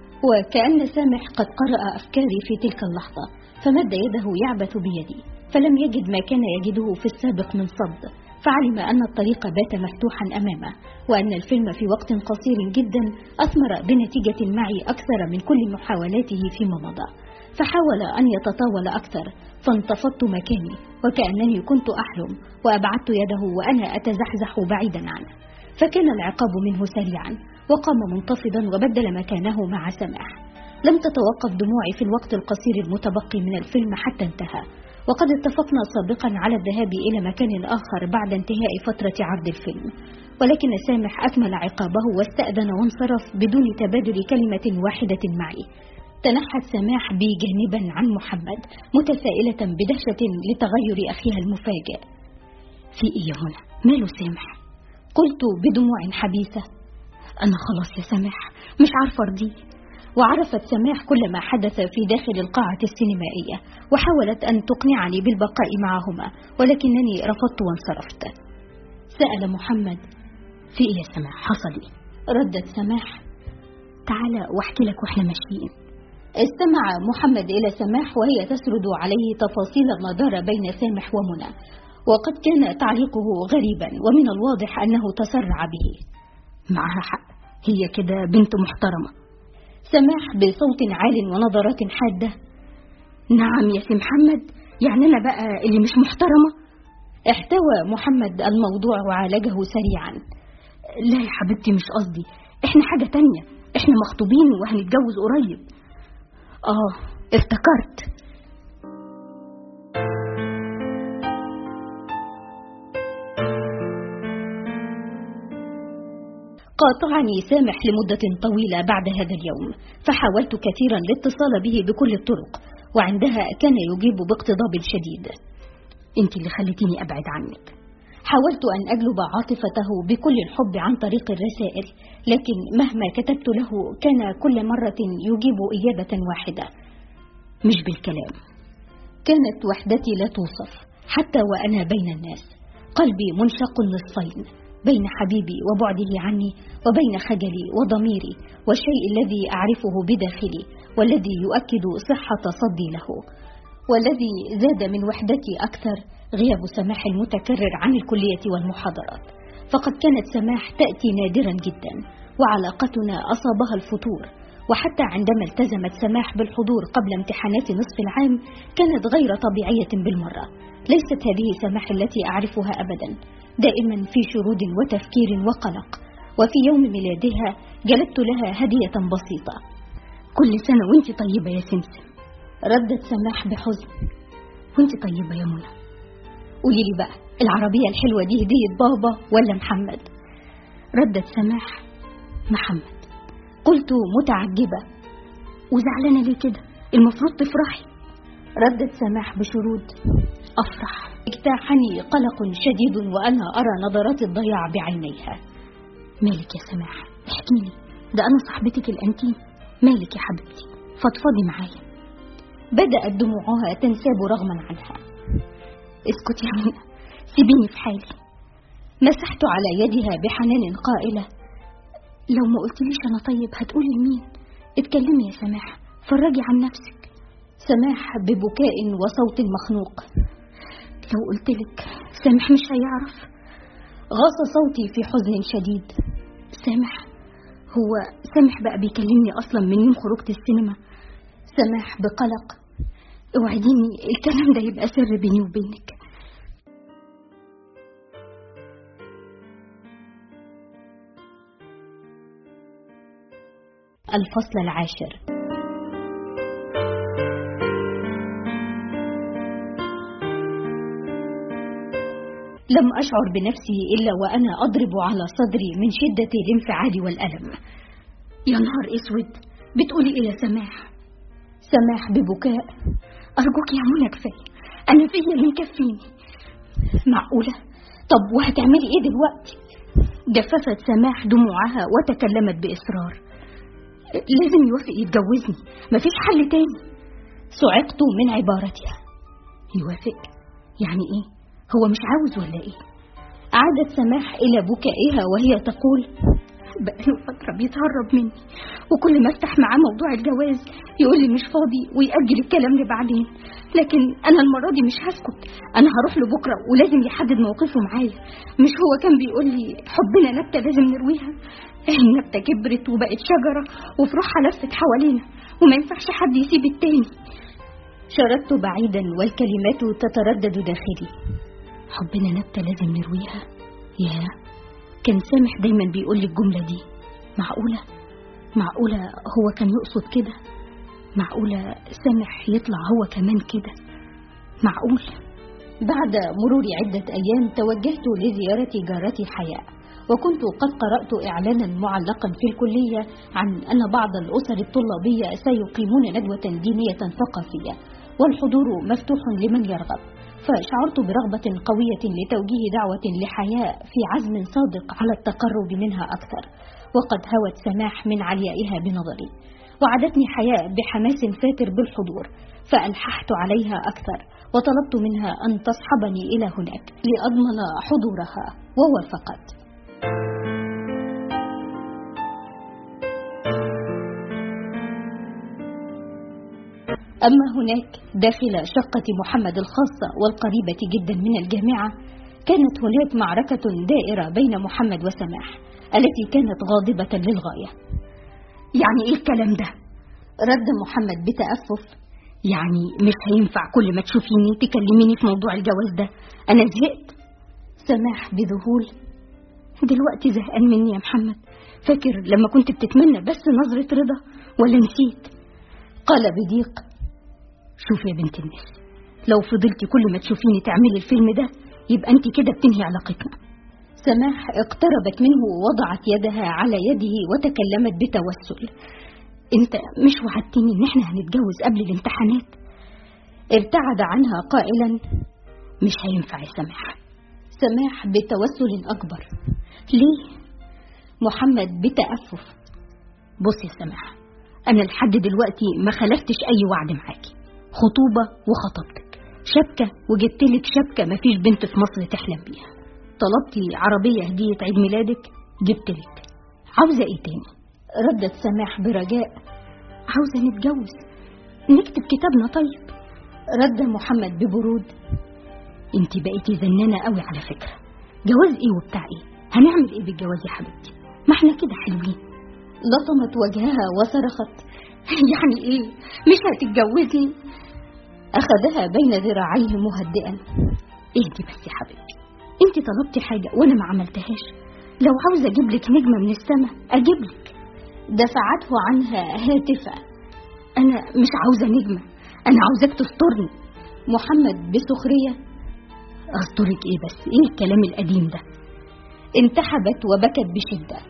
وكأن سامح قد قرأ أفكاري في تلك اللحظة فمد يده يعبث بيدي فلم يجد ما كان يجده في السابق من صد فعلم أن الطريق بات مفتوحا أمامه وأن الفيلم في وقت قصير جدا أثمر بنتيجة معي أكثر من كل محاولاته فيما مضى فحاول أن يتطاول أكثر فانتفضت مكاني وكأنني كنت أحلم وأبعدت يده وأنا أتزحزح بعيدا عنه فكان العقاب منه سريعا وقام منتفضا وبدل مكانه مع سماح لم تتوقف دموعي في الوقت القصير المتبقي من الفيلم حتى انتهى وقد اتفقنا سابقا على الذهاب إلى مكان آخر بعد انتهاء فترة عرض الفيلم ولكن سامح أكمل عقابه واستأذن وانصرف بدون تبادل كلمة واحدة معي تنحت سماح بي جانبا عن محمد متسائلة بدهشة لتغير أخيها المفاجئ في إيه يا هنا؟ ماله سامح؟ قلت بدموع حبيسة أنا خلاص يا سماح مش عارفة أرضيه وعرفت سماح كل ما حدث في داخل القاعة السينمائية وحاولت أن تقنعني بالبقاء معهما ولكنني رفضت وانصرفت سأل محمد في إيه يا سماح حصل إيه؟ ردت سماح تعالى واحكي لك واحنا ماشيين استمع محمد إلى سماح وهي تسرد عليه تفاصيل ما دار بين سامح ومنى وقد كان تعليقه غريبا ومن الواضح أنه تسرع به معها حق هي كده بنت محترمة سماح بصوت عال ونظرات حادة نعم يا سي محمد يعني أنا بقى اللي مش محترمة احتوى محمد الموضوع وعالجه سريعا لا يا حبيبتي مش قصدي احنا حاجة تانية احنا مخطوبين وهنتجوز قريب اه افتكرت قاطعني سامح لمدة طويلة بعد هذا اليوم فحاولت كثيرا الاتصال به بكل الطرق وعندها كان يجيب باقتضاب شديد انت اللي خليتيني ابعد عنك حاولت أن أجلب عاطفته بكل الحب عن طريق الرسائل لكن مهما كتبت له كان كل مرة يجيب إجابة واحدة مش بالكلام كانت وحدتي لا توصف حتى وأنا بين الناس قلبي منشق نصفين بين حبيبي وبعده عني وبين خجلي وضميري والشيء الذي أعرفه بداخلي والذي يؤكد صحة صدي له والذي زاد من وحدتي أكثر غياب سماح المتكرر عن الكلية والمحاضرات فقد كانت سماح تأتي نادرا جدا وعلاقتنا أصابها الفتور وحتى عندما التزمت سماح بالحضور قبل امتحانات نصف العام كانت غير طبيعية بالمرة ليست هذه سماح التي أعرفها أبدا دائما في شرود وتفكير وقلق وفي يوم ميلادها جلبت لها هدية بسيطة كل سنة وانت طيبة يا سمسم ردت سماح بحزن وانت طيبة يا منى قولي لي بقى العربية الحلوة دي هدية بابا ولا محمد ردت سماح محمد قلت متعجبة وزعلانة ليه كده المفروض تفرحي ردت سماح بشرود أفرح اجتاحني قلق شديد وأنا أرى نظرات الضياع بعينيها مالك يا سماح احكي لي ده أنا صاحبتك الأنتيم مالك يا حبيبتي فضفضي معايا بدأت دموعها تنساب رغما عنها اسكتي يا منى سيبيني في حالي مسحت على يدها بحنان قائلة لو ما قلتليش أنا طيب هتقولي لمين اتكلمي يا سماح فرجي عن نفسك سماح ببكاء وصوت مخنوق لو قلتلك سامح مش هيعرف غاص صوتي في حزن شديد سامح هو سامح بقى بيكلمني أصلا من يوم خروجة السينما سماح بقلق اوعديني الكلام ده يبقى سر بيني وبينك الفصل العاشر لم أشعر بنفسي إلا وأنا أضرب على صدري من شدة الانفعال والألم يا نهار اسود بتقولي ايه يا سماح سماح ببكاء ارجوك يا منى كفايه انا فيا اللي مكفيني معقولة طب وهتعملي ايه دلوقتي جففت سماح دموعها وتكلمت بإصرار لازم يوافق يتجوزني مفيش حل تاني صعقت من عبارتها يوافق يعني ايه هو مش عاوز ولا ايه عادت سماح إلى بكائها وهي تقول بقاله فترة بيتهرب مني وكل ما افتح معاه موضوع الجواز يقول لي مش فاضي ويأجل الكلام لبعدين لكن أنا المرة دي مش هسكت أنا هروح له بكرة ولازم يحدد موقفه معايا مش هو كان بيقول لي حبنا نبتة لازم نرويها النبتة كبرت وبقت شجرة وفروعها لفت حوالينا وما ينفعش حد يسيب التاني شردت بعيدا والكلمات تتردد داخلي حبنا نبتة لازم نرويها يا كان سامح دايما بيقول لي الجملة دي معقولة معقولة هو كان يقصد كده معقولة سامح يطلع هو كمان كده معقول بعد مرور عدة أيام توجهت لزيارة جارتي حياء وكنت قد قرأت إعلانا معلقا في الكلية عن أن بعض الأسر الطلابية سيقيمون ندوة دينية ثقافية والحضور مفتوح لمن يرغب فشعرت برغبة قوية لتوجيه دعوة لحياء في عزم صادق على التقرب منها أكثر وقد هوت سماح من عليائها بنظري وعدتني حياء بحماس فاتر بالحضور فألححت عليها أكثر وطلبت منها أن تصحبني إلى هناك لأضمن حضورها ووافقت أما هناك داخل شقة محمد الخاصة والقريبة جدا من الجامعة كانت هناك معركة دائرة بين محمد وسماح التي كانت غاضبة للغاية يعني إيه الكلام ده؟ رد محمد بتأفف يعني مش هينفع كل ما تشوفيني تكلميني في موضوع الجواز ده أنا زهقت سماح بذهول دلوقتي زهقان مني يا محمد فاكر لما كنت بتتمنى بس نظرة رضا ولا نسيت قال بضيق شوفي يا بنت الناس لو فضلتي كل ما تشوفيني تعملي الفيلم ده يبقى انت كده بتنهي علاقتنا سماح اقتربت منه ووضعت يدها على يده وتكلمت بتوسل انت مش وعدتني ان احنا هنتجوز قبل الامتحانات ابتعد عنها قائلا مش هينفع يا سماح سماح بتوسل اكبر ليه محمد بتأفف بص يا سماح انا لحد دلوقتي ما خلفتش اي وعد معاكي خطوبة وخطبتك شبكة وجبتلك شبكة مفيش بنت في مصر تحلم بيها طلبتي عربية هدية عيد ميلادك جبتلك عاوزة ايه تاني ردت سماح برجاء عاوزة نتجوز نكتب كتابنا طيب رد محمد ببرود انت بقيتي زنانة قوي على فكرة جواز ايه وبتاع ايه هنعمل ايه بالجواز يا حبيبتي ما احنا كده حلوين لطمت وجهها وصرخت يعني ايه مش هتتجوزني اخذها بين ذراعيه مهدئا اهدي بس يا حبيبتي انت طلبتي حاجة وانا ما عملتهاش لو عاوزة اجيب لك نجمة من السماء اجيب لك دفعته عنها هاتفة انا مش عاوزة نجمة انا عاوزاك تسترني محمد بسخرية استرك ايه بس ايه الكلام القديم ده انتحبت وبكت بشدة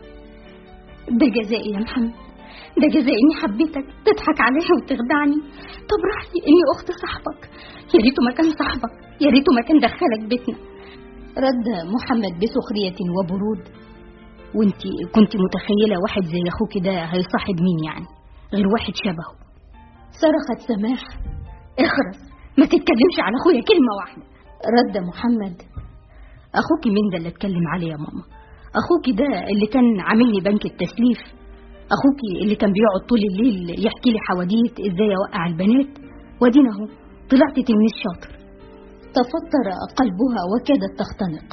ده جزائي يا محمد ده جزائي اني حبيتك تضحك عليها وتخدعني طب راحتي اني اخت صاحبك يا ريته ما كان صاحبك يا ريته ما كان دخلك بيتنا رد محمد بسخرية وبرود وانتي كنت متخيلة واحد زي اخوك ده هيصاحب مين يعني غير واحد شبهه صرخت سماح اخرس ما تتكلمش على اخويا كلمة واحدة رد محمد اخوك مين ده اللي اتكلم عليه يا ماما اخوك ده اللي كان عامل لي بنك التسليف اخوك اللي كان بيقعد طول الليل يحكي لي حواديت ازاي اوقع البنات وادينا اهو طلعت تلميذ شاطر تفطر قلبها وكادت تختنق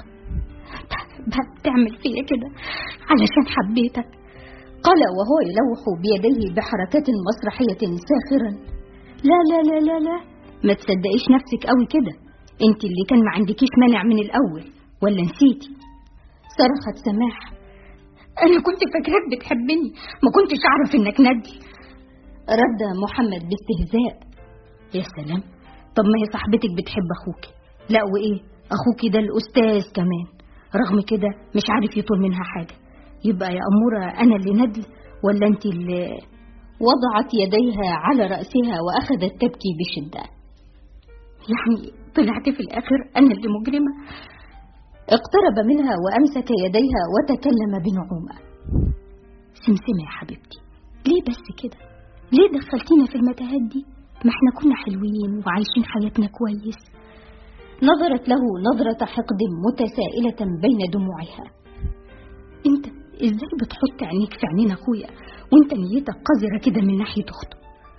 بتعمل فيا كده علشان حبيتك قال وهو يلوح بيديه بحركات مسرحية ساخرا لا لا لا لا لا ما تصدقيش نفسك قوي كده انت اللي كان ما عندكيش مانع من الاول ولا نسيتي صرخت سماح انا كنت فاكراك بتحبني ما كنتش اعرف انك ندي رد محمد باستهزاء يا سلام طب ما هي صاحبتك بتحب اخوك لا وايه اخوك ده الاستاذ كمان رغم كده مش عارف يطول منها حاجه يبقى يا اموره انا اللي ندل ولا انت اللي وضعت يديها على راسها واخذت تبكي بشده يعني طلعت في الاخر انا اللي مجرمه اقترب منها وامسك يديها وتكلم بنعومه سمسمه يا حبيبتي ليه بس كده ليه دخلتينا في المتاهات دي ما احنا كنا حلوين وعايشين حياتنا كويس نظرت له نظرة حقد متسائلة بين دموعها انت ازاي بتحط عينيك في عينين اخويا وانت نيتك قذرة كده من ناحية اخته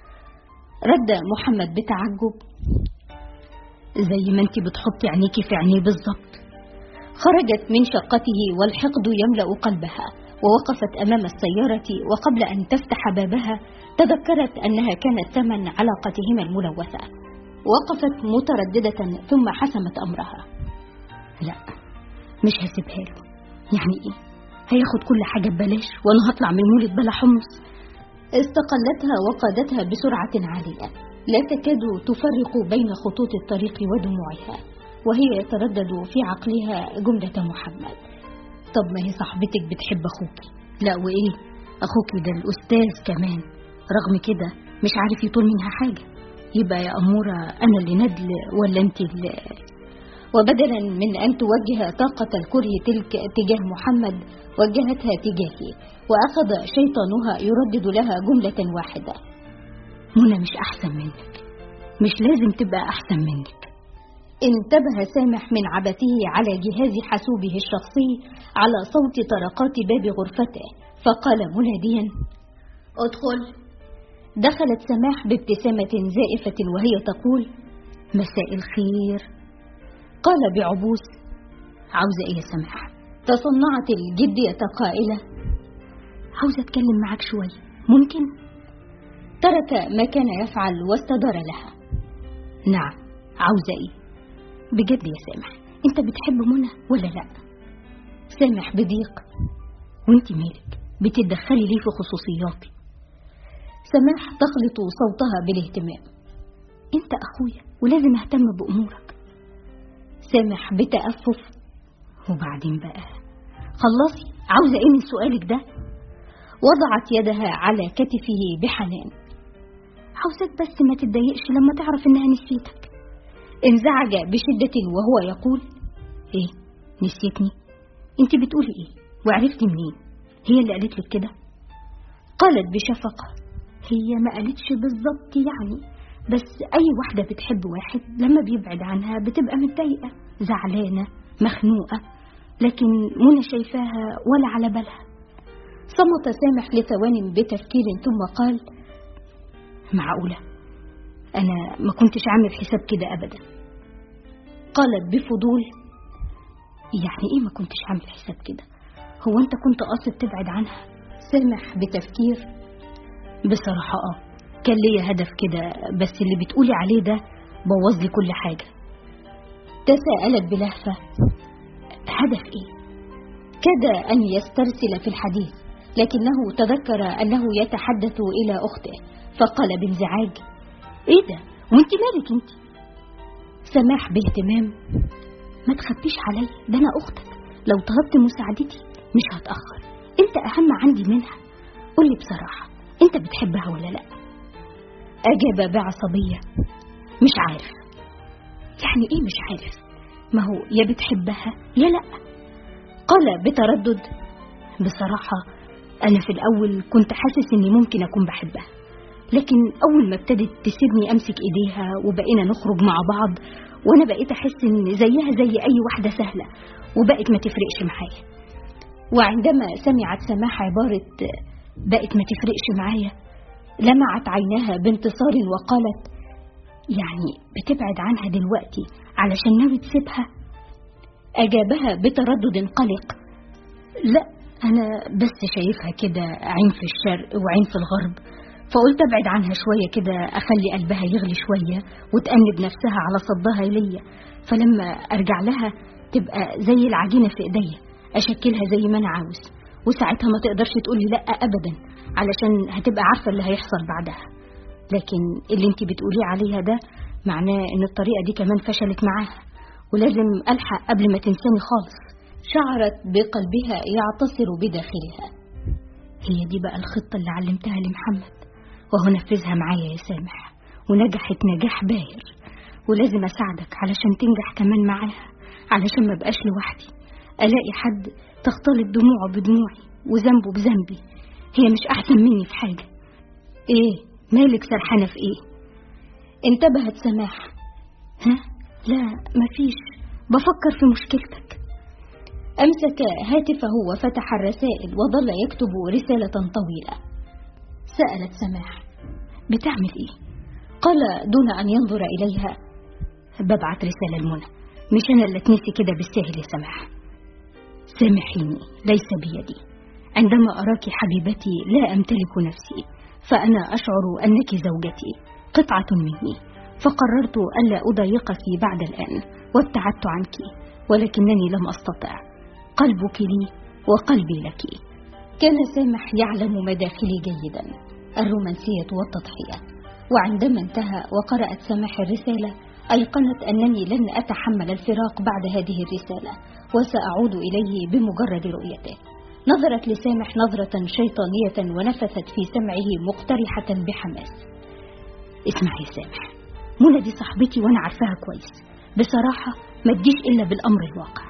رد محمد بتعجب زي ما انت بتحطي عينيكي في عينيه بالظبط خرجت من شقته والحقد يملأ قلبها ووقفت أمام السيارة وقبل أن تفتح بابها تذكرت أنها كانت ثمن علاقتهما الملوثة وقفت مترددة ثم حسمت أمرها لا مش هسيبها له يعني ايه هياخد كل حاجة ببلاش وانا هطلع من المولد بلا حمص استقلتها وقادتها بسرعة عالية لا تكاد تفرق بين خطوط الطريق ودموعها وهي يتردد في عقلها جملة محمد طب ما هي صاحبتك بتحب أخوك لا وإيه أخوك ده الأستاذ كمان رغم كده مش عارف يطول منها حاجة يبقى يا أمورة أنا اللي ندل ولا أنت اللي وبدلا من أن توجه طاقة الكره تلك تجاه محمد وجهتها تجاهي وأخذ شيطانها يردد لها جملة واحدة منى مش أحسن منك مش لازم تبقى أحسن منك انتبه سامح من عبثه على جهاز حاسوبه الشخصي على صوت طرقات باب غرفته فقال مناديا ادخل دخلت سماح بابتسامة زائفة وهي تقول مساء الخير قال بعبوس عاوزة ايه يا سماح تصنعت الجدية قائلة عاوزة اتكلم معاك شوية ممكن ترك ما كان يفعل واستدار لها نعم عاوزة ايه بجد يا سامح انت بتحب منى ولا لا سامح بضيق وانت مالك بتتدخلي ليه في خصوصياتي سماح تخلط صوتها بالاهتمام انت اخويا ولازم اهتم بامورك سامح بتأفف وبعدين بقى خلصي عاوزة ايه من سؤالك ده وضعت يدها على كتفه بحنان عاوزك بس ما تتضايقش لما تعرف انها نسيتك انزعج بشدة وهو يقول ايه نسيتني انت بتقولي ايه وعرفتي منين هي اللي قالت لك كده قالت بشفقة هي ما قالتش بالظبط يعني بس اي واحدة بتحب واحد لما بيبعد عنها بتبقى متضايقة زعلانة مخنوقة لكن منى شايفاها ولا على بالها صمت سامح لثوان بتفكير ثم قال معقولة أنا ما كنتش عامل حساب كده أبدا قالت بفضول يعني إيه ما كنتش عامل حساب كده هو أنت كنت قاصد تبعد عنها سامح بتفكير بصراحة آه كان ليا هدف كده بس اللي بتقولي عليه ده بوظ لي كل حاجة تساءلت بلهفة هدف إيه كاد أن يسترسل في الحديث لكنه تذكر أنه يتحدث إلى أخته فقال بانزعاج إيه ده وانت مالك انت سماح باهتمام ما تخبيش علي ده أنا أختك لو طلبت مساعدتي مش هتأخر انت أهم عندي منها قولي بصراحة انت بتحبها ولا لا أجاب بعصبية مش عارف يعني ايه مش عارف ما هو يا بتحبها يا لا قال بتردد بصراحة أنا في الأول كنت حاسس إني ممكن أكون بحبها لكن أول ما ابتدت تسيبني أمسك إيديها وبقينا نخرج مع بعض وأنا بقيت أحس إن زيها زي أي واحدة سهلة وبقت ما تفرقش معايا وعندما سمعت سماح عبارة بقت ما تفرقش معايا لمعت عيناها بانتصار وقالت يعني بتبعد عنها دلوقتي علشان ناوي تسيبها أجابها بتردد قلق لا أنا بس شايفها كده عين في الشرق وعين في الغرب فقلت أبعد عنها شوية كده أخلي قلبها يغلي شوية وتأنب نفسها على صدها ليا فلما أرجع لها تبقى زي العجينة في إيديا أشكلها زي ما أنا عاوز وساعتها ما تقدرش تقولي لأ أبدا علشان هتبقى عارفة اللي هيحصل بعدها لكن اللي انت بتقوليه عليها ده معناه ان الطريقة دي كمان فشلت معاها ولازم ألحق قبل ما تنساني خالص شعرت بقلبها يعتصر بداخلها هي دي بقى الخطة اللي علمتها لمحمد وهو نفذها معايا يا سامح ونجحت نجاح باهر ولازم أساعدك علشان تنجح كمان معاها علشان ما بقاش لوحدي ألاقي حد تختلط دموعه بدموعي وذنبه بذنبي هي مش أحسن مني في حاجة إيه مالك سرحانة في إيه انتبهت سماح ها لا مفيش بفكر في مشكلتك أمسك هاتفه وفتح الرسائل وظل يكتب رسالة طويلة سألت سماح بتعمل إيه قال دون أن ينظر إليها ببعت رسالة لمنى مش أنا اللي تنسي كده بالسهل يا سماح سامحيني ليس بيدي عندما أراك حبيبتي لا أمتلك نفسي فأنا أشعر أنك زوجتي قطعة مني فقررت ألا أضايقك بعد الآن وابتعدت عنك ولكنني لم أستطع قلبك لي وقلبي لك كان سامح يعلم مداخلي جيدا الرومانسية والتضحية وعندما انتهى وقرأت سماح الرسالة أيقنت أنني لن أتحمل الفراق بعد هذه الرسالة وسأعود إليه بمجرد رؤيته نظرت لسامح نظرة شيطانية ونفثت في سمعه مقترحة بحماس اسمعي سامح منى دي صاحبتي وأنا عارفاها كويس بصراحة ما تجيش إلا بالأمر الواقع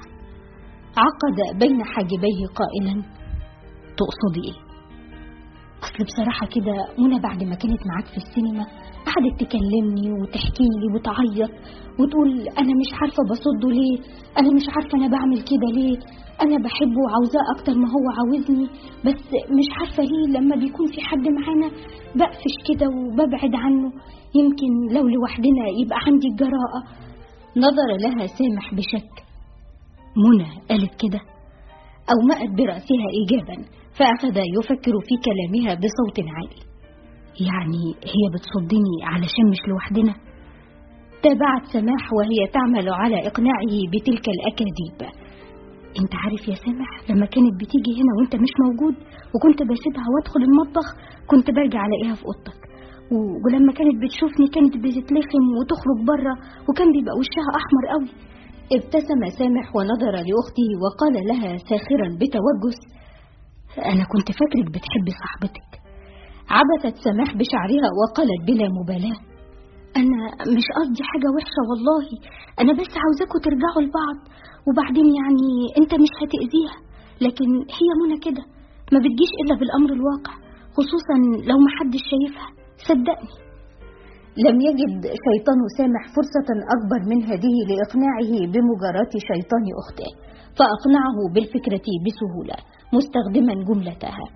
عقد بين حاجبيه قائلا تقصدي إيه؟ أصل بصراحة كده منى بعد ما كانت معاك في السينما قعدت تكلمني وتحكي لي وتعيط وتقول أنا مش عارفة بصده ليه أنا مش عارفة أنا بعمل كده ليه أنا بحبه وعاوزاه أكتر ما هو عاوزني بس مش عارفة ليه لما بيكون في حد معانا بقفش كده وببعد عنه يمكن لو لوحدنا يبقى عندي الجراءة نظر لها سامح بشك منى قالت كده أومأت برأسها إيجابا فأخذ يفكر في كلامها بصوت عالي يعني هي بتصدني علشان مش لوحدنا تابعت سماح وهي تعمل على إقناعه بتلك الأكاذيب انت عارف يا سامح لما كانت بتيجي هنا وانت مش موجود وكنت بسيبها وادخل المطبخ كنت برجع الاقيها في اوضتك ولما كانت بتشوفني كانت بتتلخم وتخرج بره وكان بيبقى وشها احمر قوي ابتسم سامح ونظر لاخته وقال لها ساخرا بتوجس انا كنت فاكرك بتحبي صاحبتك عبثت سماح بشعرها وقالت بلا مبالاه انا مش قصدي حاجه وحشه والله انا بس عاوزاكوا ترجعوا لبعض وبعدين يعني انت مش هتأذيها لكن هي منى كده ما بتجيش الا بالامر الواقع خصوصا لو محدش شايفها صدقني لم يجد شيطان سامح فرصة أكبر من هذه لإقناعه بمجاراة شيطان أخته فأقنعه بالفكرة بسهولة مستخدما جملتها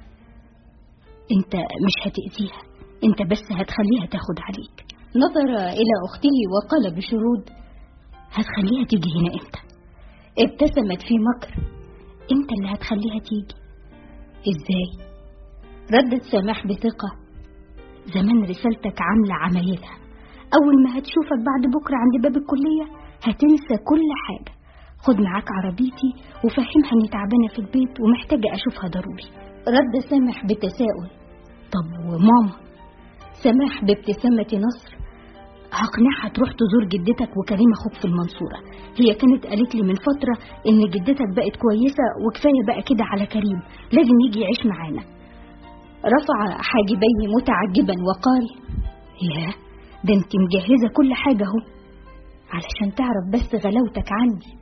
انت مش هتأذيها انت بس هتخليها تاخد عليك نظر إلى أخته وقال بشرود هتخليها تيجي هنا امتى ابتسمت في مكر انت اللي هتخليها تيجي ازاي ردت سماح بثقة زمان رسالتك عاملة عمايلها أول ما هتشوفك بعد بكرة عند باب الكلية هتنسى كل حاجة خد معاك عربيتي وفهمها اني تعبانة في البيت ومحتاجة أشوفها ضروري رد سامح بتساؤل طب وماما سماح بابتسامة نصر هقنعها تروح تزور جدتك وكريم اخوك في المنصورة هي كانت قالت لي من فترة ان جدتك بقت كويسة وكفاية بقى كده على كريم لازم يجي يعيش معانا رفع حاجبيه متعجبا وقال يا ده انت مجهزة كل حاجة اهو علشان تعرف بس غلاوتك عندي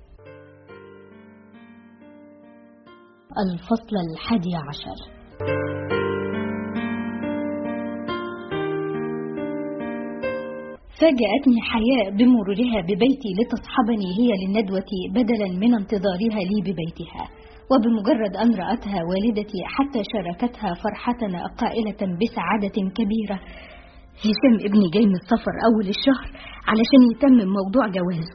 الفصل الحادي عشر فاجأتني حياء بمرورها ببيتي لتصحبني هي للندوة بدلا من انتظارها لي ببيتها وبمجرد أن رأتها والدتي حتى شاركتها فرحتنا قائلة بسعادة كبيرة هشام ابني جاي من السفر أول الشهر علشان يتمم موضوع جوازه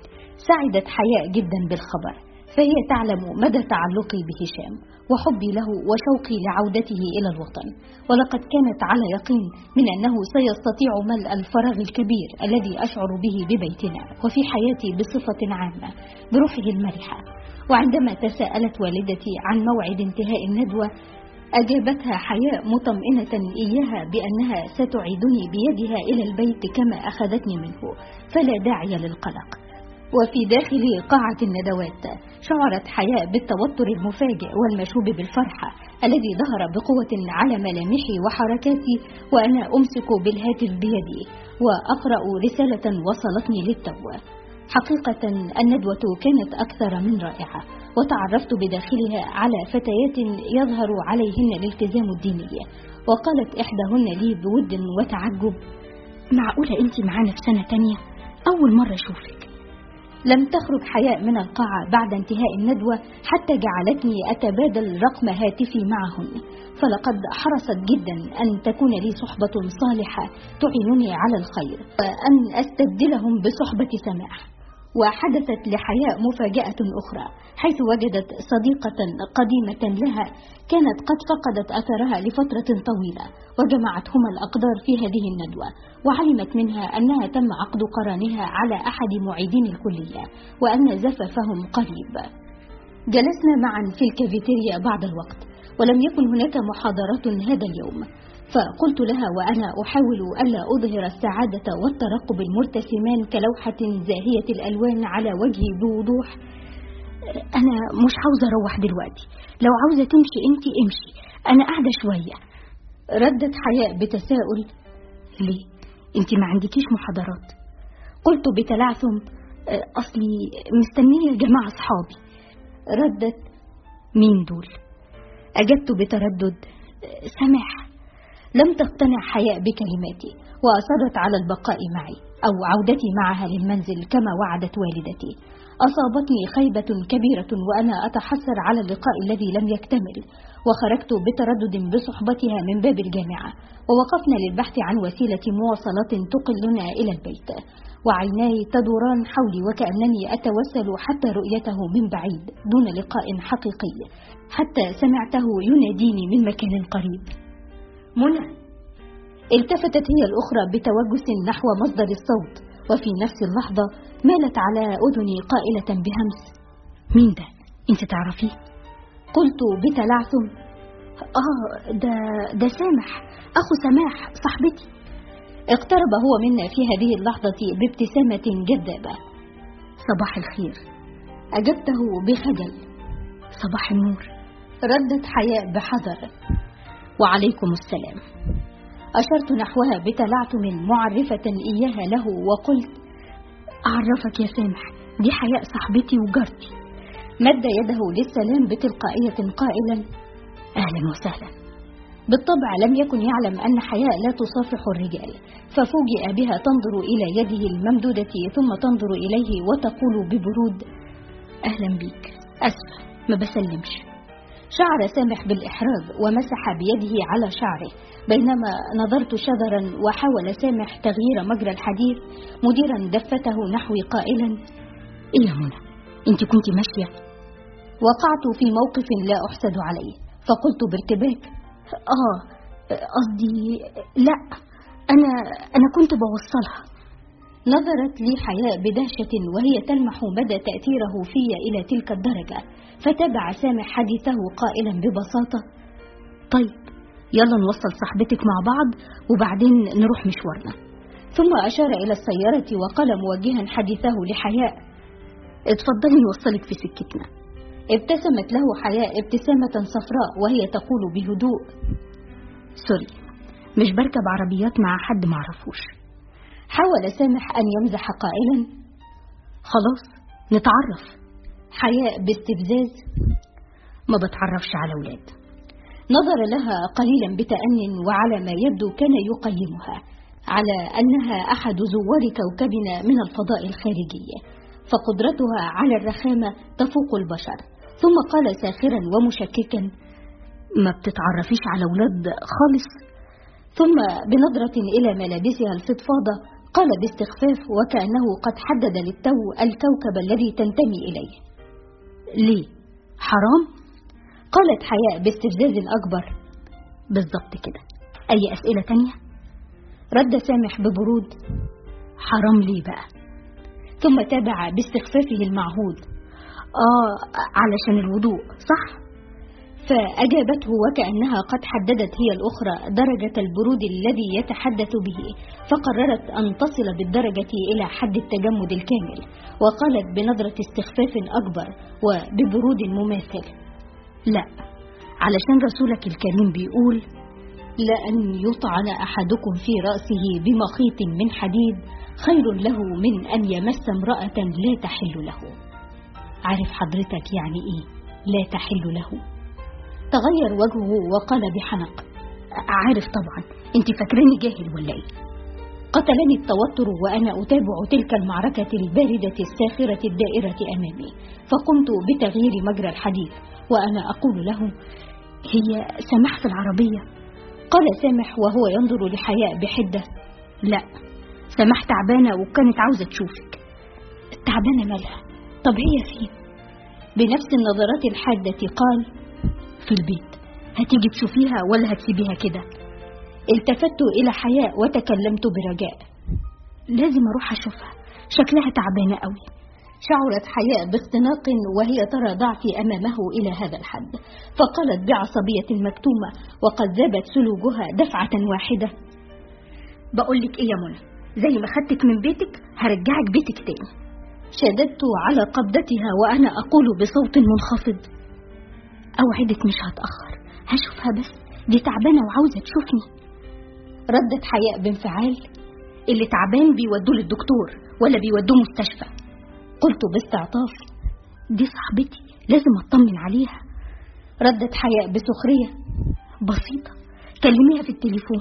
سعدت حياء جدا بالخبر فهي تعلم مدى تعلقي بهشام وحبي له وشوقي لعودته إلى الوطن ولقد كانت على يقين من أنه سيستطيع ملء الفراغ الكبير الذي أشعر به ببيتنا وفي حياتي بصفة عامة بروحه المرحة وعندما تساءلت والدتي عن موعد انتهاء الندوة أجابتها حياء مطمئنة إياها بأنها ستعيدني بيدها إلى البيت كما أخذتني منه فلا داعي للقلق وفي داخل قاعة الندوات شعرت حياء بالتوتر المفاجئ والمشوب بالفرحة الذي ظهر بقوة على ملامحي وحركاتي وأنا أمسك بالهاتف بيدي وأقرأ رسالة وصلتني للتو حقيقة الندوة كانت أكثر من رائعة وتعرفت بداخلها على فتيات يظهر عليهن الالتزام الديني وقالت إحداهن لي بود وتعجب معقولة أنت معانا في سنة تانية أول مرة أشوفك لم تخرج حياء من القاعة بعد انتهاء الندوة حتى جعلتني أتبادل رقم هاتفي معهن فلقد حرصت جدا أن تكون لي صحبة صالحة تعينني على الخير وأن أستبدلهم بصحبة سماح وحدثت لحياء مفاجأة أخرى حيث وجدت صديقة قديمة لها كانت قد فقدت أثرها لفترة طويلة وجمعتهما الأقدار في هذه الندوة وعلمت منها أنها تم عقد قرانها على أحد معيدين الكلية وأن زفافهم قريب جلسنا معا في الكافيتيريا بعد الوقت ولم يكن هناك محاضرات هذا اليوم فقلت لها وأنا أحاول ألا أظهر السعادة والترقب المرتسمان كلوحة زاهية الألوان على وجهي بوضوح أنا مش عاوزة أروح دلوقتي لو عاوزة تمشي أنت امشي أنا قاعدة شوية ردت حياء بتساؤل ليه؟ أنت ما عندكيش محاضرات قلت بتلعثم أصلي مستنية جماعة أصحابي ردت مين دول؟ أجبت بتردد سماح لم تقتنع حياء بكلماتي وأصرت على البقاء معي أو عودتي معها للمنزل كما وعدت والدتي أصابتني خيبة كبيرة وأنا أتحسر على اللقاء الذي لم يكتمل وخرجت بتردد بصحبتها من باب الجامعة ووقفنا للبحث عن وسيلة مواصلات تقلنا إلى البيت وعيناي تدوران حولي وكأنني أتوسل حتى رؤيته من بعيد دون لقاء حقيقي حتى سمعته يناديني من مكان قريب منى التفتت هي الأخرى بتوجس نحو مصدر الصوت وفي نفس اللحظة مالت على أذني قائلة بهمس مين ده؟ انت تعرفيه؟ قلت بتلعثم آه ده, ده سامح أخو سماح صاحبتي اقترب هو منا في هذه اللحظة بابتسامة جذابة صباح الخير أجبته بخجل صباح النور ردت حياء بحذر وعليكم السلام أشرت نحوها بتلعثم معرفة إياها له وقلت أعرفك يا سامح دي حياء صاحبتي وجارتي مد يده للسلام بتلقائية قائلا أهلا وسهلا بالطبع لم يكن يعلم أن حياء لا تصافح الرجال ففوجئ بها تنظر إلى يده الممدودة ثم تنظر إليه وتقول ببرود أهلا بيك أسفة ما بسلمش شعر سامح بالإحراج ومسح بيده على شعره بينما نظرت شذرا وحاول سامح تغيير مجرى الحديث مديرا دفته نحوي قائلا إيه يا منى أنت كنت ماشية وقعت في موقف لا أحسد عليه فقلت بارتباك آه قصدي لا أنا أنا كنت بوصلها نظرت لي حياء بدهشة وهي تلمح مدى تأثيره في إلى تلك الدرجة فتابع سامح حديثه قائلا ببساطة طيب يلا نوصل صاحبتك مع بعض وبعدين نروح مشوارنا ثم أشار إلى السيارة وقال موجها حديثه لحياء اتفضلي نوصلك في سكتنا ابتسمت له حياء ابتسامة صفراء وهي تقول بهدوء سوري مش بركب عربيات مع حد معرفوش حاول سامح أن يمزح قائلا خلاص نتعرف حياء باستفزاز ما بتعرفش على ولاد نظر لها قليلا بتأن وعلى ما يبدو كان يقيمها على أنها أحد زوار كوكبنا من الفضاء الخارجي فقدرتها على الرخامة تفوق البشر ثم قال ساخرا ومشككا ما بتتعرفيش على ولاد خالص ثم بنظرة إلى ملابسها الفضفاضة قال باستخفاف وكأنه قد حدد للتو الكوكب الذي تنتمي إليه ليه؟ حرام؟ قالت حياء باستفزاز أكبر بالضبط كده أي أسئلة تانية؟ رد سامح ببرود حرام ليه بقى؟ ثم تابع باستخفافه المعهود آه علشان الوضوء صح؟ فأجابته وكأنها قد حددت هي الأخرى درجة البرود الذي يتحدث به فقررت أن تصل بالدرجة إلى حد التجمد الكامل وقالت بنظرة استخفاف أكبر وببرود مماثل لا علشان رسولك الكريم بيقول لأن يطعن أحدكم في رأسه بمخيط من حديد خير له من أن يمس امرأة لا تحل له عارف حضرتك يعني إيه لا تحل له تغير وجهه وقال بحنق عارف طبعا انت فاكراني جاهل ولا ايه قتلني التوتر وأنا أتابع تلك المعركة الباردة الساخرة الدائرة أمامي فقمت بتغيير مجرى الحديث وأنا أقول له هي سماح في العربية قال سامح وهو ينظر لحياء بحدة لا سماح تعبانة وكانت عاوزة تشوفك تعبانة مالها طب هي فين بنفس النظرات الحادة قال في البيت هتيجي تشوفيها ولا هتسيبيها كده التفت إلى حياء وتكلمت برجاء لازم أروح أشوفها شكلها تعبانة قوي شعرت حياء باختناق وهي ترى ضعفي أمامه إلى هذا الحد فقالت بعصبية مكتومة وقد ذابت سلوجها دفعة واحدة بقول لك إيه يا منى زي ما خدتك من بيتك هرجعك بيتك تاني شددت على قبضتها وأنا أقول بصوت منخفض أوعدك مش هتأخر هشوفها بس دي تعبانة وعاوزة تشوفني ردت حياء بانفعال اللي تعبان بيودوه للدكتور ولا بيودوه مستشفى قلت باستعطاف دي صاحبتي لازم اطمن عليها ردت حياء بسخرية بسيطة كلميها في التليفون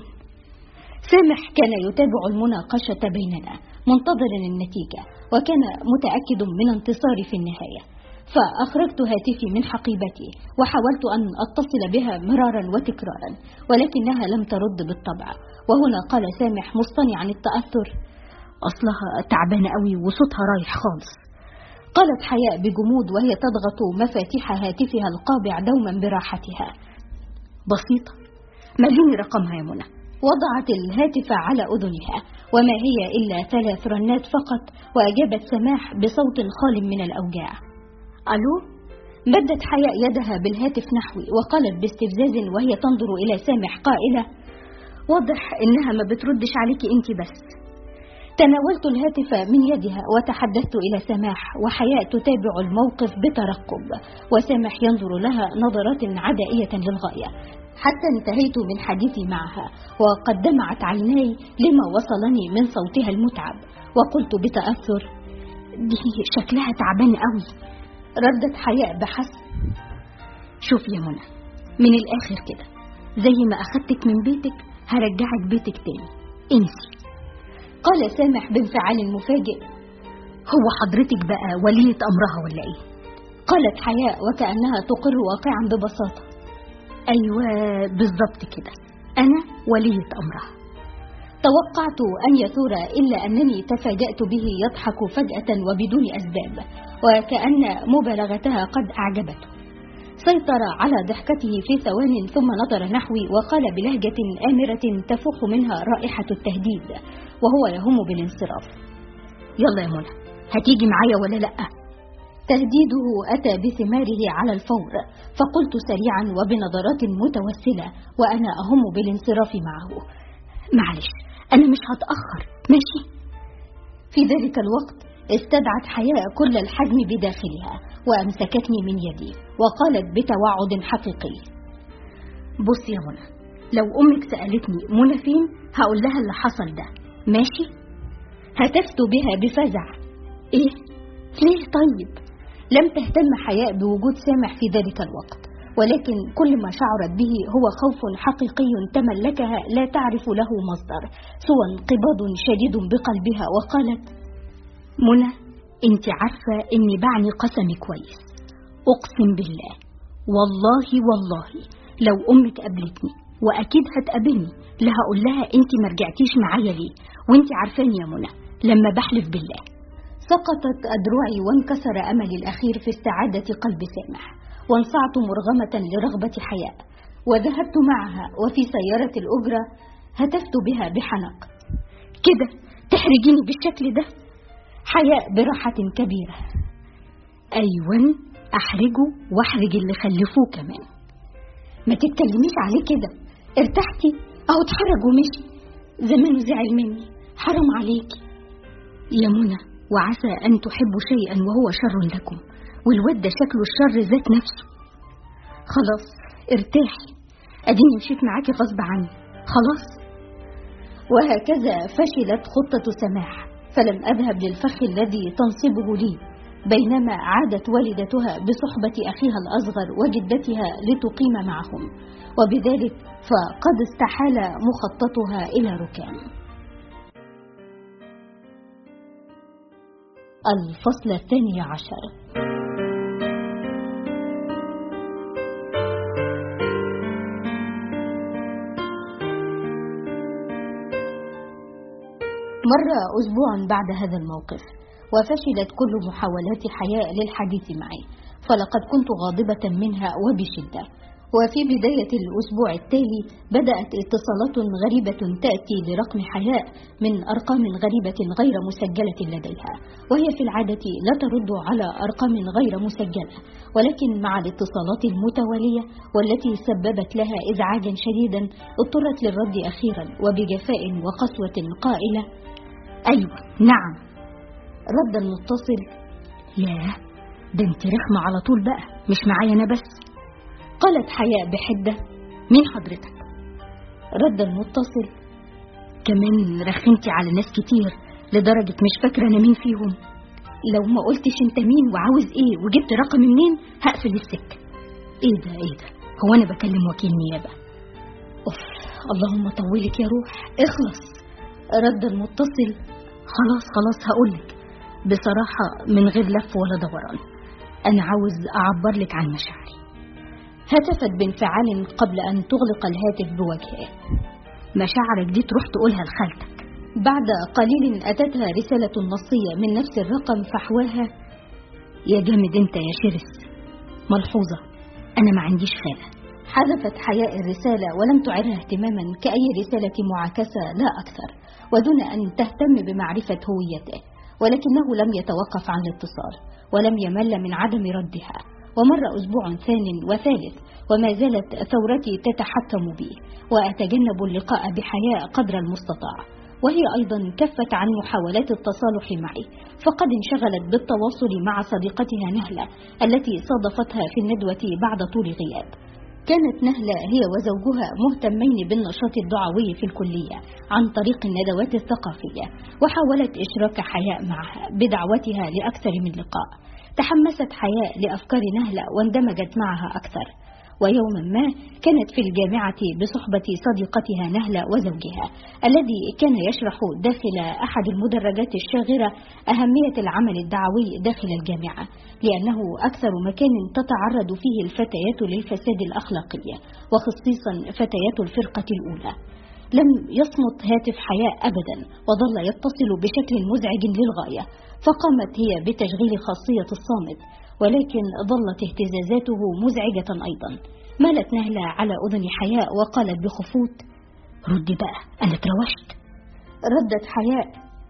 سامح كان يتابع المناقشة بيننا منتظرا النتيجة وكان متأكد من انتصاري في النهاية فأخرجت هاتفي من حقيبتي وحاولت أن أتصل بها مرارا وتكرارا ولكنها لم ترد بالطبع وهنا قال سامح مصطنعا التأثر أصلها تعبانة قوي وصوتها رايح خالص قالت حياء بجمود وهي تضغط مفاتيح هاتفها القابع دوما براحتها بسيطة مليني رقمها يا منى وضعت الهاتف على أذنها وما هي إلا ثلاث رنات فقط وأجابت سماح بصوت خال من الأوجاع ألو مدت حياء يدها بالهاتف نحوي وقالت باستفزاز وهي تنظر إلى سامح قائلة واضح إنها ما بتردش عليكي أنت بس تناولت الهاتف من يدها وتحدثت إلى سماح وحياء تتابع الموقف بترقب وسامح ينظر لها نظرات عدائية للغاية حتى انتهيت من حديثي معها وقد دمعت عيناي لما وصلني من صوتها المتعب وقلت بتأثر دي شكلها تعبان قوي ردت حياء بحسب شوف يا منى من الآخر كده زي ما أخدتك من بيتك هرجعك بيتك تاني انسي قال سامح بانفعال مفاجئ هو حضرتك بقى ولية أمرها ولا إيه؟ قالت حياء وكأنها تقر واقعا ببساطة أيوة بالضبط كده أنا ولية أمرها توقعت أن يثور إلا أنني تفاجأت به يضحك فجأة وبدون أسباب وكأن مبالغتها قد أعجبته سيطر على ضحكته في ثوان ثم نظر نحوي وقال بلهجة آمرة تفوح منها رائحة التهديد وهو يهم بالانصراف يلا يا منى هتيجي معايا ولا لأ تهديده أتى بثماره على الفور فقلت سريعا وبنظرات متوسلة وأنا أهم بالانصراف معه معلش أنا مش هتأخر ماشي في ذلك الوقت استدعت حياء كل الحجم بداخلها وأمسكتني من يدي وقالت بتوعد حقيقي بص يا منى لو أمك سألتني منى فين هقول لها اللي حصل ده ماشي هتفت بها بفزع إيه ليه طيب لم تهتم حياء بوجود سامح في ذلك الوقت ولكن كل ما شعرت به هو خوف حقيقي تملكها لا تعرف له مصدر سوى انقباض شديد بقلبها وقالت منى انت عارفة اني بعني قسمي كويس اقسم بالله والله والله لو امك قابلتني واكيد هتقابلني لا هقول لها انت ما رجعتيش معايا ليه وانت عارفاني يا منى لما بحلف بالله سقطت أدرعي وانكسر أملي الأخير في استعادة قلب سامح وانصعت مرغمة لرغبة حياء وذهبت معها وفي سيارة الأجرة هتفت بها بحنق كده تحرجيني بالشكل ده حياء براحة كبيرة أيوة أحرجه وأحرج اللي خلفوه كمان ما تتكلميش عليه كده ارتحتي أهو اتحرج ومشي زمانه زعل مني حرام عليكي يا منى وعسى أن تحبوا شيئا وهو شر لكم والود ده شكله الشر ذات نفسه خلاص ارتاحي أديني مشيت معاكي غصب عني خلاص وهكذا فشلت خطة سماح فلم أذهب للفخ الذي تنصبه لي بينما عادت والدتها بصحبة أخيها الأصغر وجدتها لتقيم معهم وبذلك فقد استحال مخططها إلى ركام الفصل الثاني عشر مر أسبوع بعد هذا الموقف وفشلت كل محاولات حياء للحديث معي فلقد كنت غاضبة منها وبشدة وفي بداية الأسبوع التالي بدأت اتصالات غريبة تأتي لرقم حياء من أرقام غريبة غير مسجلة لديها وهي في العادة لا ترد على أرقام غير مسجلة ولكن مع الاتصالات المتوالية والتي سببت لها إزعاجا شديدا اضطرت للرد أخيرا وبجفاء وقسوة قائلة أيوة نعم رد المتصل ياه ده انت رخمة على طول بقى مش معايا أنا بس قالت حياء بحدة مين حضرتك؟ رد المتصل كمان رخمتي على ناس كتير لدرجة مش فاكرة أنا مين فيهم لو ما قلتش انت مين وعاوز ايه وجبت رقمي منين هقفل السكة ايه ده ايه ده هو انا بكلم وكيل نيابة اوف اللهم طولك يا روح اخلص رد المتصل خلاص خلاص هقولك بصراحة من غير لف ولا دوران انا عاوز اعبر لك عن مشاعري هتفت بانفعال قبل أن تغلق الهاتف بوجهه مشاعرك دي تروح تقولها لخالتك بعد قليل أتتها رسالة نصية من نفس الرقم فحواها يا جامد انت يا شرس ملحوظة أنا ما عنديش خالة حذفت حياء الرسالة ولم تعرها اهتماما كأي رسالة معاكسة لا أكثر ودون أن تهتم بمعرفة هويته ولكنه لم يتوقف عن الاتصال ولم يمل من عدم ردها ومر أسبوع ثان وثالث وما زالت ثورتي تتحكم بي وأتجنب اللقاء بحياء قدر المستطاع وهي أيضا كفت عن محاولات التصالح معي فقد انشغلت بالتواصل مع صديقتها نهلة التي صادفتها في الندوة بعد طول غياب كانت نهلة هي وزوجها مهتمين بالنشاط الدعوي في الكلية عن طريق الندوات الثقافية وحاولت إشراك حياء معها بدعوتها لأكثر من لقاء تحمست حياء لأفكار نهلة واندمجت معها أكثر ويوما ما كانت في الجامعة بصحبة صديقتها نهلة وزوجها الذي كان يشرح داخل أحد المدرجات الشاغرة أهمية العمل الدعوي داخل الجامعة لأنه أكثر مكان تتعرض فيه الفتيات للفساد الأخلاقي وخصيصا فتيات الفرقة الأولى لم يصمت هاتف حياء أبدا وظل يتصل بشكل مزعج للغاية فقامت هي بتشغيل خاصية الصامت ولكن ظلت اهتزازاته مزعجة أيضا مالت نهلة على أذن حياء وقالت بخفوت ردي بقى أنا تروشت ردت حياء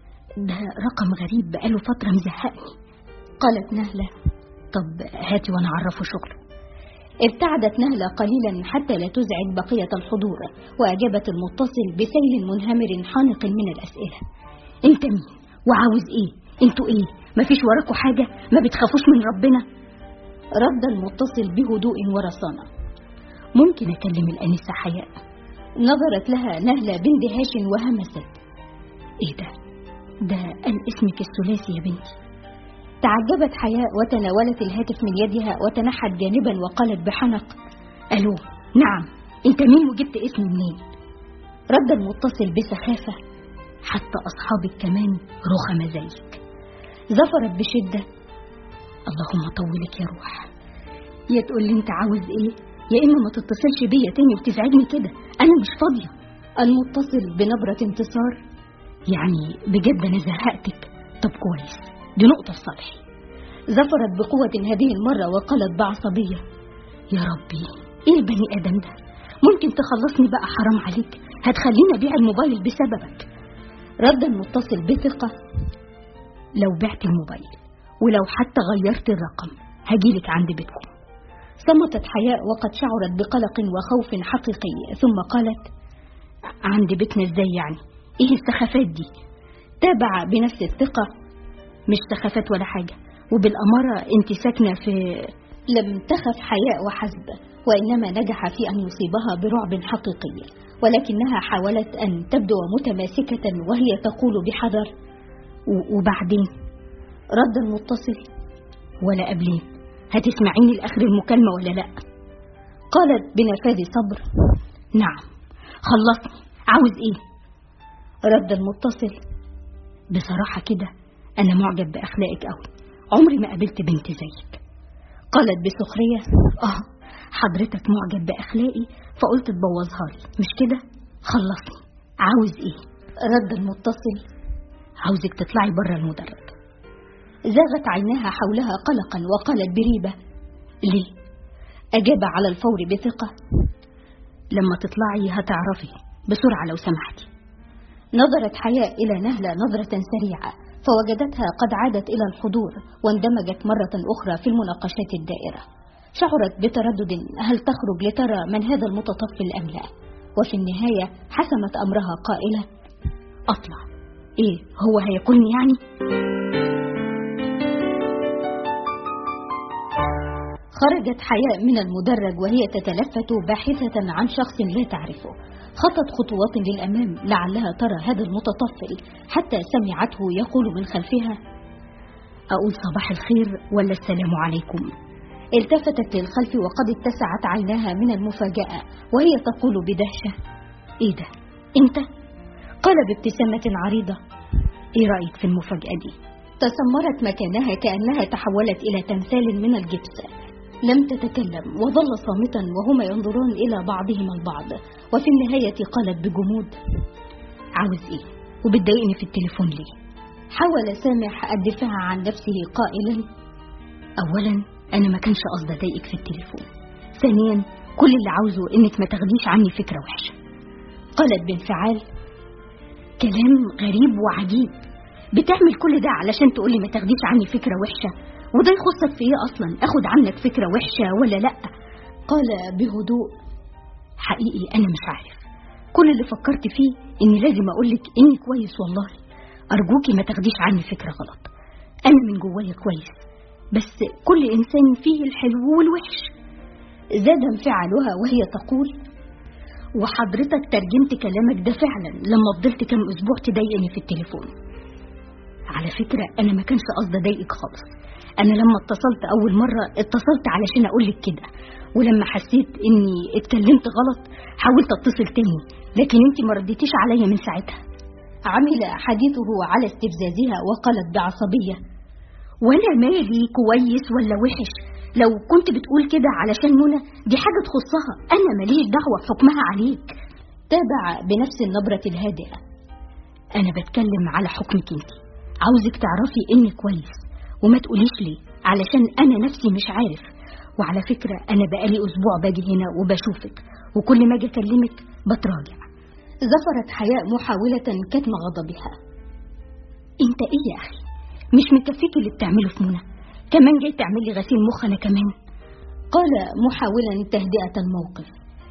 ده رقم غريب بقاله فترة مزهقني قالت نهلة طب هاتي وأنا أعرفه شغله ابتعدت نهلة قليلا حتى لا تزعج بقية الحضور وأجابت المتصل بسيل منهمر حانق من الأسئلة أنت مين وعاوز إيه أنتوا إيه مفيش وراكوا حاجة ما بتخافوش من ربنا رد المتصل بهدوء ورصانة ممكن أكلم الأنسة حياء نظرت لها نهلة باندهاش وهمست إيه ده ده قال اسمك الثلاثي يا بنتي تعجبت حياء وتناولت الهاتف من يدها وتنحت جانبا وقالت بحنق ألو نعم أنت مين وجبت اسمي منين رد المتصل بسخافة حتى أصحابك كمان رخمة زيك زفرت بشدة اللهم طولك يا روح يا تقول لي انت عاوز ايه يا اما ما تتصلش بيا تاني وتزعجني كده انا مش فاضيه المتصل بنبرة انتصار يعني بجد انا زهقتك طب كويس دي نقطة في صالحي زفرت بقوة هذه المرة وقالت بعصبية يا ربي ايه البني ادم ده ممكن تخلصني بقى حرام عليك هتخليني ابيع الموبايل بسببك رد المتصل بثقة لو بعت الموبايل ولو حتى غيرت الرقم هجيلك عند بيتكم صمتت حياء وقد شعرت بقلق وخوف حقيقي ثم قالت عند بيتنا ازاي يعني ايه السخافات دي تابع بنفس الثقة مش سخافات ولا حاجة وبالأمارة انت ساكنة في لم تخف حياء وحسب وإنما نجح في أن يصيبها برعب حقيقي ولكنها حاولت أن تبدو متماسكة وهي تقول بحذر وبعدين رد المتصل ولا قبلين هتسمعيني لآخر المكالمة ولا لا قالت بنفاذ صبر نعم خلصني عاوز ايه رد المتصل بصراحة كده أنا معجب بأخلاقك أوي عمري ما قابلت بنت زيك قالت بسخرية آه حضرتك معجب بأخلاقي فقلت تبوظها لي مش كده خلصني عاوز ايه رد المتصل عاوزك تطلعي بره المدرج زاغت عيناها حولها قلقا وقالت بريبة ليه أجاب على الفور بثقة لما تطلعي هتعرفي بسرعة لو سمحتي نظرت حياء إلى نهلة نظرة سريعة فوجدتها قد عادت إلى الحضور واندمجت مرة أخرى في المناقشات الدائرة شعرت بتردد هل تخرج لترى من هذا المتطفل أم لا وفي النهاية حسمت أمرها قائلة أطلع إيه هو هياكلني يعني؟ خرجت حياء من المدرج وهي تتلفت باحثة عن شخص لا تعرفه خطت خطوات للأمام لعلها ترى هذا المتطفل حتى سمعته يقول من خلفها أقول صباح الخير ولا السلام عليكم التفتت للخلف وقد اتسعت عيناها من المفاجأة وهي تقول بدهشة إيه ده؟ أنت؟ قال بابتسامة عريضة إيه رأيك في المفاجأة دي؟ تسمرت مكانها كأنها تحولت إلى تمثال من الجبس لم تتكلم وظل صامتا وهما ينظران إلى بعضهما البعض وفي النهاية قالت بجمود عاوز إيه؟ وبتضايقني في التليفون ليه؟ حاول سامح الدفاع عن نفسه قائلا أولا أنا ما كانش قصدي أضايقك في التليفون ثانيا كل اللي عاوزه إنك ما تاخديش عني فكرة وحشة قالت بانفعال كلام غريب وعجيب بتعمل كل ده علشان تقولي ما تاخديش عني فكرة وحشة وده يخصك في ايه اصلا اخد عنك فكرة وحشة ولا لا قال بهدوء حقيقي انا مش عارف كل اللي فكرت فيه اني لازم اقولك اني كويس والله ارجوكي ما تاخديش عني فكرة غلط انا من جوايا كويس بس كل انسان فيه الحلو والوحش زاد انفعالها وهي تقول وحضرتك ترجمت كلامك ده فعلا لما فضلت كام اسبوع تضايقني في التليفون على فكرة انا ما كانش قصدي اضايقك خالص انا لما اتصلت اول مرة اتصلت علشان اقولك كده ولما حسيت اني اتكلمت غلط حاولت اتصل تاني لكن انت ما رديتيش عليا من ساعتها عمل حديثه على استفزازها وقالت بعصبية وانا مالي كويس ولا وحش لو كنت بتقول كده علشان منى دي حاجة تخصها انا ماليش دعوة حكمها عليك تابع بنفس النبرة الهادئة انا بتكلم على حكمك انت عاوزك تعرفي اني كويس وما تقوليش ليه علشان انا نفسي مش عارف وعلى فكرة انا بقالي اسبوع باجي هنا وبشوفك وكل ما اجي اكلمك بتراجع زفرت حياء محاولة كتم غضبها انت ايه يا اخي مش مكفيك اللي بتعمله في منى كمان جاي تعمل لي غسيل مخ انا كمان قال محاولا تهدئة الموقف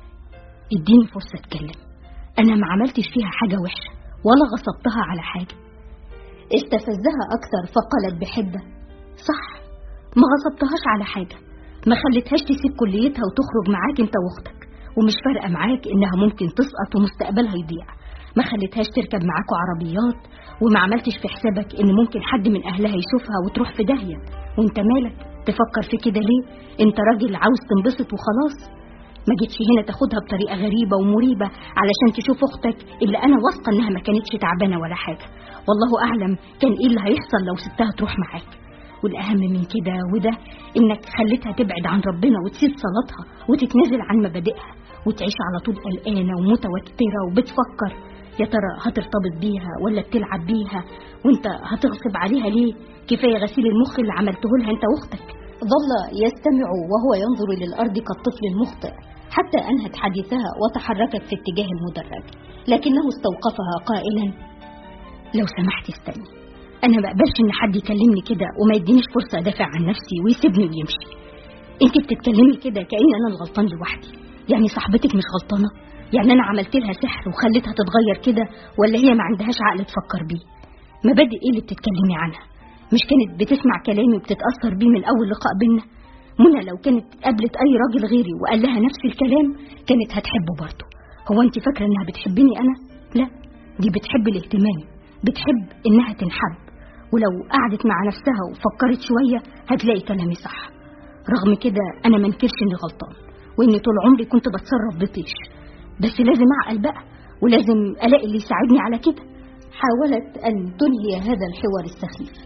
اديني فرصة اتكلم انا ما عملتش فيها حاجة وحشة ولا غصبتها على حاجة استفزها أكثر فقالت بحدة صح ما غصبتهاش على حاجة ما خليتهاش تسيب كليتها وتخرج معاك انت واختك ومش فارقة معاك انها ممكن تسقط ومستقبلها يضيع ما خليتهاش تركب معاكوا عربيات وما عملتش في حسابك ان ممكن حد من اهلها يشوفها وتروح في داهية وانت مالك تفكر في كده ليه انت راجل عاوز تنبسط وخلاص ما جيتش هنا تاخدها بطريقة غريبة ومريبة علشان تشوف اختك اللي انا واثقة انها ما كانتش تعبانة ولا حاجة والله اعلم كان ايه اللي هيحصل لو سبتها تروح معاك والاهم من كده وده انك خليتها تبعد عن ربنا وتسيب صلاتها وتتنازل عن مبادئها وتعيش على طول قلقانة ومتوترة وبتفكر يا ترى هترتبط بيها ولا بتلعب بيها وانت هتغصب عليها ليه كفاية غسيل المخ اللي عملته لها انت واختك ظل يستمع وهو ينظر للأرض كالطفل المخطئ حتى أنهت حديثها وتحركت في اتجاه المدرج لكنه استوقفها قائلا لو سمحت استني أنا ما بقبلش إن حد يكلمني كده وما يدينيش فرصة أدافع عن نفسي ويسيبني ويمشي أنت بتتكلمي كده كأن أنا الغلطان لوحدي يعني صاحبتك مش غلطانة يعني أنا عملت لها سحر وخليتها تتغير كده ولا هي ما عندهاش عقل تفكر بيه مبادئ إيه اللي بتتكلمي عنها مش كانت بتسمع كلامي وبتتأثر بيه من أول لقاء بينا منى لو كانت قابلت أي راجل غيري وقال لها نفس الكلام كانت هتحبه برضه هو أنت فاكرة إنها بتحبني أنا؟ لا دي بتحب الاهتمام بتحب إنها تنحب ولو قعدت مع نفسها وفكرت شوية هتلاقي كلامي صح رغم كده أنا منكرش إني غلطان وإني طول عمري كنت بتصرف بطيش بس لازم أعقل بقى ولازم ألاقي اللي يساعدني على كده حاولت أن تنهي هذا الحوار السخيف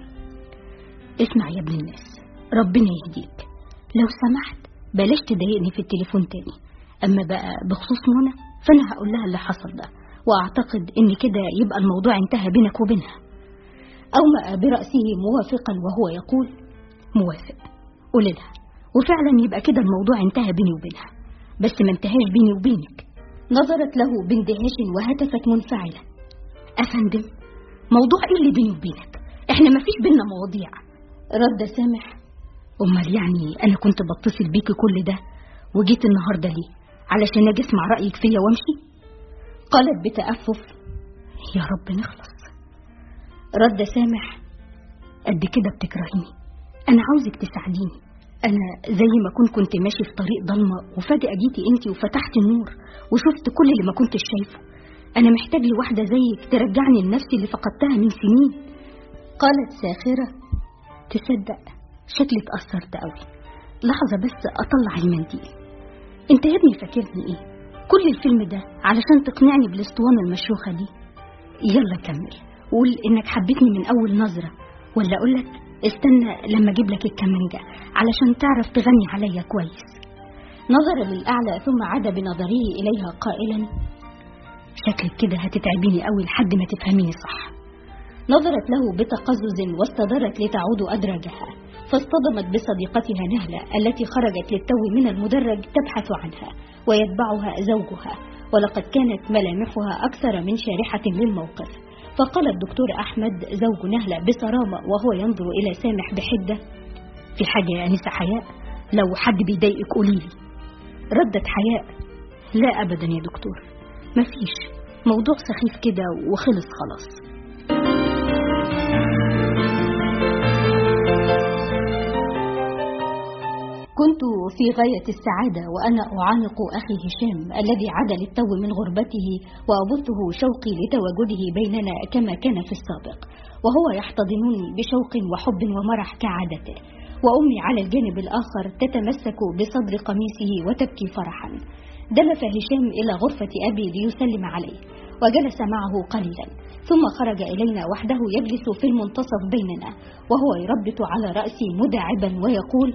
اسمع يا ابن الناس ربنا يهديك لو سمحت بلاش تضايقني في التليفون تاني أما بقى بخصوص منى فأنا هقول لها اللي حصل ده وأعتقد إن كده يبقى الموضوع انتهى بينك وبينها أومأ برأسه موافقا وهو يقول موافق قول لها وفعلا يبقى كده الموضوع انتهى بيني وبينها بس ما انتهاش بيني وبينك نظرت له باندهاش وهتفت منفعلة أفندم موضوع إيه اللي بيني وبينك إحنا ما فيش بينا مواضيع رد سامح أمال يعني أنا كنت بتصل بيكي كل ده وجيت النهاردة ليه علشان أجي أسمع رأيك فيا وأمشي قالت بتأفف يا رب نخلص رد سامح قد كده بتكرهيني أنا عاوزك تساعديني أنا زي ما كنت كنت ماشي في طريق ضلمة وفجأة جيتي أنت وفتحت النور وشفت كل اللي ما كنتش شايفه أنا محتاج لواحدة زيك ترجعني لنفسي اللي فقدتها من سنين قالت ساخرة تصدق شكلي اتأثرت قوي لحظة بس أطلع المنديل أنت يا ابني فاكرني إيه كل الفيلم ده علشان تقنعني بالاسطوانة المشروخة دي يلا كمل قول إنك حبيتني من أول نظرة ولا أقولك استنى لما أجيب لك الكمانجة علشان تعرف تغني عليا كويس نظر للأعلى ثم عاد بنظره إليها قائلا شكلك كده هتتعبيني قوي لحد ما تفهميني صح نظرت له بتقزز واستدارت لتعود أدراجها فاصطدمت بصديقتها نهلة التي خرجت للتو من المدرج تبحث عنها ويتبعها زوجها ولقد كانت ملامحها أكثر من شارحة للموقف فقال الدكتور أحمد زوج نهلة بصرامة وهو ينظر إلى سامح بحدة في حاجة يا أنسة حياء لو حد بيضايقك قوليلي ردت حياء لا أبدا يا دكتور مفيش موضوع سخيف كده وخلص خلاص كنت في غاية السعادة وأنا أعانق أخي هشام الذي عاد للتو من غربته وأبثه شوقي لتواجده بيننا كما كان في السابق وهو يحتضنني بشوق وحب ومرح كعادته وأمي على الجانب الآخر تتمسك بصدر قميصه وتبكي فرحا دلف هشام إلى غرفة أبي ليسلم عليه وجلس معه قليلا ثم خرج إلينا وحده يجلس في المنتصف بيننا وهو يربط على رأسي مداعبا ويقول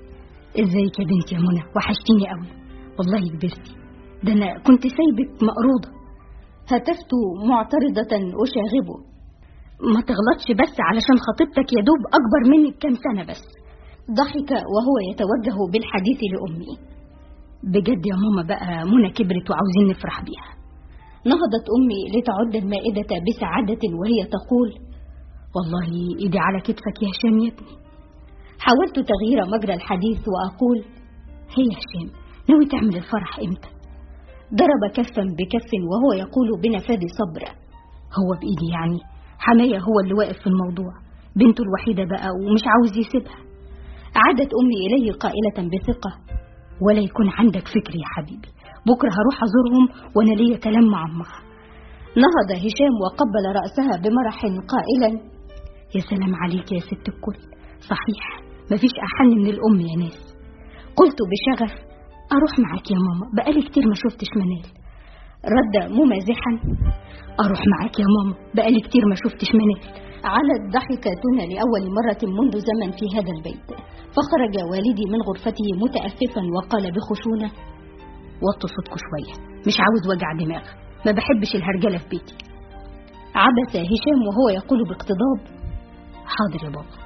ازيك يا بنتي يا منى وحشتيني قوي والله كبرتي ده انا كنت سايبك مقروضه هتفت معترضة أشاغبه ما تغلطش بس علشان خطيبتك يا دوب أكبر منك كام سنة بس ضحك وهو يتوجه بالحديث لأمي بجد يا ماما بقى منى كبرت وعاوزين نفرح بيها نهضت أمي لتعد المائدة بسعادة وهي تقول والله إيدي على كتفك يا هشام يا ابني حاولت تغيير مجرى الحديث وأقول هي هشام ناوي تعمل الفرح إمتى ضرب كفا بكف وهو يقول بنفاذ صبر هو بإيدي يعني حماية هو اللي واقف في الموضوع بنته الوحيدة بقى ومش عاوز يسيبها عادت أمي إليه قائلة بثقة ولا يكون عندك فكر يا حبيبي بكرة هروح أزورهم وأنا ليا كلام مع أمها نهض هشام وقبل رأسها بمرح قائلا يا سلام عليك يا ست الكل صحيح مفيش أحن من الأم يا ناس قلت بشغف أروح معاك يا ماما بقالي كتير ما شفتش منال رد ممازحا أروح معاك يا ماما بقالي كتير ما شفتش منال علت ضحكتنا لأول مرة منذ زمن في هذا البيت فخرج والدي من غرفته متأففا وقال بخشونة وطوا صوتكم شوية مش عاوز وجع دماغ ما بحبش الهرجلة في بيتي عبس هشام وهو يقول باقتضاب حاضر يا بابا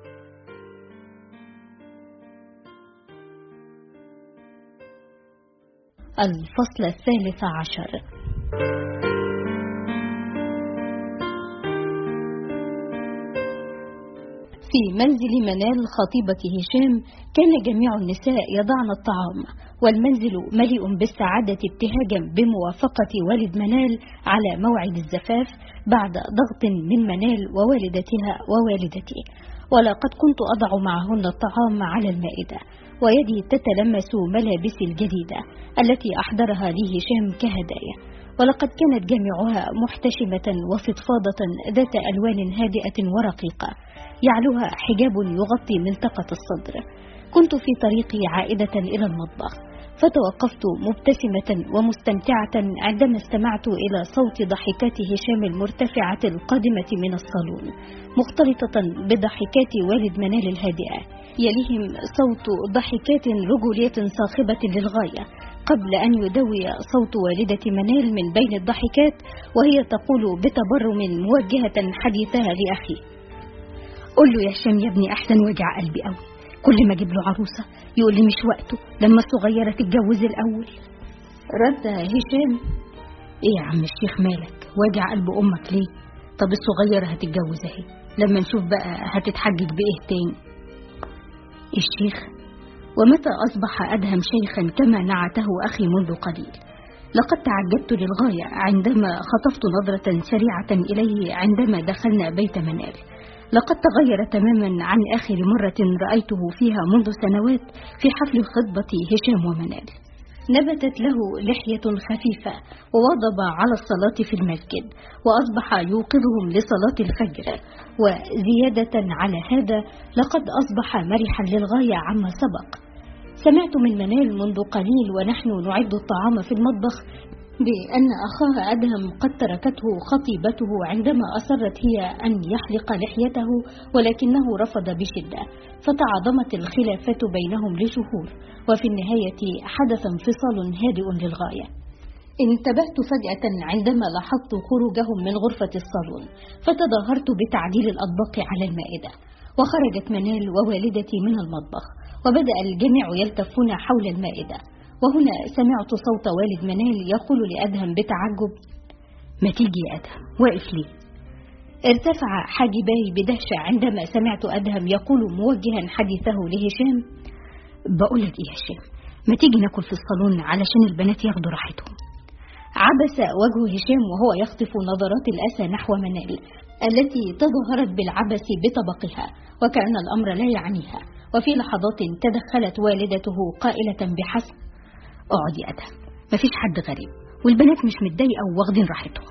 الفصل الثالث عشر في منزل منال خطيبة هشام كان جميع النساء يضعن الطعام والمنزل مليء بالسعادة ابتهاجا بموافقة والد منال على موعد الزفاف بعد ضغط من منال ووالدتها ووالدتي ولقد كنت أضع معهن الطعام على المائدة ويدي تتلمس ملابسي الجديدة التي أحضرها لي هشام كهدايا ولقد كانت جميعها محتشمة وفضفاضة ذات ألوان هادئة ورقيقة يعلوها حجاب يغطي منطقة الصدر كنت في طريقي عائدة إلى المطبخ فتوقفت مبتسمة ومستمتعة عندما استمعت إلى صوت ضحكات هشام المرتفعة القادمة من الصالون مختلطة بضحكات والد منال الهادئة يليهم صوت ضحكات رجولية صاخبة للغاية قبل أن يدوي صوت والدة منال من بين الضحكات وهي تقول بتبرم موجهة حديثها لأخي قل له يا هشام يا ابني أحسن وجع قلبي قوي كل ما اجيب له عروسة يقول لي مش وقته لما الصغيرة تتجوز الأول رد هشام ايه يا عم الشيخ مالك واجع قلب امك ليه طب الصغيرة هتتجوز اهي لما نشوف بقى هتتحجج بايه تاني الشيخ ومتى أصبح أدهم شيخا كما نعته أخي منذ قليل لقد تعجبت للغاية عندما خطفت نظرة سريعة إليه عندما دخلنا بيت منال لقد تغير تماما عن آخر مرة رأيته فيها منذ سنوات في حفل خطبة هشام ومنال نبتت له لحية خفيفة وواظب على الصلاة في المسجد وأصبح يوقظهم لصلاة الفجر وزيادة على هذا لقد أصبح مرحا للغاية عما سبق سمعت من منال منذ قليل ونحن نعد الطعام في المطبخ بأن أخاها أدهم قد تركته خطيبته عندما أصرت هي أن يحلق لحيته ولكنه رفض بشدة فتعاظمت الخلافات بينهم لشهور وفي النهاية حدث انفصال هادئ للغاية انتبهت فجأة عندما لاحظت خروجهم من غرفة الصالون فتظاهرت بتعديل الأطباق على المائدة وخرجت منال ووالدتي من المطبخ وبدأ الجميع يلتفون حول المائدة وهنا سمعت صوت والد منال يقول لأدهم بتعجب ما تيجي يا أدهم واقف لي ارتفع حاجباي بدهشة عندما سمعت أدهم يقول موجها حديثه لهشام بقول لك إيه يا هشام ما تيجي ناكل في الصالون علشان البنات ياخدوا راحتهم عبس وجه هشام وهو يخطف نظرات الأسى نحو منال التي تظاهرت بالعبث بطبقها وكأن الأمر لا يعنيها وفي لحظات تدخلت والدته قائلة بحسب اقعد يا أدهم مفيش حد غريب والبنات مش متضايقة وواخدين راحتهم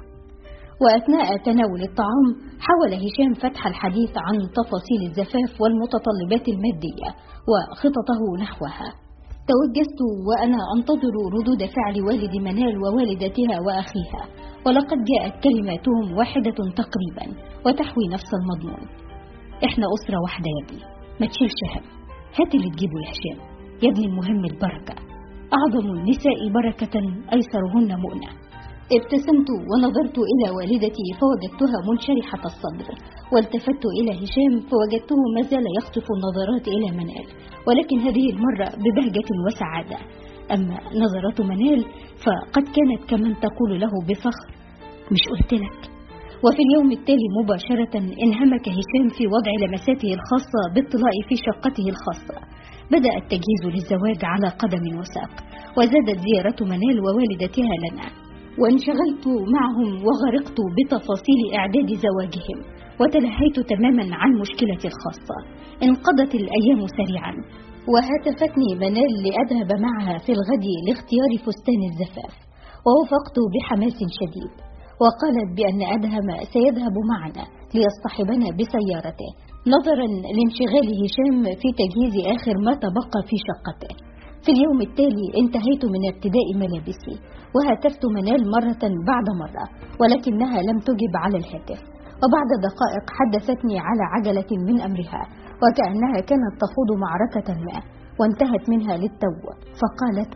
وأثناء تناول الطعام حاول هشام فتح الحديث عن تفاصيل الزفاف والمتطلبات المادية وخططه نحوها توجست وأنا أنتظر ردود فعل والد منال ووالدتها وأخيها ولقد جاءت كلماتهم واحدة تقريبا وتحوي نفس المضمون إحنا أسرة واحدة يا ابني ما تشيلش هم هات اللي تجيبه يا هشام يا ابني المهم البركة أعظم النساء بركة أيسرهن مؤنة ابتسمت ونظرت إلى والدتي فوجدتها منشرحة الصدر والتفت إلى هشام فوجدته ما زال يخطف النظرات إلى منال ولكن هذه المرة ببهجة وسعادة أما نظرات منال فقد كانت كمن تقول له بفخر مش قلت لك وفي اليوم التالي مباشرة انهمك هشام في وضع لمساته الخاصة باطلاع في شقته الخاصة بدأ التجهيز للزواج على قدم وساق وزادت زيارة منال ووالدتها لنا وانشغلت معهم وغرقت بتفاصيل إعداد زواجهم وتلهيت تماما عن مشكلتي الخاصة انقضت الأيام سريعا وهاتفتني منال لأذهب معها في الغد لاختيار فستان الزفاف ووافقت بحماس شديد وقالت بأن أدهم سيذهب معنا ليصطحبنا بسيارته نظرا لانشغال هشام في تجهيز آخر ما تبقى في شقته في اليوم التالي انتهيت من ارتداء ملابسي وهاتفت منال مرة بعد مرة ولكنها لم تجب على الهاتف وبعد دقائق حدثتني على عجلة من أمرها وكأنها كانت تخوض معركة ما وانتهت منها للتو فقالت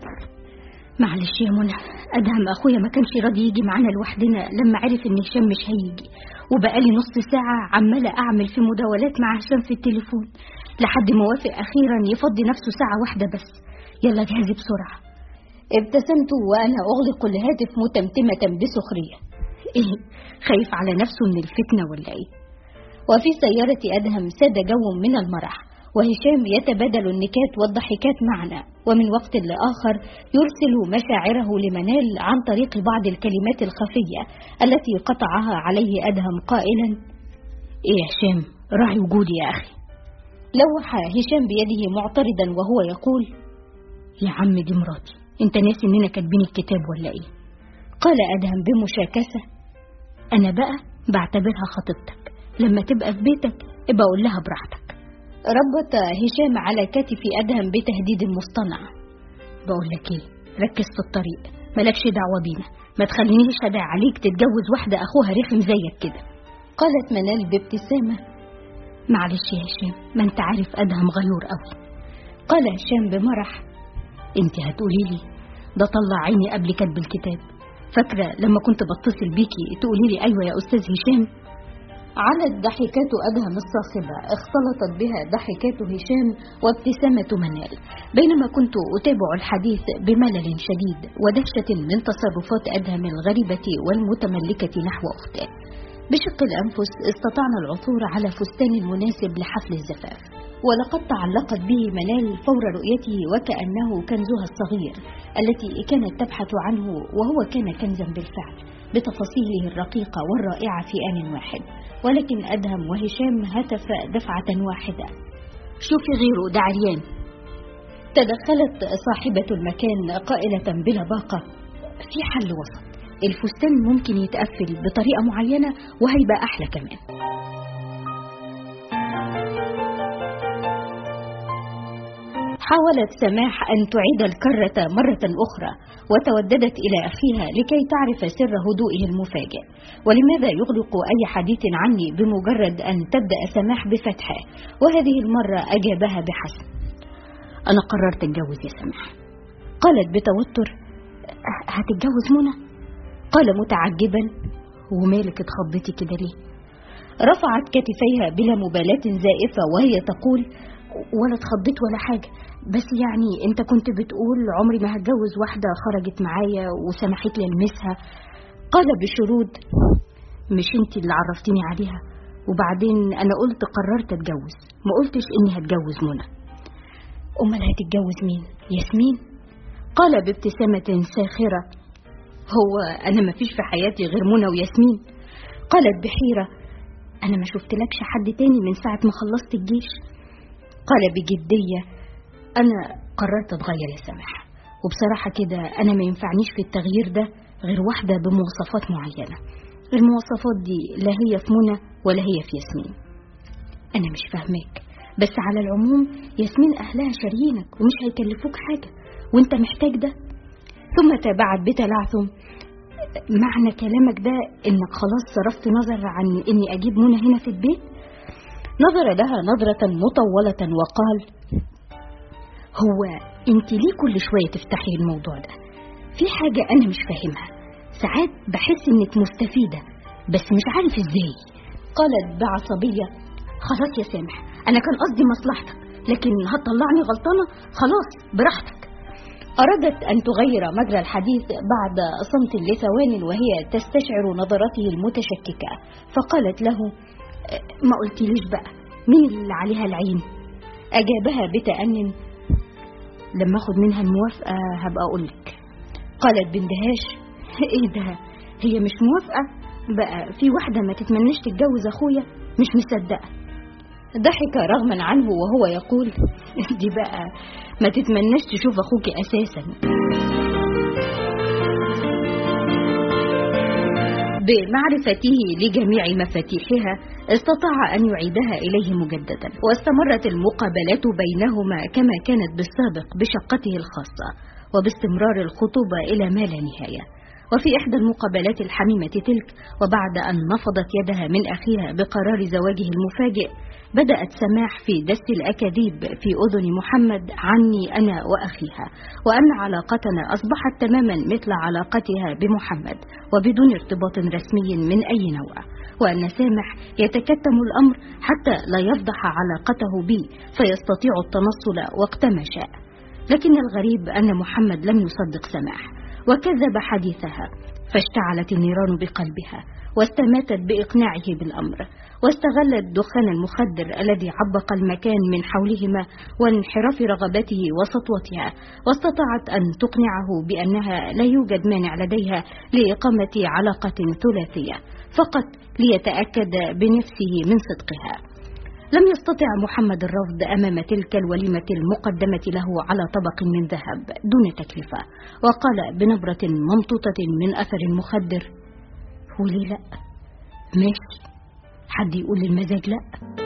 معلش يا منى أدهم أخويا ما كانش راضي يجي معانا لوحدنا لما عرف إن هشام مش هيجي وبقالي نص ساعة عمالة أعمل في مداولات مع هشام في التليفون لحد ما وافق أخيرا يفضي نفسه ساعة واحدة بس يلا جهزي بسرعة ابتسمت وأنا أغلق الهاتف متمتمة بسخرية إيه خايف على نفسه من الفتنة ولا إيه وفي سيارة أدهم ساد جو من المرح وهشام يتبادل النكات والضحكات معنا ومن وقت لآخر يرسل مشاعره لمنال عن طريق بعض الكلمات الخفية التي قطعها عليه أدهم قائلا إيه يا هشام راعي وجودي يا أخي لوح هشام بيده معترضا وهو يقول يا عم دي مراتي انت ناسي اننا كاتبين الكتاب ولا ايه قال ادهم بمشاكسة انا بقى بعتبرها خطيبتك لما تبقى في بيتك ابقى اقول لها براحتك ربط هشام على كتف ادهم بتهديد مصطنع بقول لك ايه ركز في الطريق مالكش دعوه بينا ما تخلينيش ادعي عليك تتجوز واحده اخوها رخم زيك كده قالت منال بابتسامه معلش يا هشام ما انت عارف ادهم غيور قوي قال هشام بمرح انت هتقولي لي ده طلع عيني قبل كتب الكتاب فاكره لما كنت بتصل بيكي تقولي لي ايوه يا استاذ هشام علت ضحكات أدهم الصاخبة اختلطت بها ضحكات هشام وابتسامة منال بينما كنت أتابع الحديث بملل شديد ودهشة من تصرفات أدهم الغريبة والمتملكة نحو أخته بشق الأنفس استطعنا العثور على فستان مناسب لحفل الزفاف ولقد تعلقت به منال فور رؤيته وكأنه كنزها الصغير التي كانت تبحث عنه وهو كان كنزا بالفعل بتفاصيله الرقيقة والرائعة في آن واحد ولكن أدهم وهشام هتف دفعة واحدة شوفي غيره ده عريان تدخلت صاحبة المكان قائلة بلا باقة في حل وسط الفستان ممكن يتقفل بطريقة معينة وهيبقى أحلى كمان حاولت سماح أن تعيد الكرة مرة أخرى وتوددت إلى أخيها لكي تعرف سر هدوئه المفاجئ ولماذا يغلق أي حديث عني بمجرد أن تبدأ سماح بفتحه وهذه المرة أجابها بحسم أنا قررت أتجوز يا سماح قالت بتوتر هتتجوز منى قال متعجبا ومالك اتخضيتي كده ليه رفعت كتفيها بلا مبالاة زائفة وهي تقول ولا اتخضيت ولا حاجة بس يعني انت كنت بتقول عمري ما هتجوز واحدة خرجت معايا وسمحت لي المسها قال بشرود مش انت اللي عرفتيني عليها وبعدين انا قلت قررت اتجوز ما قلتش اني هتجوز منى امال هتتجوز مين ياسمين قال بابتسامة ساخرة هو انا ما فيش في حياتي غير منى وياسمين قالت بحيرة انا ما شفتلكش حد تاني من ساعة ما خلصت الجيش قال بجدية أنا قررت أتغير يا سماح وبصراحة كده أنا ما ينفعنيش في التغيير ده غير واحدة بمواصفات معينة المواصفات دي لا هي في منى ولا هي في ياسمين أنا مش فاهماك بس على العموم ياسمين أهلها شاريينك ومش هيكلفوك حاجة وانت محتاج ده ثم تابعت بتلعثم معنى كلامك ده انك خلاص صرفت نظر عن اني اجيب منى هنا في البيت نظر لها نظرة مطولة وقال هو انت ليه كل شوية تفتحي الموضوع ده في حاجة انا مش فاهمها ساعات بحس انك مستفيدة بس مش عارف ازاي قالت بعصبية خلاص يا سامح انا كان قصدي مصلحتك لكن هتطلعني غلطانة خلاص براحتك أرادت أن تغير مجرى الحديث بعد صمت لثوان وهي تستشعر نظرته المتشككة فقالت له ما قلتليش بقى مين اللي عليها العين أجابها بتأن لما أخد منها الموافقة هبقى أقولك قالت باندهاش إيه ده هي مش موافقة بقى في واحدة ما تتمنش تتجوز أخويا مش مصدقة ضحك رغما عنه وهو يقول دي بقى ما تتمناش تشوف أخوك أساسا بمعرفته لجميع مفاتيحها استطاع أن يعيدها إليه مجددا واستمرت المقابلات بينهما كما كانت بالسابق بشقته الخاصة وباستمرار الخطوبة إلى ما لا نهاية وفي إحدى المقابلات الحميمة تلك وبعد أن نفضت يدها من أخيها بقرار زواجه المفاجئ بدأت سماح في دس الأكاذيب في أذن محمد عني أنا وأخيها وأن علاقتنا أصبحت تماما مثل علاقتها بمحمد وبدون ارتباط رسمي من أي نوع وأن سامح يتكتم الأمر حتى لا يفضح علاقته بي فيستطيع التنصل وقت ما شاء لكن الغريب أن محمد لم يصدق سماح وكذب حديثها فاشتعلت النيران بقلبها واستماتت بإقناعه بالأمر واستغلت دخان المخدر الذي عبق المكان من حولهما وانحراف رغبته وسطوتها واستطاعت أن تقنعه بأنها لا يوجد مانع لديها لإقامة علاقة ثلاثية فقط ليتأكد بنفسه من صدقها لم يستطع محمد الرفض أمام تلك الوليمة المقدمة له على طبق من ذهب دون تكلفة وقال بنبرة ممطوطة من أثر المخدر وليه لا ماشي حد يقول للمزاج لا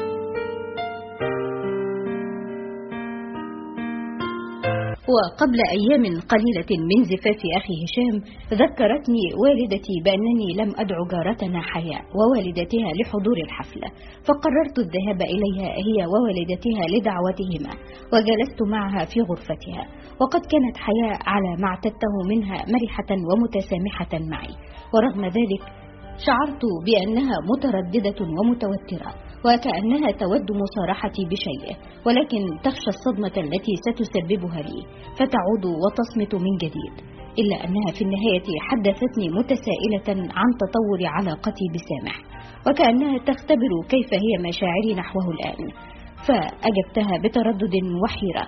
وقبل أيام قليلة من زفاف أخي هشام ذكرتني والدتي بأنني لم أدعو جارتنا حياء ووالدتها لحضور الحفلة فقررت الذهاب إليها هي ووالدتها لدعوتهما وجلست معها في غرفتها وقد كانت حياء على ما اعتدته منها مرحة ومتسامحة معي ورغم ذلك شعرت بأنها مترددة ومتوترة وكأنها تود مصارحتي بشيء ولكن تخشى الصدمة التي ستسببها لي فتعود وتصمت من جديد إلا أنها في النهاية حدثتني متسائلة عن تطور علاقتي بسامح وكأنها تختبر كيف هي مشاعري نحوه الآن فأجبتها بتردد وحيرة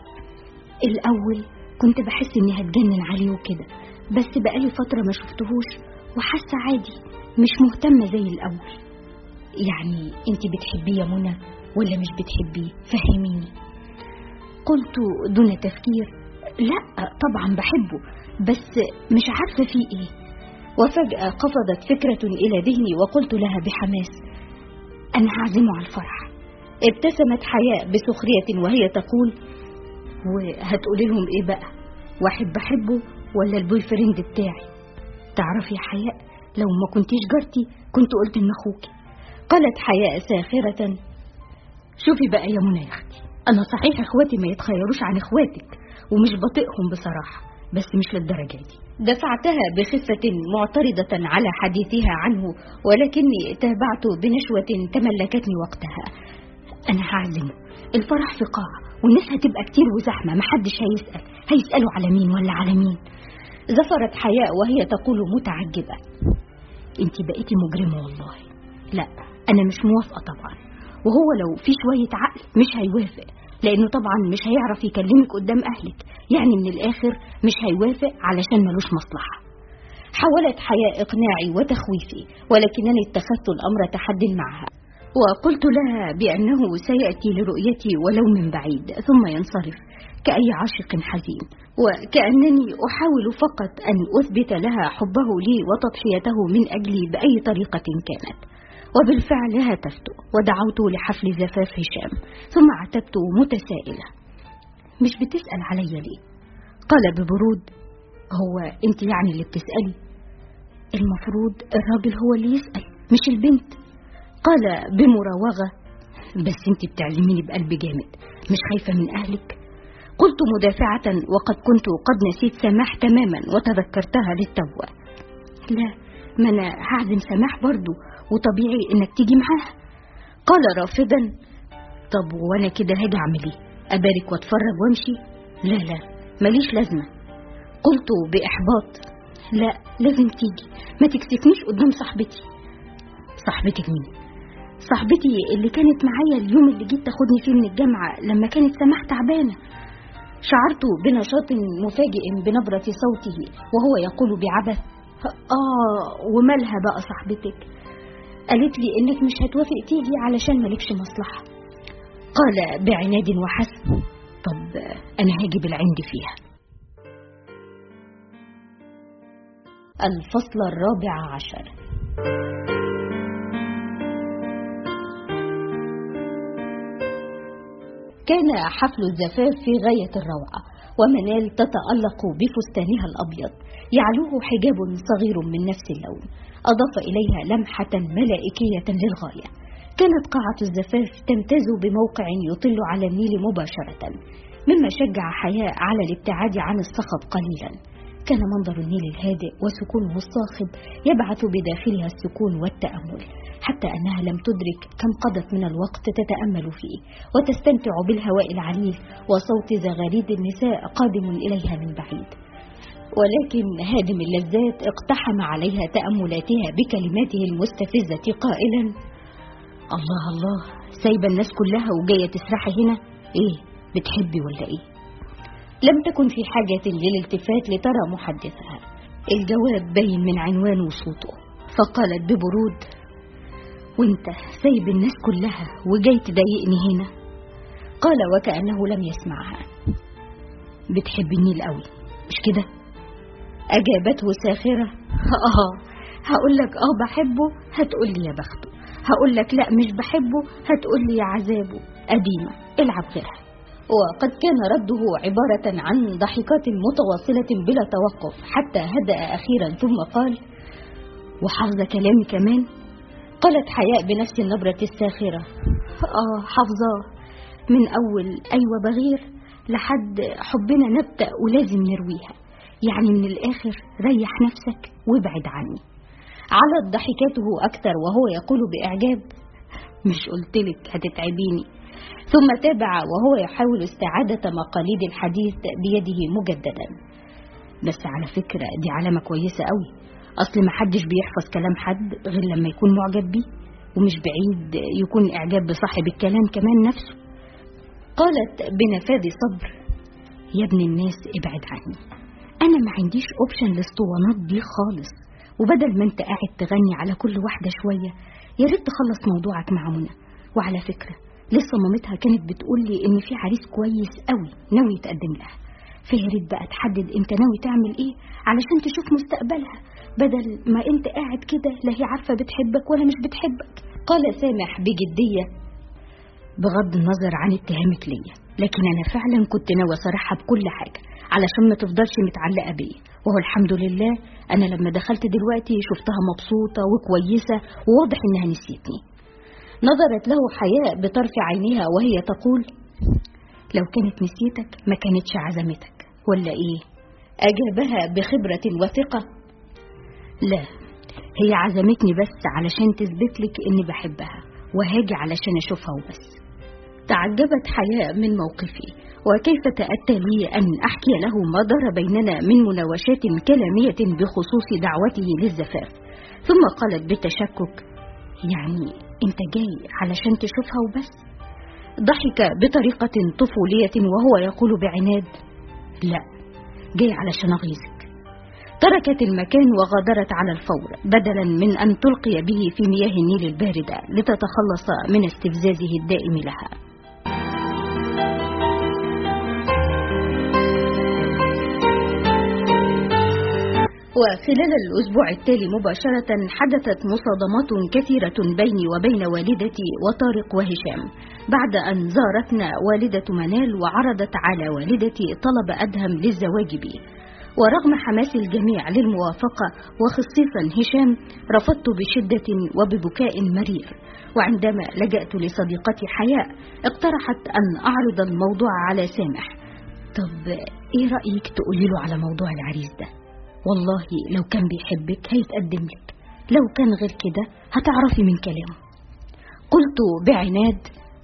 الأول كنت بحس إني هتجنن عليه وكده بس بقالي فترة ما شفتهوش وحاسة عادي مش مهتمة زي الأول يعني انت بتحبيه يا منى ولا مش بتحبيه فهميني قلت دون تفكير لا طبعا بحبه بس مش عارفة فيه ايه وفجأة قفزت فكرة إلى ذهني وقلت لها بحماس أنا هعزمه على الفرح ابتسمت حياء بسخرية وهي تقول وهتقولي لهم ايه بقى واحد بحبه ولا البوي فريند بتاعي تعرفي يا حياء لو ما كنتيش جارتي كنت قلت ان اخوكي قالت حياء ساخرة شوفي بقى يا منى يا اختي انا صحيح اخواتي ما يتخيروش عن اخواتك ومش بطيقهم بصراحة بس مش للدرجة دي دفعتها بخفة معترضة على حديثها عنه ولكني تابعت بنشوة تملكتني وقتها أنا هعزمه الفرح في قاعة والناس هتبقى كتير وزحمة محدش هيسأل هيسألوا على مين ولا على مين زفرت حياء وهي تقول متعجبة انت بقيتي مجرمة والله لا أنا مش موافقة طبعا وهو لو في شوية عقل مش هيوافق لأنه طبعا مش هيعرف يكلمك قدام أهلك يعني من الآخر مش هيوافق علشان ملوش مصلحة حاولت حياء إقناعي وتخويفي ولكنني اتخذت الأمر تحد معها وقلت لها بأنه سيأتي لرؤيتي ولو من بعيد ثم ينصرف كأي عاشق حزين وكأنني أحاول فقط أن أثبت لها حبه لي وتضحيته من أجلي بأي طريقة كانت وبالفعل هاتفت ودعوت لحفل زفاف هشام ثم عتبت متسائلة مش بتسأل عليا ليه قال ببرود هو انت يعني اللي بتسألي المفروض الراجل هو اللي يسأل مش البنت قال بمراوغة بس انت بتعلميني بقلب جامد مش خايفة من أهلك قلت مدافعة وقد كنت قد نسيت سماح تماما وتذكرتها للتو لا ما أنا هعزم سماح برضو وطبيعي إنك تيجي معاها قال رافضا طب وأنا كده هاجي أعمل إيه أبارك وأتفرج وأمشي لا لا ماليش لازمة قلت بإحباط لا لازم تيجي ما تكسفنيش قدام صاحبتي صاحبتك مين صاحبتي اللي كانت معايا اليوم اللي جيت تاخدني فيه من الجامعة لما كانت سماح تعبانة شعرت بنشاط مفاجئ بنبرة صوته وهو يقول بعبث آه ومالها بقى صاحبتك قالت لي إنك مش هتوافق تيجي علشان مالكش مصلحة قال بعناد وحسب طب أنا هاجي بالعند فيها الفصل الرابع عشر كان حفل الزفاف في غاية الروعة ومنال تتألق بفستانها الأبيض يعلوه حجاب صغير من نفس اللون أضاف إليها لمحة ملائكية للغاية كانت قاعة الزفاف تمتاز بموقع يطل على النيل مباشرة مما شجع حياء على الابتعاد عن الصخب قليلا كان منظر النيل الهادئ وسكونه الصاخب يبعث بداخلها السكون والتأمل حتى أنها لم تدرك كم قضت من الوقت تتأمل فيه وتستمتع بالهواء العليل وصوت زغاريد النساء قادم إليها من بعيد ولكن هادم اللذات اقتحم عليها تأملاتها بكلماته المستفزة قائلا الله الله سايبة الناس كلها وجاية تسرحي هنا ايه بتحبي ولا ايه لم تكن في حاجة للالتفات لترى محدثها الجواب باين من عنوان وصوته فقالت ببرود وانت سايب الناس كلها وجاي تضايقني هنا قال وكأنه لم يسمعها بتحب النيل قوي مش كده أجابته ساخرة آه هقول لك آه بحبه هتقول لي يا بخته هقول لك لا مش بحبه هتقول لي يا عذابه قديمة العب غيرها وقد كان رده عبارة عن ضحكات متواصلة بلا توقف حتى هدأ أخيرا ثم قال وحافظة كلامي كمان قالت حياء بنفس النبرة الساخرة آه حافظاه من أول أيوة بغير لحد حبنا نبدأ ولازم نرويها يعني من الآخر ريح نفسك وابعد عني علت ضحكاته أكثر وهو يقول بإعجاب مش قلتلك هتتعبيني ثم تابع وهو يحاول استعادة مقاليد الحديث بيده مجددا بس على فكرة دي علامة كويسة قوي أصل ما حدش بيحفظ كلام حد غير لما يكون معجب بيه ومش بعيد يكون إعجاب بصاحب الكلام كمان نفسه قالت بنفاذ صبر يا ابن الناس ابعد عني أنا ما عنديش أوبشن الاسطوانات دي خالص وبدل ما انت قاعد تغني على كل واحدة شوية يا ريت تخلص موضوعك مع منى وعلى فكرة لسه مامتها كانت بتقول لي ان في عريس كويس قوي ناوي يتقدم لها فيا ريت بقى تحدد انت ناوي تعمل ايه علشان تشوف مستقبلها بدل ما انت قاعد كده لا هي عارفه بتحبك ولا مش بتحبك قال سامح بجديه بغض النظر عن اتهامك ليا لكن انا فعلا كنت ناوي اصارحها بكل حاجه علشان ما تفضلش متعلقه بيا وهو الحمد لله انا لما دخلت دلوقتي شفتها مبسوطه وكويسه وواضح انها نسيتني نظرت له حياء بطرف عينها وهي تقول لو كانت نسيتك ما كانتش عزمتك ولا ايه اجابها بخبره وثقه لا هي عزمتني بس علشان تثبت لك اني بحبها وهاجي علشان اشوفها وبس تعجبت حياء من موقفي وكيف تأتى لي أن أحكي له ما دار بيننا من مناوشات كلامية بخصوص دعوته للزفاف ثم قالت بتشكك يعني أنت جاي علشان تشوفها وبس ضحك بطريقة طفولية وهو يقول بعناد لا جاي علشان أغيظك تركت المكان وغادرت على الفور بدلا من أن تلقي به في مياه النيل الباردة لتتخلص من استفزازه الدائم لها وخلال الأسبوع التالي مباشرة حدثت مصادمات كثيرة بيني وبين والدتي وطارق وهشام بعد أن زارتنا والدة منال وعرضت على والدتي طلب أدهم للزواج بي ورغم حماس الجميع للموافقة وخصيصا هشام رفضت بشدة وببكاء مرير وعندما لجأت لصديقتي حياء اقترحت أن أعرض الموضوع على سامح طب ايه رأيك تقولي له على موضوع العريس ده والله لو كان بيحبك هيتقدم لك لو كان غير كده هتعرفي من كلامه قلت بعناد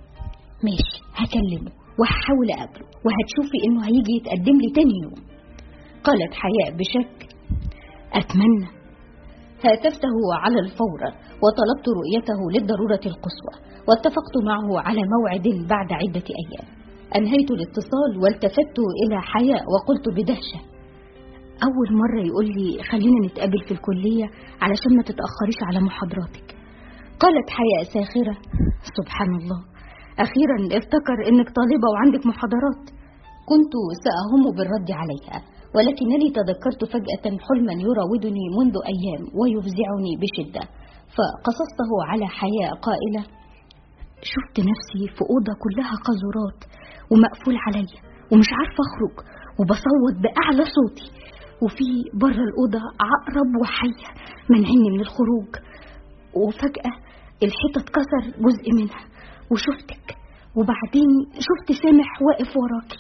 ماشي هكلمه وهحاول اقابله وهتشوفي انه هيجي يتقدم لي تاني يوم قالت حياء بشك اتمنى هاتفته على الفور وطلبت رؤيته للضرورة القصوى واتفقت معه على موعد بعد عدة أيام أنهيت الاتصال والتفت إلى حياء وقلت بدهشة أول مرة يقول لي خلينا نتقابل في الكلية علشان ما تتأخريش على محاضراتك قالت حياء ساخرة سبحان الله أخيرا افتكر إنك طالبة وعندك محاضرات كنت سأهم بالرد عليها ولكنني تذكرت فجأة حلما يراودني منذ أيام ويفزعني بشدة فقصصته على حياء قائلة شفت نفسي في أوضة كلها قذورات ومقفول عليا ومش عارفة أخرج وبصوت بأعلى صوتي وفي بره الأوضة عقرب وحية منعني من الخروج وفجأة الحيطة اتكسر جزء منها وشفتك وبعدين شفت سامح واقف وراكي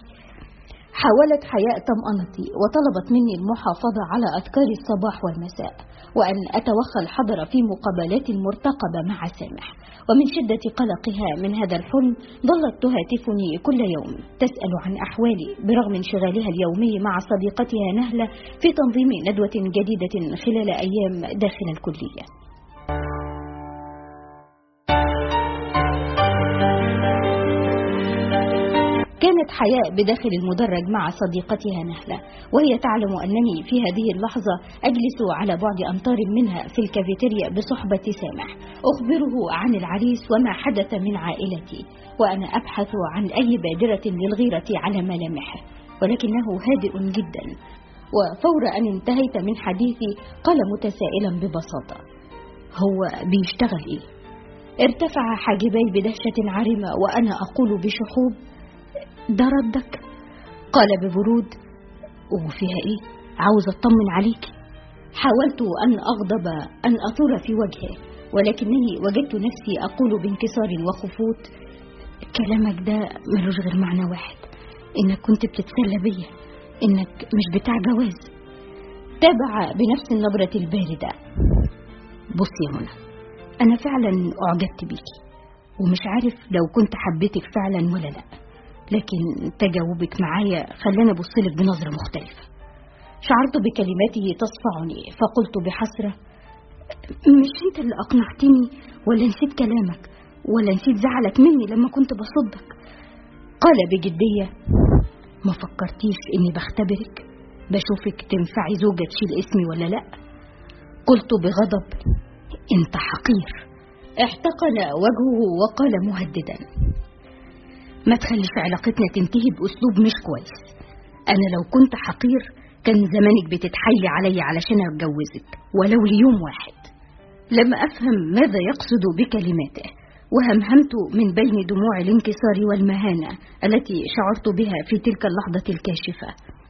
حاولت حياء طمأنتي وطلبت مني المحافظة على أذكار الصباح والمساء وأن أتوخى الحذر في مقابلات المرتقبة مع سامح ومن شدة قلقها من هذا الحلم ظلت تهاتفني كل يوم تسأل عن أحوالي برغم انشغالها اليومي مع صديقتها نهلة في تنظيم ندوة جديدة خلال أيام داخل الكلية كانت حياء بداخل المدرج مع صديقتها نهلة وهي تعلم أنني في هذه اللحظة أجلس على بعد أمتار منها في الكافيتيريا بصحبة سامح أخبره عن العريس وما حدث من عائلتي وأنا أبحث عن أي بادرة للغيرة على ملامحه ولكنه هادئ جدا وفور أن انتهيت من حديثي قال متسائلا ببساطة هو بيشتغل إيه؟ ارتفع حاجبي بدهشة عارمة وأنا أقول بشحوب ده ردك قال ببرود وفيها ايه عاوز اطمن عليك حاولت ان اغضب ان اثور في وجهه ولكنني وجدت نفسي اقول بانكسار وخفوت كلامك ده ملوش غير معنى واحد انك كنت بتتسلى بيا انك مش بتاع جواز تابع بنفس النبرة الباردة بص يا منى أنا فعلا أعجبت بيكي ومش عارف لو كنت حبيتك فعلا ولا لأ لكن تجاوبك معايا خلاني أبصلك بنظرة مختلفة شعرت بكلماته تصفعني فقلت بحسرة مش انت اللي أقنعتني ولا نسيت كلامك ولا نسيت زعلك مني لما كنت بصدك قال بجدية ما فكرتيش اني بختبرك بشوفك تنفعي زوجة تشيل اسمي ولا لا قلت بغضب انت حقير احتقن وجهه وقال مهددا ما تخليش علاقتنا تنتهي بأسلوب مش كويس أنا لو كنت حقير كان زمانك بتتحايلي عليا علشان أتجوزك ولو ليوم واحد لم أفهم ماذا يقصد بكلماته وهمهمت من بين دموع الانكسار والمهانة التي شعرت بها في تلك اللحظة الكاشفة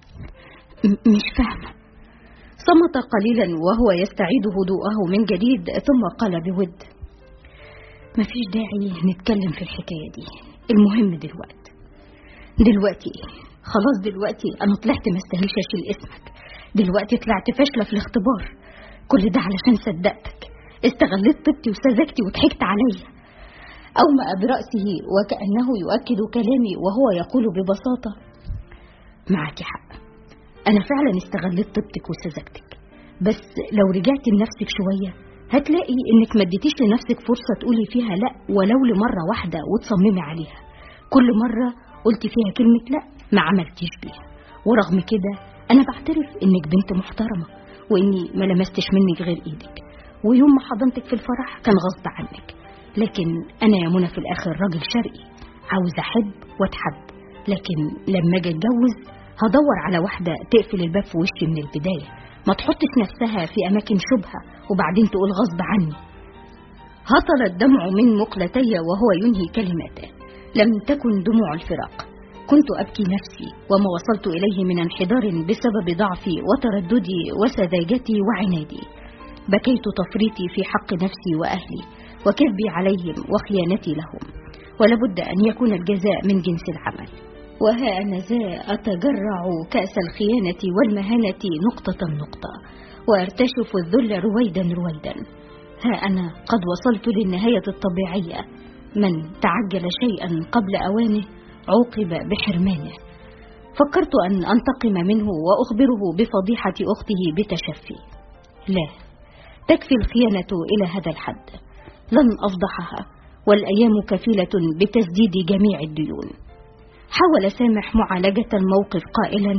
مش فاهمة صمت قليلا وهو يستعيد هدوءه من جديد ثم قال بود مفيش داعي نتكلم في الحكاية دي المهم دلوقتي دلوقتي خلاص دلوقتي أنا طلعت ما استاهلش أشيل اسمك دلوقتي طلعت فاشلة في الاختبار كل ده علشان صدقتك استغلت طيبتي وسذجتي وضحكت عليا أومأ برأسه وكأنه يؤكد كلامي وهو يقول ببساطة معك حق أنا فعلا استغلت طيبتك وسذجتك بس لو رجعت لنفسك شوية هتلاقي إنك ما اديتيش لنفسك فرصة تقولي فيها لأ ولو لمرة واحدة وتصممي عليها كل مرة قلت فيها كلمة لأ ما عملتيش بيها ورغم كده أنا بعترف إنك بنت محترمة وإني ما لمستش منك غير إيدك ويوم ما حضنتك في الفرح كان غصب عنك لكن أنا يا منى في الآخر راجل شرقي عاوز أحب وأتحب لكن لما أجي أتجوز هدور على واحدة تقفل الباب في وشي من البداية ما تحطش نفسها في أماكن شبهة وبعدين تقول غصب عني هطل الدمع من مقلتي وهو ينهي كلماته لم تكن دموع الفراق كنت أبكي نفسي وما وصلت إليه من انحدار بسبب ضعفي وترددي وسذاجتي وعنادي بكيت تفريطي في حق نفسي وأهلي وكذبي عليهم وخيانتي لهم ولابد أن يكون الجزاء من جنس العمل وها أنا ذا أتجرع كأس الخيانة والمهانة نقطة نقطة وأرتشف الذل رويدا رويدا ها أنا قد وصلت للنهاية الطبيعية من تعجل شيئا قبل أوانه عوقب بحرمانه فكرت أن أنتقم منه وأخبره بفضيحة أخته بتشفي لا تكفي الخيانة إلى هذا الحد لن أفضحها والأيام كفيلة بتسديد جميع الديون حاول سامح معالجة الموقف قائلا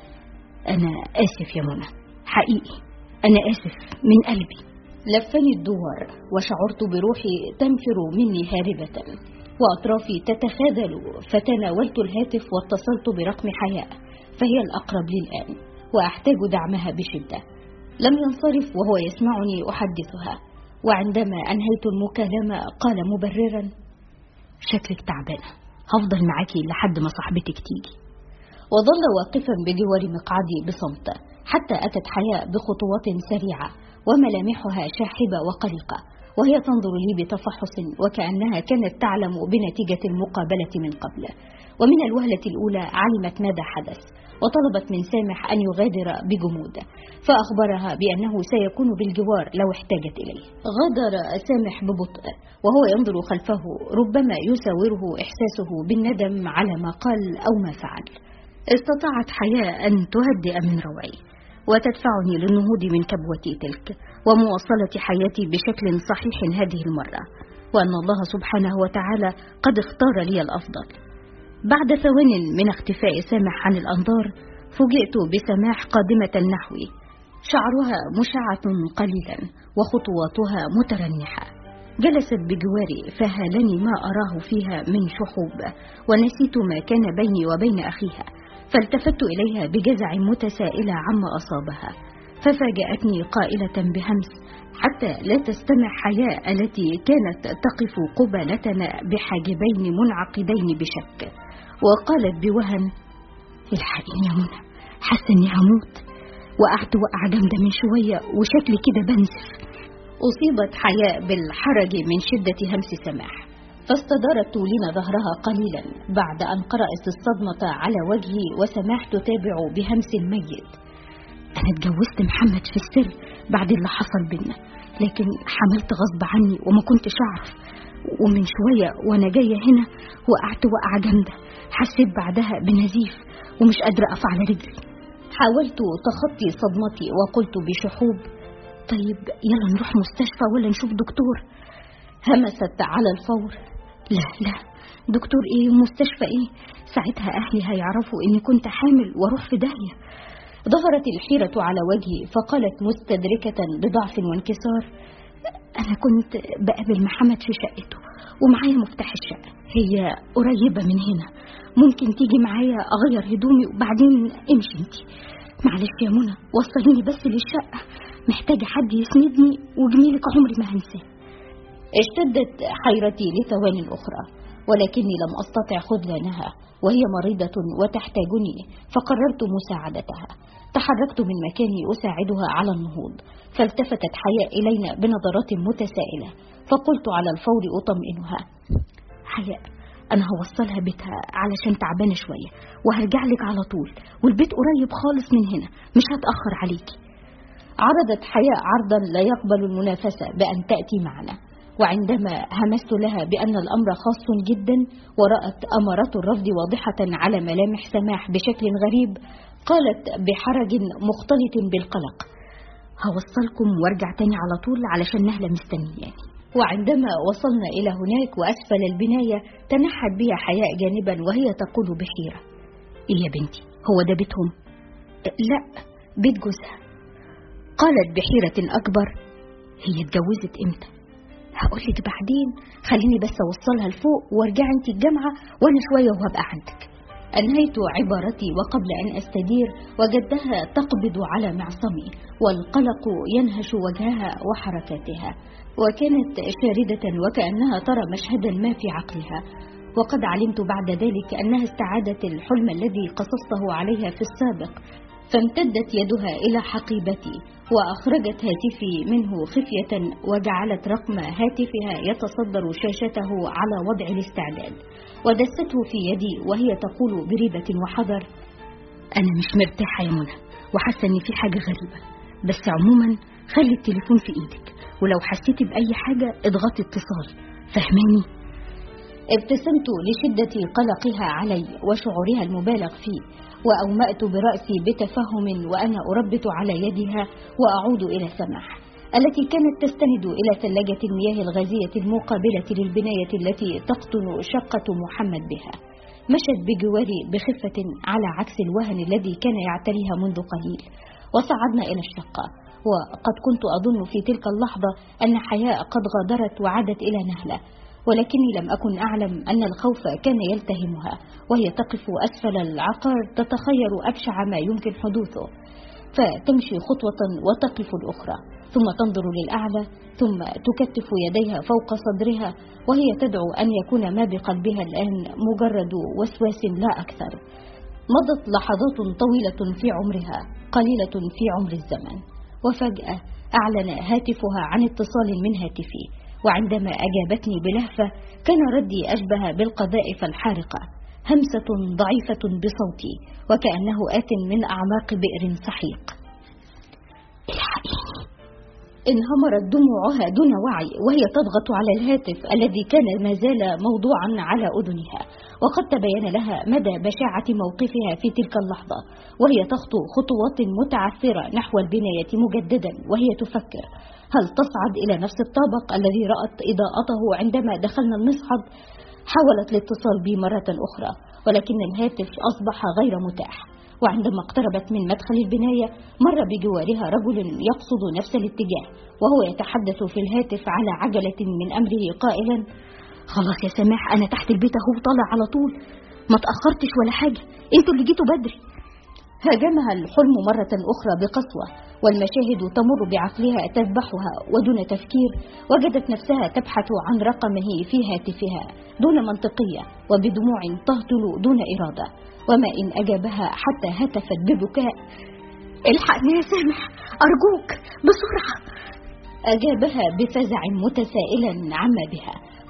أنا آسف يا منى حقيقي أنا آسف من قلبي لفني الدوار وشعرت بروحي تنفر مني هاربة وأطرافي تتخاذل فتناولت الهاتف واتصلت برقم حياء فهي الأقرب لي الآن وأحتاج دعمها بشدة لم ينصرف وهو يسمعني أحدثها وعندما أنهيت المكالمة قال مبررا شكلك تعبانة هفضل معاكي لحد ما صاحبتك تيجي وظل واقفا بجوار مقعدي بصمت حتى أتت حياء بخطوات سريعة وملامحها شاحبة وقلقة وهي تنظر لي بتفحص وكأنها كانت تعلم بنتيجة المقابلة من قبل ومن الوهلة الأولى علمت ماذا حدث وطلبت من سامح أن يغادر بجمود فأخبرها بأنه سيكون بالجوار لو احتاجت إليه غادر سامح ببطء وهو ينظر خلفه ربما يساوره إحساسه بالندم على ما قال أو ما فعل استطاعت حياة أن تهدئ من روعي وتدفعني للنهوض من كبوتي تلك ومواصلة حياتي بشكل صحيح هذه المرة وأن الله سبحانه وتعالى قد اختار لي الأفضل بعد ثوان من اختفاء سامح عن الأنظار فوجئت بسماح قادمة نحوي شعرها مشعة قليلا وخطواتها مترنحة جلست بجواري فهالني ما أراه فيها من شحوب ونسيت ما كان بيني وبين أخيها فالتفت إليها بجزع متسائلة عما أصابها ففاجأتني قائلة بهمس حتى لا تستمع حياء التي كانت تقف قبالتنا بحاجبين منعقدين بشك وقالت بوهن الحقيني يا منى حاسة إني هموت وقعت وقعة جامدة من شوية وشكلي كده بنزف أصيبت حياء بالحرج من شدة همس سماح فاستدارت تولين ظهرها قليلا بعد أن قرأت الصدمة على وجهي وسماح تتابع بهمس الميت أنا اتجوزت محمد في السر بعد اللي حصل بينا لكن حملت غصب عني وما كنتش أعرف ومن شوية وأنا جاية هنا وقعت وقعة جامدة حسيت بعدها بنزيف ومش قادرة أقف على رجلي حاولت تخطي صدمتي وقلت بشحوب طيب يلا نروح مستشفى ولا نشوف دكتور همست على الفور لا لا دكتور ايه ومستشفى ايه ساعتها اهلي هيعرفوا اني كنت حامل واروح في داهيه ظهرت الحيرة على وجهي فقالت مستدركة بضعف وانكسار أنا كنت بقابل محمد في شقته ومعايا مفتاح الشقة هي قريبة من هنا ممكن تيجي معايا أغير هدومي وبعدين امشي انتي معلش يا منى وصليني بس للشقة محتاجة حد يسندني وجميلك عمري ما هنساه اشتدت حيرتي لثوان أخرى ولكني لم أستطع خذلانها وهي مريضة وتحتاجني فقررت مساعدتها تحركت من مكاني أساعدها على النهوض فالتفتت حياء إلينا بنظرات متسائلة فقلت على الفور أطمئنها حياء أنا هوصلها بيتها علشان تعبانة شوية وهرجع لك على طول والبيت قريب خالص من هنا مش هتأخر عليكي عرضت حياء عرضا لا يقبل المنافسة بأن تأتي معنا وعندما همست لها بأن الأمر خاص جدا ورأت أمارات الرفض واضحة على ملامح سماح بشكل غريب قالت بحرج مختلط بالقلق هوصلكم وارجع تاني على طول علشان نهلة مستنياني وعندما وصلنا إلى هناك وأسفل البناية تنحت بها حياء جانبا وهي تقول بحيرة إيه يا بنتي هو ده بيتهم؟ لا بيت جوزها قالت بحيرة أكبر هي اتجوزت إمتى؟ هقولك بعدين خليني بس أوصلها لفوق وارجع انت الجامعة وأنا شوية وهبقى عندك أنهيت عبارتي وقبل أن أستدير وجدتها تقبض على معصمي والقلق ينهش وجهها وحركاتها وكانت شاردة وكأنها ترى مشهدا ما في عقلها وقد علمت بعد ذلك أنها استعادت الحلم الذي قصصته عليها في السابق فامتدت يدها إلى حقيبتي وأخرجت هاتفي منه خفية وجعلت رقم هاتفها يتصدر شاشته على وضع الاستعداد ودسته في يدي وهي تقول بريبة وحذر أنا مش مرتاحة يا منى وحاسة إن في حاجة غريبة بس عموما خلي التليفون في إيدك ولو حسيتي بأي حاجة اضغطي اتصال فهماني ابتسمت لشدة قلقها علي وشعورها المبالغ فيه وأومأت برأسي بتفهم وأنا أربط على يدها وأعود إلى سماح التي كانت تستند إلى ثلاجة المياه الغازية المقابلة للبناية التي تقطن شقة محمد بها مشت بجواري بخفة على عكس الوهن الذي كان يعتريها منذ قليل وصعدنا إلى الشقة وقد كنت أظن في تلك اللحظة أن حياء قد غادرت وعادت إلى نهلة ولكني لم أكن أعلم أن الخوف كان يلتهمها وهي تقف أسفل العقار تتخير أبشع ما يمكن حدوثه فتمشي خطوة وتقف الأخرى ثم تنظر للأعلى ثم تكتف يديها فوق صدرها وهي تدعو أن يكون ما بقلبها الآن مجرد وسواس لا أكثر مضت لحظات طويلة في عمرها قليلة في عمر الزمن وفجأة أعلن هاتفها عن اتصال من هاتفي وعندما أجابتني بلهفة كان ردي أشبه بالقذائف الحارقة همسة ضعيفة بصوتي وكأنه آت من أعماق بئر سحيق الحقيني انهمرت دموعها دون وعي وهي تضغط على الهاتف الذي كان ما زال موضوعا على أذنها وقد تبين لها مدى بشاعة موقفها في تلك اللحظة وهي تخطو خطوات متعثرة نحو البناية مجددا وهي تفكر هل تصعد إلى نفس الطابق الذي رأت إضاءته عندما دخلنا المصعد حاولت الاتصال بي مرة أخرى ولكن الهاتف أصبح غير متاح وعندما اقتربت من مدخل البناية مر بجوارها رجل يقصد نفس الاتجاه وهو يتحدث في الهاتف على عجلة من أمره قائلا خلاص يا سماح أنا تحت البيت أهو طالع على طول ما تأخرتش ولا حاجة انتوا اللي جيتوا بدري هاجمها الحلم مرة أخرى بقسوة والمشاهد تمر بعقلها تذبحها ودون تفكير وجدت نفسها تبحث عن رقمه في هاتفها دون منطقية وبدموع تهطل دون إرادة وما إن أجابها حتى هتفت ببكاء الحقني يا سامح أرجوك بسرعة أجابها بفزع متسائلا عما بها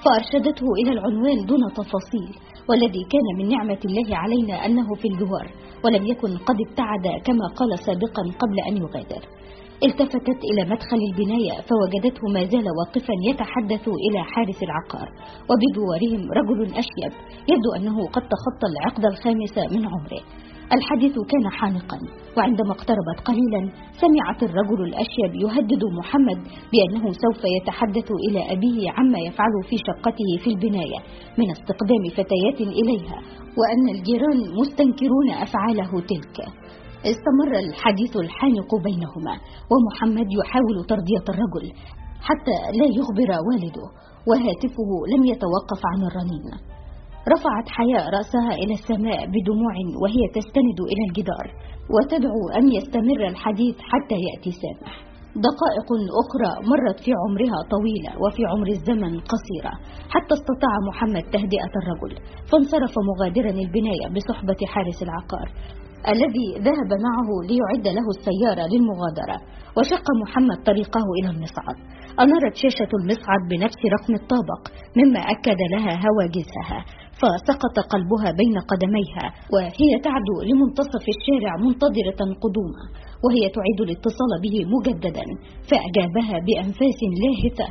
فأرشدته إلى العنوان دون تفاصيل والذي كان من نعمة الله علينا أنه في الجوار ولم يكن قد ابتعد كما قال سابقا قبل أن يغادر التفتت إلى مدخل البناية فوجدته ما زال واقفا يتحدث إلى حارس العقار وبجوارهم رجل أشيب يبدو أنه قد تخطى العقد الخامس من عمره الحديث كان حانقا وعندما اقتربت قليلا سمعت الرجل الأشيب يهدد محمد بأنه سوف يتحدث إلى أبيه عما يفعل في شقته في البناية من استقدام فتيات إليها وأن الجيران مستنكرون أفعاله تلك استمر الحديث الحانق بينهما ومحمد يحاول ترضية الرجل حتى لا يخبر والده وهاتفه لم يتوقف عن الرنين رفعت حياء رأسها إلى السماء بدموع وهي تستند إلى الجدار وتدعو أن يستمر الحديث حتى يأتي سامح دقائق أخرى مرت في عمرها طويلة وفي عمر الزمن قصيرة حتى استطاع محمد تهدئة الرجل فانصرف مغادرا البناية بصحبة حارس العقار الذي ذهب معه ليعد له السيارة للمغادرة وشق محمد طريقه إلى المصعد أنارت شاشة المصعد بنفس رقم الطابق مما أكد لها هواجسها فسقط قلبها بين قدميها وهي تعدو لمنتصف الشارع منتظرة قدومه وهي تعيد الاتصال به مجددا فأجابها بأنفاس لاهثة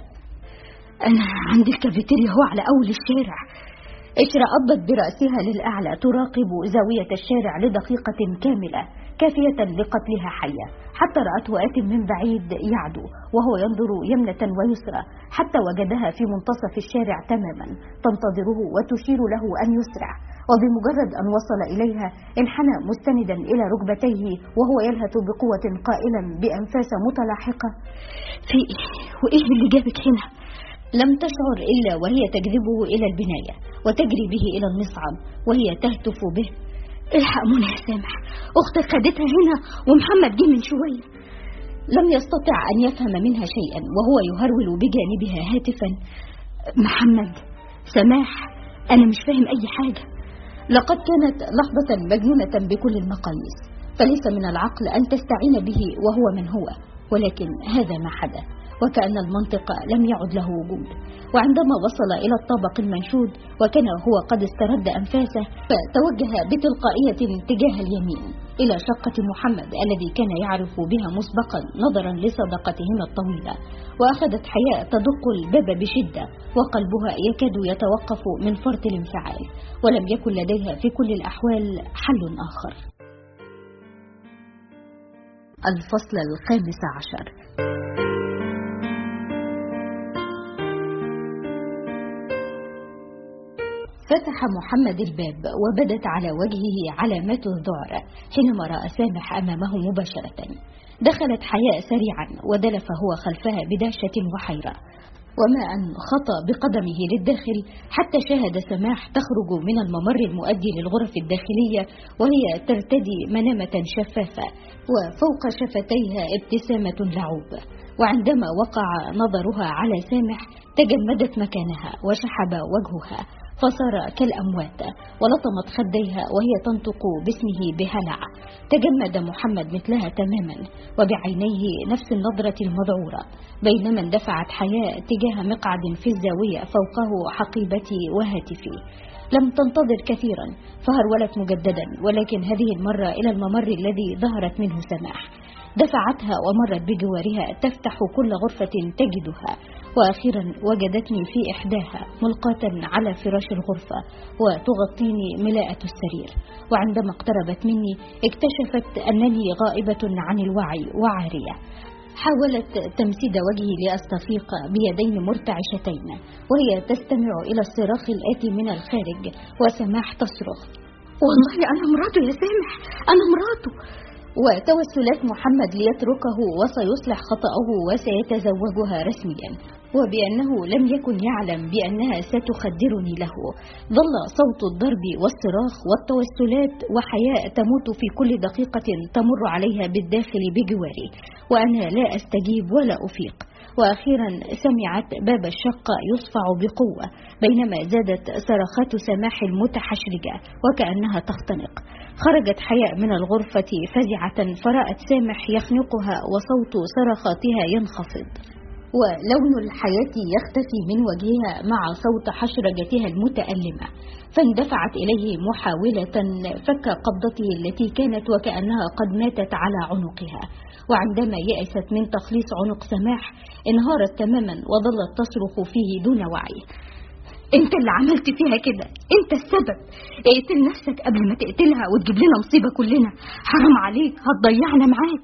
أنا عند الكافيتيريا هو على أول الشارع اشرأبت برأسها للأعلى تراقب زاوية الشارع لدقيقة كاملة كافية لقتلها حية حتى رأته آت من بعيد يعدو وهو ينظر يمنة ويسرى حتى وجدها في منتصف الشارع تماما تنتظره وتشير له أن يسرع وبمجرد أن وصل إليها انحنى مستندا إلى ركبتيه وهو يلهث بقوة قائلا بأنفاس متلاحقة في وإيه اللي جابك هنا؟ لم تشعر إلا وهي تجذبه إلى البناية وتجري به إلى المصعد وهي تهتف به الحق منى يا سامح اختك خدتها هنا ومحمد جه من شويه لم يستطع ان يفهم منها شيئا وهو يهرول بجانبها هاتفا محمد سماح انا مش فاهم اي حاجه لقد كانت لحظه مجنونه بكل المقاييس فليس من العقل ان تستعين به وهو من هو ولكن هذا ما حدث وكأن المنطق لم يعد له وجود وعندما وصل إلى الطابق المنشود وكان هو قد استرد أنفاسه فتوجه بتلقائية تجاه اليمين إلى شقة محمد الذي كان يعرف بها مسبقا نظرا لصداقتهما الطويلة وأخذت حياء تدق الباب بشدة وقلبها يكاد يتوقف من فرط الانفعال ولم يكن لديها في كل الأحوال حل آخر الفصل الخامس عشر فتح محمد الباب وبدت على وجهه علامات الذعر حينما رأى سامح أمامه مباشرة دخلت حياء سريعا ودلف هو خلفها بدهشة وحيرة وما أن خطى بقدمه للداخل حتى شاهد سماح تخرج من الممر المؤدي للغرف الداخلية وهي ترتدي منامة شفافة وفوق شفتيها ابتسامة لعوب وعندما وقع نظرها على سامح تجمدت مكانها وشحب وجهها فصار كالأموات ولطمت خديها وهي تنطق باسمه بهلع تجمد محمد مثلها تماما وبعينيه نفس النظرة المذعورة بينما اندفعت حياة تجاه مقعد في الزاوية فوقه حقيبتي وهاتفي لم تنتظر كثيرا فهرولت مجددا ولكن هذه المرة إلى الممر الذي ظهرت منه سماح دفعتها ومرت بجوارها تفتح كل غرفة تجدها وأخيرا وجدتني في إحداها ملقاة على فراش الغرفة وتغطيني ملاءة السرير وعندما اقتربت مني اكتشفت أنني غائبة عن الوعي وعارية حاولت تمسيد وجهي لأستفيق بيدين مرتعشتين وهي تستمع إلى الصراخ الآتي من الخارج وسماح تصرخ والله أنا مراته يا سامح أنا مراته وتوسلات محمد ليتركه وسيصلح خطأه وسيتزوجها رسميا وبأنه لم يكن يعلم بأنها ستخدرني له ظل صوت الضرب والصراخ والتوسلات وحياء تموت في كل دقيقة تمر عليها بالداخل بجواري وأنا لا أستجيب ولا أفيق وأخيرا سمعت باب الشقة يصفع بقوة بينما زادت صرخات سماح المتحشرجة وكأنها تختنق خرجت حياء من الغرفة فزعة فرأت سامح يخنقها وصوت صرخاتها ينخفض ولون الحياة يختفي من وجهها مع صوت حشرجتها المتألمة فاندفعت إليه محاولة فك قبضته التي كانت وكأنها قد ماتت على عنقها وعندما يأست من تخليص عنق سماح انهارت تماما وظلت تصرخ فيه دون وعي انت اللي عملت فيها كده انت السبب اقتل نفسك قبل ما تقتلها وتجيب لنا مصيبة كلنا حرام عليك هتضيعنا معاك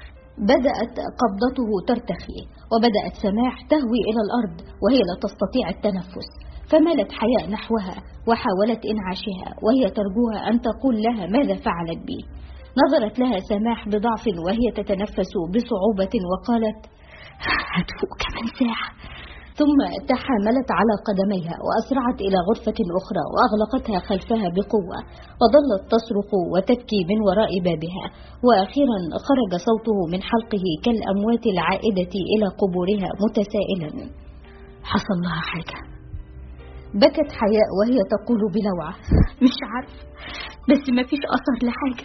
بدأت قبضته ترتخي وبدأت سماح تهوي إلى الأرض وهي لا تستطيع التنفس فمالت حياء نحوها وحاولت إنعاشها وهي ترجوها أن تقول لها ماذا فعلت بي نظرت لها سماح بضعف وهي تتنفس بصعوبة وقالت هتفوق كمان ساعة ثم تحاملت على قدميها وأسرعت إلى غرفة أخرى وأغلقتها خلفها بقوة وظلت تصرخ وتبكي من وراء بابها وأخيرا خرج صوته من حلقه كالأموات العائدة إلى قبورها متسائلا حصل لها حاجة بكت حياء وهي تقول بلوعة مش عارف بس ما فيش أثر لحاجة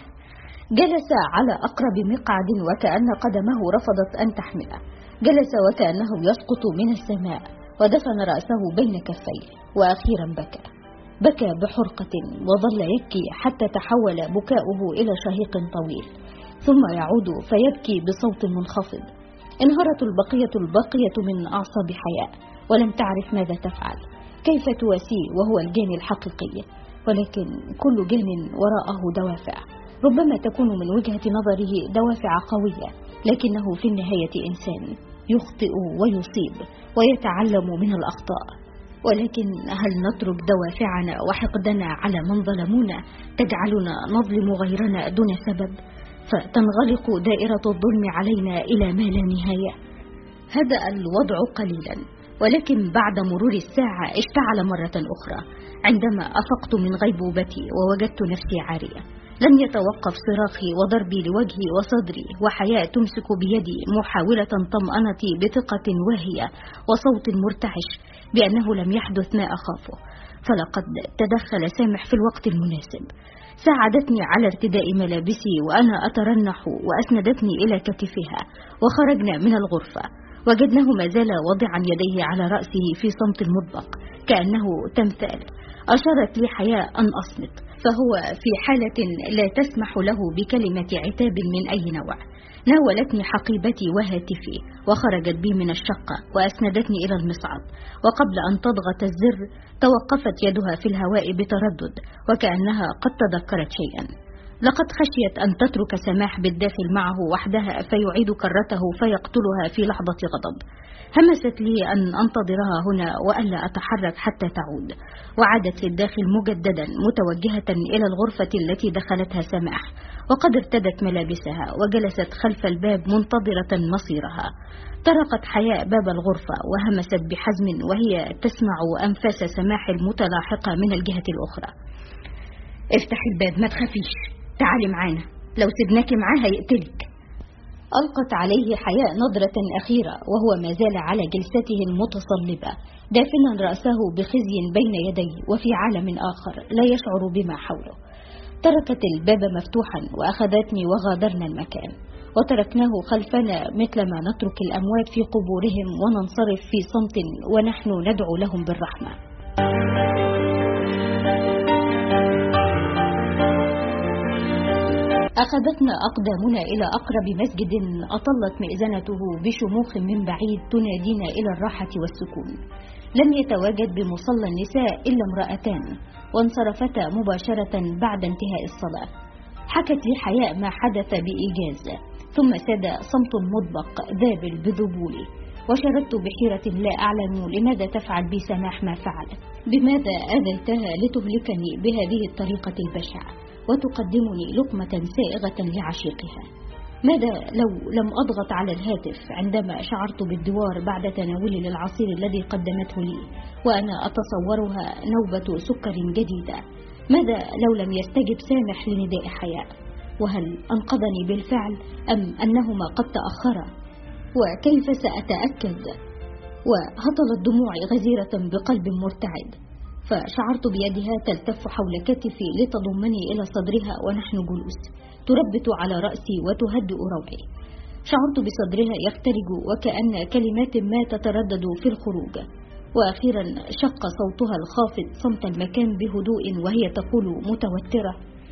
جلس على أقرب مقعد وكأن قدمه رفضت أن تحمله جلس وكأنه يسقط من السماء ودفن رأسه بين كفيه وأخيرا بكى بكى بحرقة وظل يبكي حتى تحول بكاؤه إلى شهيق طويل ثم يعود فيبكي بصوت منخفض انهارت البقية الباقية من أعصاب حياء ولم تعرف ماذا تفعل كيف تواسيه وهو الجاني الحقيقي ولكن كل جان وراءه دوافع ربما تكون من وجهة نظره دوافع قوية لكنه في النهاية إنسان يخطئ ويصيب ويتعلم من الأخطاء ولكن هل نترك دوافعنا وحقدنا على من ظلمونا تجعلنا نظلم غيرنا دون سبب فتنغلق دائرة الظلم علينا إلى ما لا نهاية هدأ الوضع قليلا ولكن بعد مرور الساعة اشتعل مرة أخرى عندما أفقت من غيبوبتي ووجدت نفسي عارية لم يتوقف صراخي وضربي لوجهي وصدري وحياء تمسك بيدي محاولة طمأنتي بثقة واهية وصوت مرتعش بأنه لم يحدث ما أخافه فلقد تدخل سامح في الوقت المناسب ساعدتني على ارتداء ملابسي وأنا أترنح وأسندتني إلى كتفها وخرجنا من الغرفة وجدناه ما زال واضعا يديه على رأسه في صمت المطبق كأنه تمثال أشارت لي حياء أن أصمت فهو في حالة لا تسمح له بكلمة عتاب من أي نوع ناولتني حقيبتي وهاتفي وخرجت بي من الشقة وأسندتني إلى المصعد وقبل أن تضغط الزر توقفت يدها في الهواء بتردد وكأنها قد تذكرت شيئا لقد خشيت أن تترك سماح بالداخل معه وحدها فيعيد كرته فيقتلها في لحظة غضب همست لي أن أنتظرها هنا وألا أتحرك حتى تعود وعادت للداخل مجددا متوجهة إلى الغرفة التي دخلتها سماح وقد ارتدت ملابسها وجلست خلف الباب منتظرة مصيرها طرقت حياء باب الغرفة وهمست بحزم وهي تسمع أنفاس سماح المتلاحقة من الجهة الأخرى افتحي الباب ما تخافيش تعالي معانا لو سبناكي معاها يقتلك ألقت عليه حياء نظرة أخيرة وهو ما زال على جلسته المتصلبة دافنا رأسه بخزي بين يديه وفي عالم آخر لا يشعر بما حوله تركت الباب مفتوحا وأخذتني وغادرنا المكان وتركناه خلفنا مثلما نترك الأموات في قبورهم وننصرف في صمت ونحن ندعو لهم بالرحمة أخذتنا أقدامنا إلى أقرب مسجد أطلت مئذنته بشموخ من بعيد تنادينا إلى الراحة والسكون لم يتواجد بمصلى النساء إلا امرأتان وانصرفتا مباشرة بعد انتهاء الصلاة حكت لي حياء ما حدث بإيجاز ثم ساد صمت مطبق ذابل بذبولي وشردت بحيرة لا أعلم لماذا تفعل بي سماح ما فعلت بماذا أذيتها لتهلكني بهذه الطريقة البشعة وتقدمني لقمة سائغة لعشيقها ماذا لو لم أضغط على الهاتف عندما شعرت بالدوار بعد تناولي للعصير الذي قدمته لي وأنا أتصورها نوبة سكر جديدة ماذا لو لم يستجب سامح لنداء حياء وهل أنقذني بالفعل أم أنهما قد تأخرا وكيف سأتأكد وهطلت دموعي غزيرة بقلب مرتعد فشعرت بيدها تلتف حول كتفي لتضمني إلى صدرها ونحن جلوس تربت على رأسي وتهدئ روعي شعرت بصدرها يخترج وكأن كلمات ما تتردد في الخروج وأخيرا شق صوتها الخافت صمت المكان بهدوء وهي تقول متوترة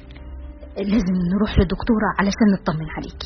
لازم نروح لدكتورة علشان نطمن عليك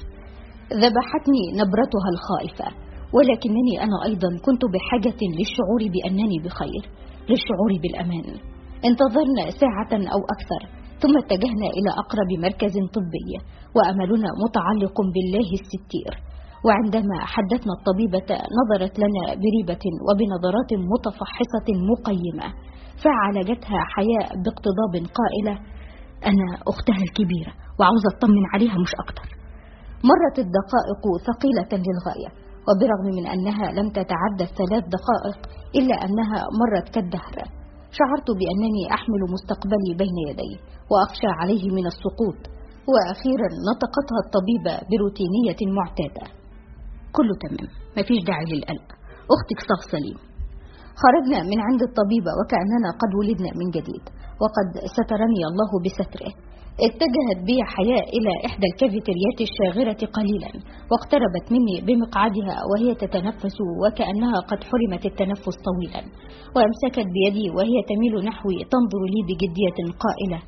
ذبحتني نبرتها الخائفة ولكنني أنا أيضا كنت بحاجة للشعور بأنني بخير للشعور بالأمان انتظرنا ساعة أو أكثر ثم اتجهنا إلى أقرب مركز طبي وأملنا متعلق بالله الستير وعندما حدثنا الطبيبة نظرت لنا بريبة وبنظرات متفحصة مقيمة فعالجتها حياء باقتضاب قائلة أنا أختها الكبيرة وعاوزة أطمن عليها مش أكتر مرت الدقائق ثقيلة للغاية وبرغم من أنها لم تتعدى الثلاث دقائق إلا أنها مرت كالدهر شعرت بأنني أحمل مستقبلي بين يدي وأخشى عليه من السقوط وأخيرا نطقتها الطبيبة بروتينية معتادة كله تمام مفيش داعي للقلق أختك صف سليم خرجنا من عند الطبيبة وكأننا قد ولدنا من جديد وقد سترني الله بستره اتجهت بي حياء إلى إحدى الكافيتريات الشاغرة قليلا واقتربت مني بمقعدها وهي تتنفس وكأنها قد حرمت التنفس طويلا وأمسكت بيدي وهي تميل نحوي تنظر لي بجدية قائلة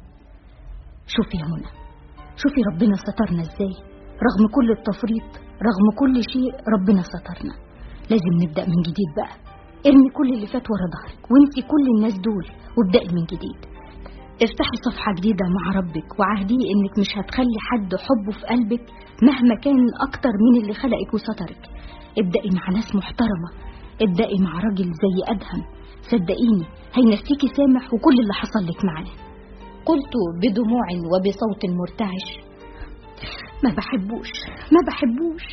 شوفي يا منى شوفي ربنا سترنا ازاي رغم كل التفريط رغم كل شيء ربنا سترنا لازم نبدأ من جديد بقى ارمي كل اللي فات ورا ظهرك وانسي كل الناس دول وابدأي من جديد افتحي صفحة جديدة مع ربك وعهديه انك مش هتخلي حد حبه في قلبك مهما كان اكتر من اللي خلقك وسترك ابدأي مع ناس محترمة ابدأي مع راجل زي أدهم صدقيني هينسيكي سامح وكل اللي حصل لك معاه قلت بدموع وبصوت مرتعش ما بحبوش ما بحبوش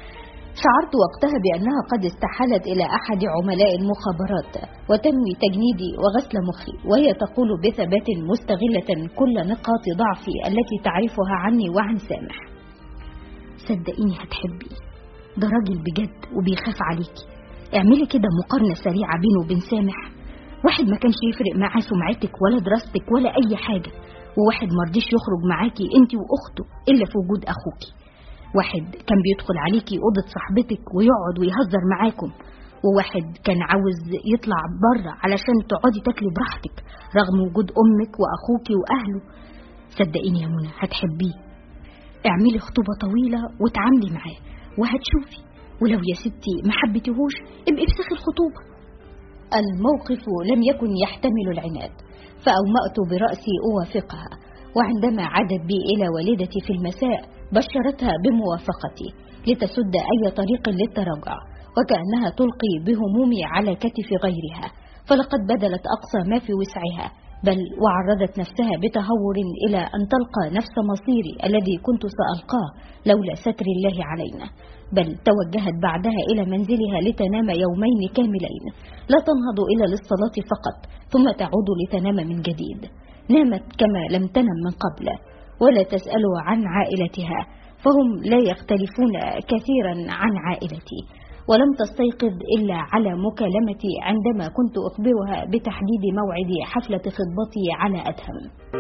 شعرت وقتها بأنها قد استحالت إلى أحد عملاء المخابرات وتنوي تجنيدي وغسل مخي وهي تقول بثبات مستغلة كل نقاط ضعفي التي تعرفها عني وعن سامح صدقيني هتحبيه ده راجل بجد وبيخاف عليكي اعملي كده مقارنة سريعة بينه وبين سامح واحد ما كانش يفرق معاه سمعتك ولا دراستك ولا أي حاجة وواحد مرضيش يخرج معاكي انت وأخته إلا في وجود أخوكي واحد كان بيدخل عليكي أوضة صاحبتك ويقعد ويهزر معاكم وواحد كان عاوز يطلع بره علشان تقعدي تاكلي براحتك رغم وجود أمك وأخوكي وأهله صدقيني يا منى هتحبيه اعملي خطوبة طويلة وتعاملي معاه وهتشوفي ولو يا ستي ما حبيتيهوش ابقي افسخي الخطوبة الموقف لم يكن يحتمل العناد فأومأت برأسي أوافقها وعندما عادت بي إلى والدتي في المساء بشرتها بموافقتي لتسد أي طريق للتراجع وكأنها تلقي بهمومي على كتف غيرها فلقد بذلت أقصى ما في وسعها بل وعرضت نفسها بتهور إلى أن تلقى نفس مصيري الذي كنت سألقاه لولا ستر الله علينا بل توجهت بعدها إلى منزلها لتنام يومين كاملين لا تنهض إلا للصلاة فقط ثم تعود لتنام من جديد نامت كما لم تنم من قبل ولا تسأل عن عائلتها فهم لا يختلفون كثيرا عن عائلتي ولم تستيقظ إلا على مكالمتي عندما كنت أخبرها بتحديد موعد حفلة خطبتي على أدهم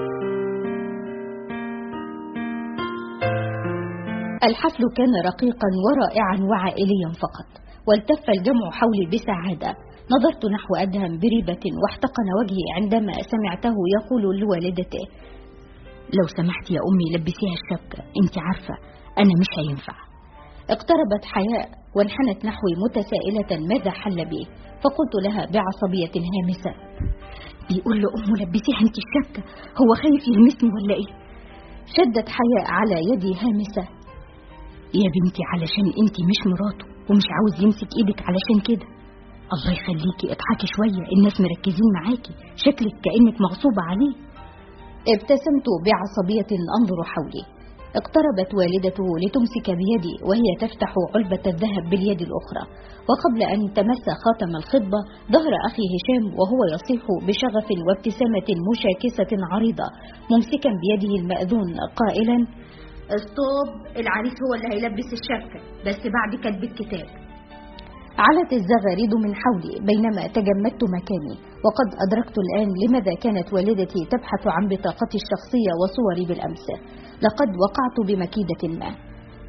الحفل كان رقيقا ورائعا وعائليا فقط والتف الجمع حولي بسعادة نظرت نحو أدهم بريبة واحتقن وجهي عندما سمعته يقول لوالدته لو سمحت يا أمي لبسيها الشبكة انت عارفة أنا مش هينفع اقتربت حياء وانحنت نحوي متسائلة ماذا حل بي فقلت لها بعصبية هامسة بيقول لأمه لبسيها انت الشبكة هو خايف يلمسني ولا ايه شدت حياء على يدي هامسة يا بنتي علشان انت مش مراته ومش عاوز يمسك ايدك علشان كده الله يخليكي اضحكي شوية الناس مركزين معاكي شكلك كأنك مغصوبة عليه ابتسمت بعصبية أنظر حولي اقتربت والدته لتمسك بيدي وهي تفتح علبة الذهب باليد الأخرى وقبل أن تمس خاتم الخطبة ظهر أخي هشام وهو يصيح بشغف وابتسامة مشاكسة عريضة ممسكا بيده المأذون قائلا ستوب العريس هو اللي هيلبس الشبكة بس بعد كتب الكتاب علت الزغاريد من حولي بينما تجمدت مكاني وقد أدركت الآن لماذا كانت والدتي تبحث عن بطاقتي الشخصية وصوري بالأمس لقد وقعت بمكيدة ما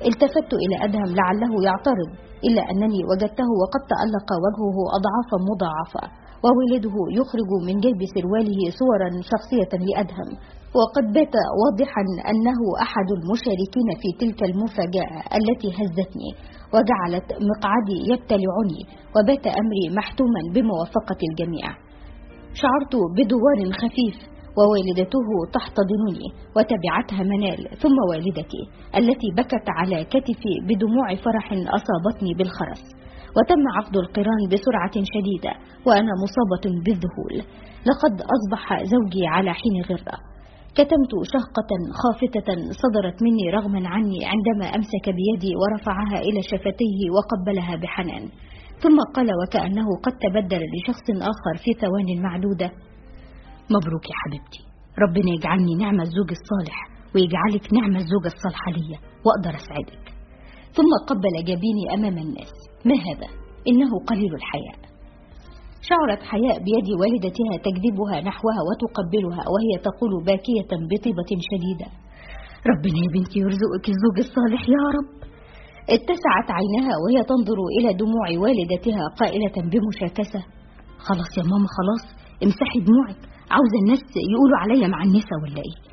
التفت إلى أدهم لعله يعترض إلا أنني وجدته وقد تألق وجهه أضعافا مضاعفة وولده يخرج من جيب سرواله صورا شخصية لأدهم وقد بات واضحا أنه أحد المشاركين في تلك المفاجأة التي هزتني وجعلت مقعدي يبتلعني وبات أمري محتوما بموافقة الجميع شعرت بدوار خفيف ووالدته تحتضنني وتبعتها منال ثم والدتي التي بكت على كتفي بدموع فرح أصابتني بالخرس وتم عقد القران بسرعة شديدة وأنا مصابة بالذهول لقد أصبح زوجي على حين غرة كتمت شهقة خافتة صدرت مني رغما عني عندما أمسك بيدي ورفعها إلى شفتيه وقبلها بحنان ثم قال وكأنه قد تبدل لشخص آخر في ثوان معدودة مبروك يا حبيبتي ربنا يجعلني نعم الزوج الصالح ويجعلك نعم الزوجة الصالحة ليا وأقدر أسعدك ثم قبل جبيني أمام الناس ما هذا؟ إنه قليل الحياء شعرت حياء بيد والدتها تجذبها نحوها وتقبلها وهي تقول باكية بطيبة شديدة ربنا يا بنتي يرزقك الزوج الصالح يا رب اتسعت عينها وهي تنظر إلى دموع والدتها قائلة بمشاكسة خلاص يا ماما خلاص امسحي دموعك عاوزة الناس يقولوا عليا مع النسا ولا ايه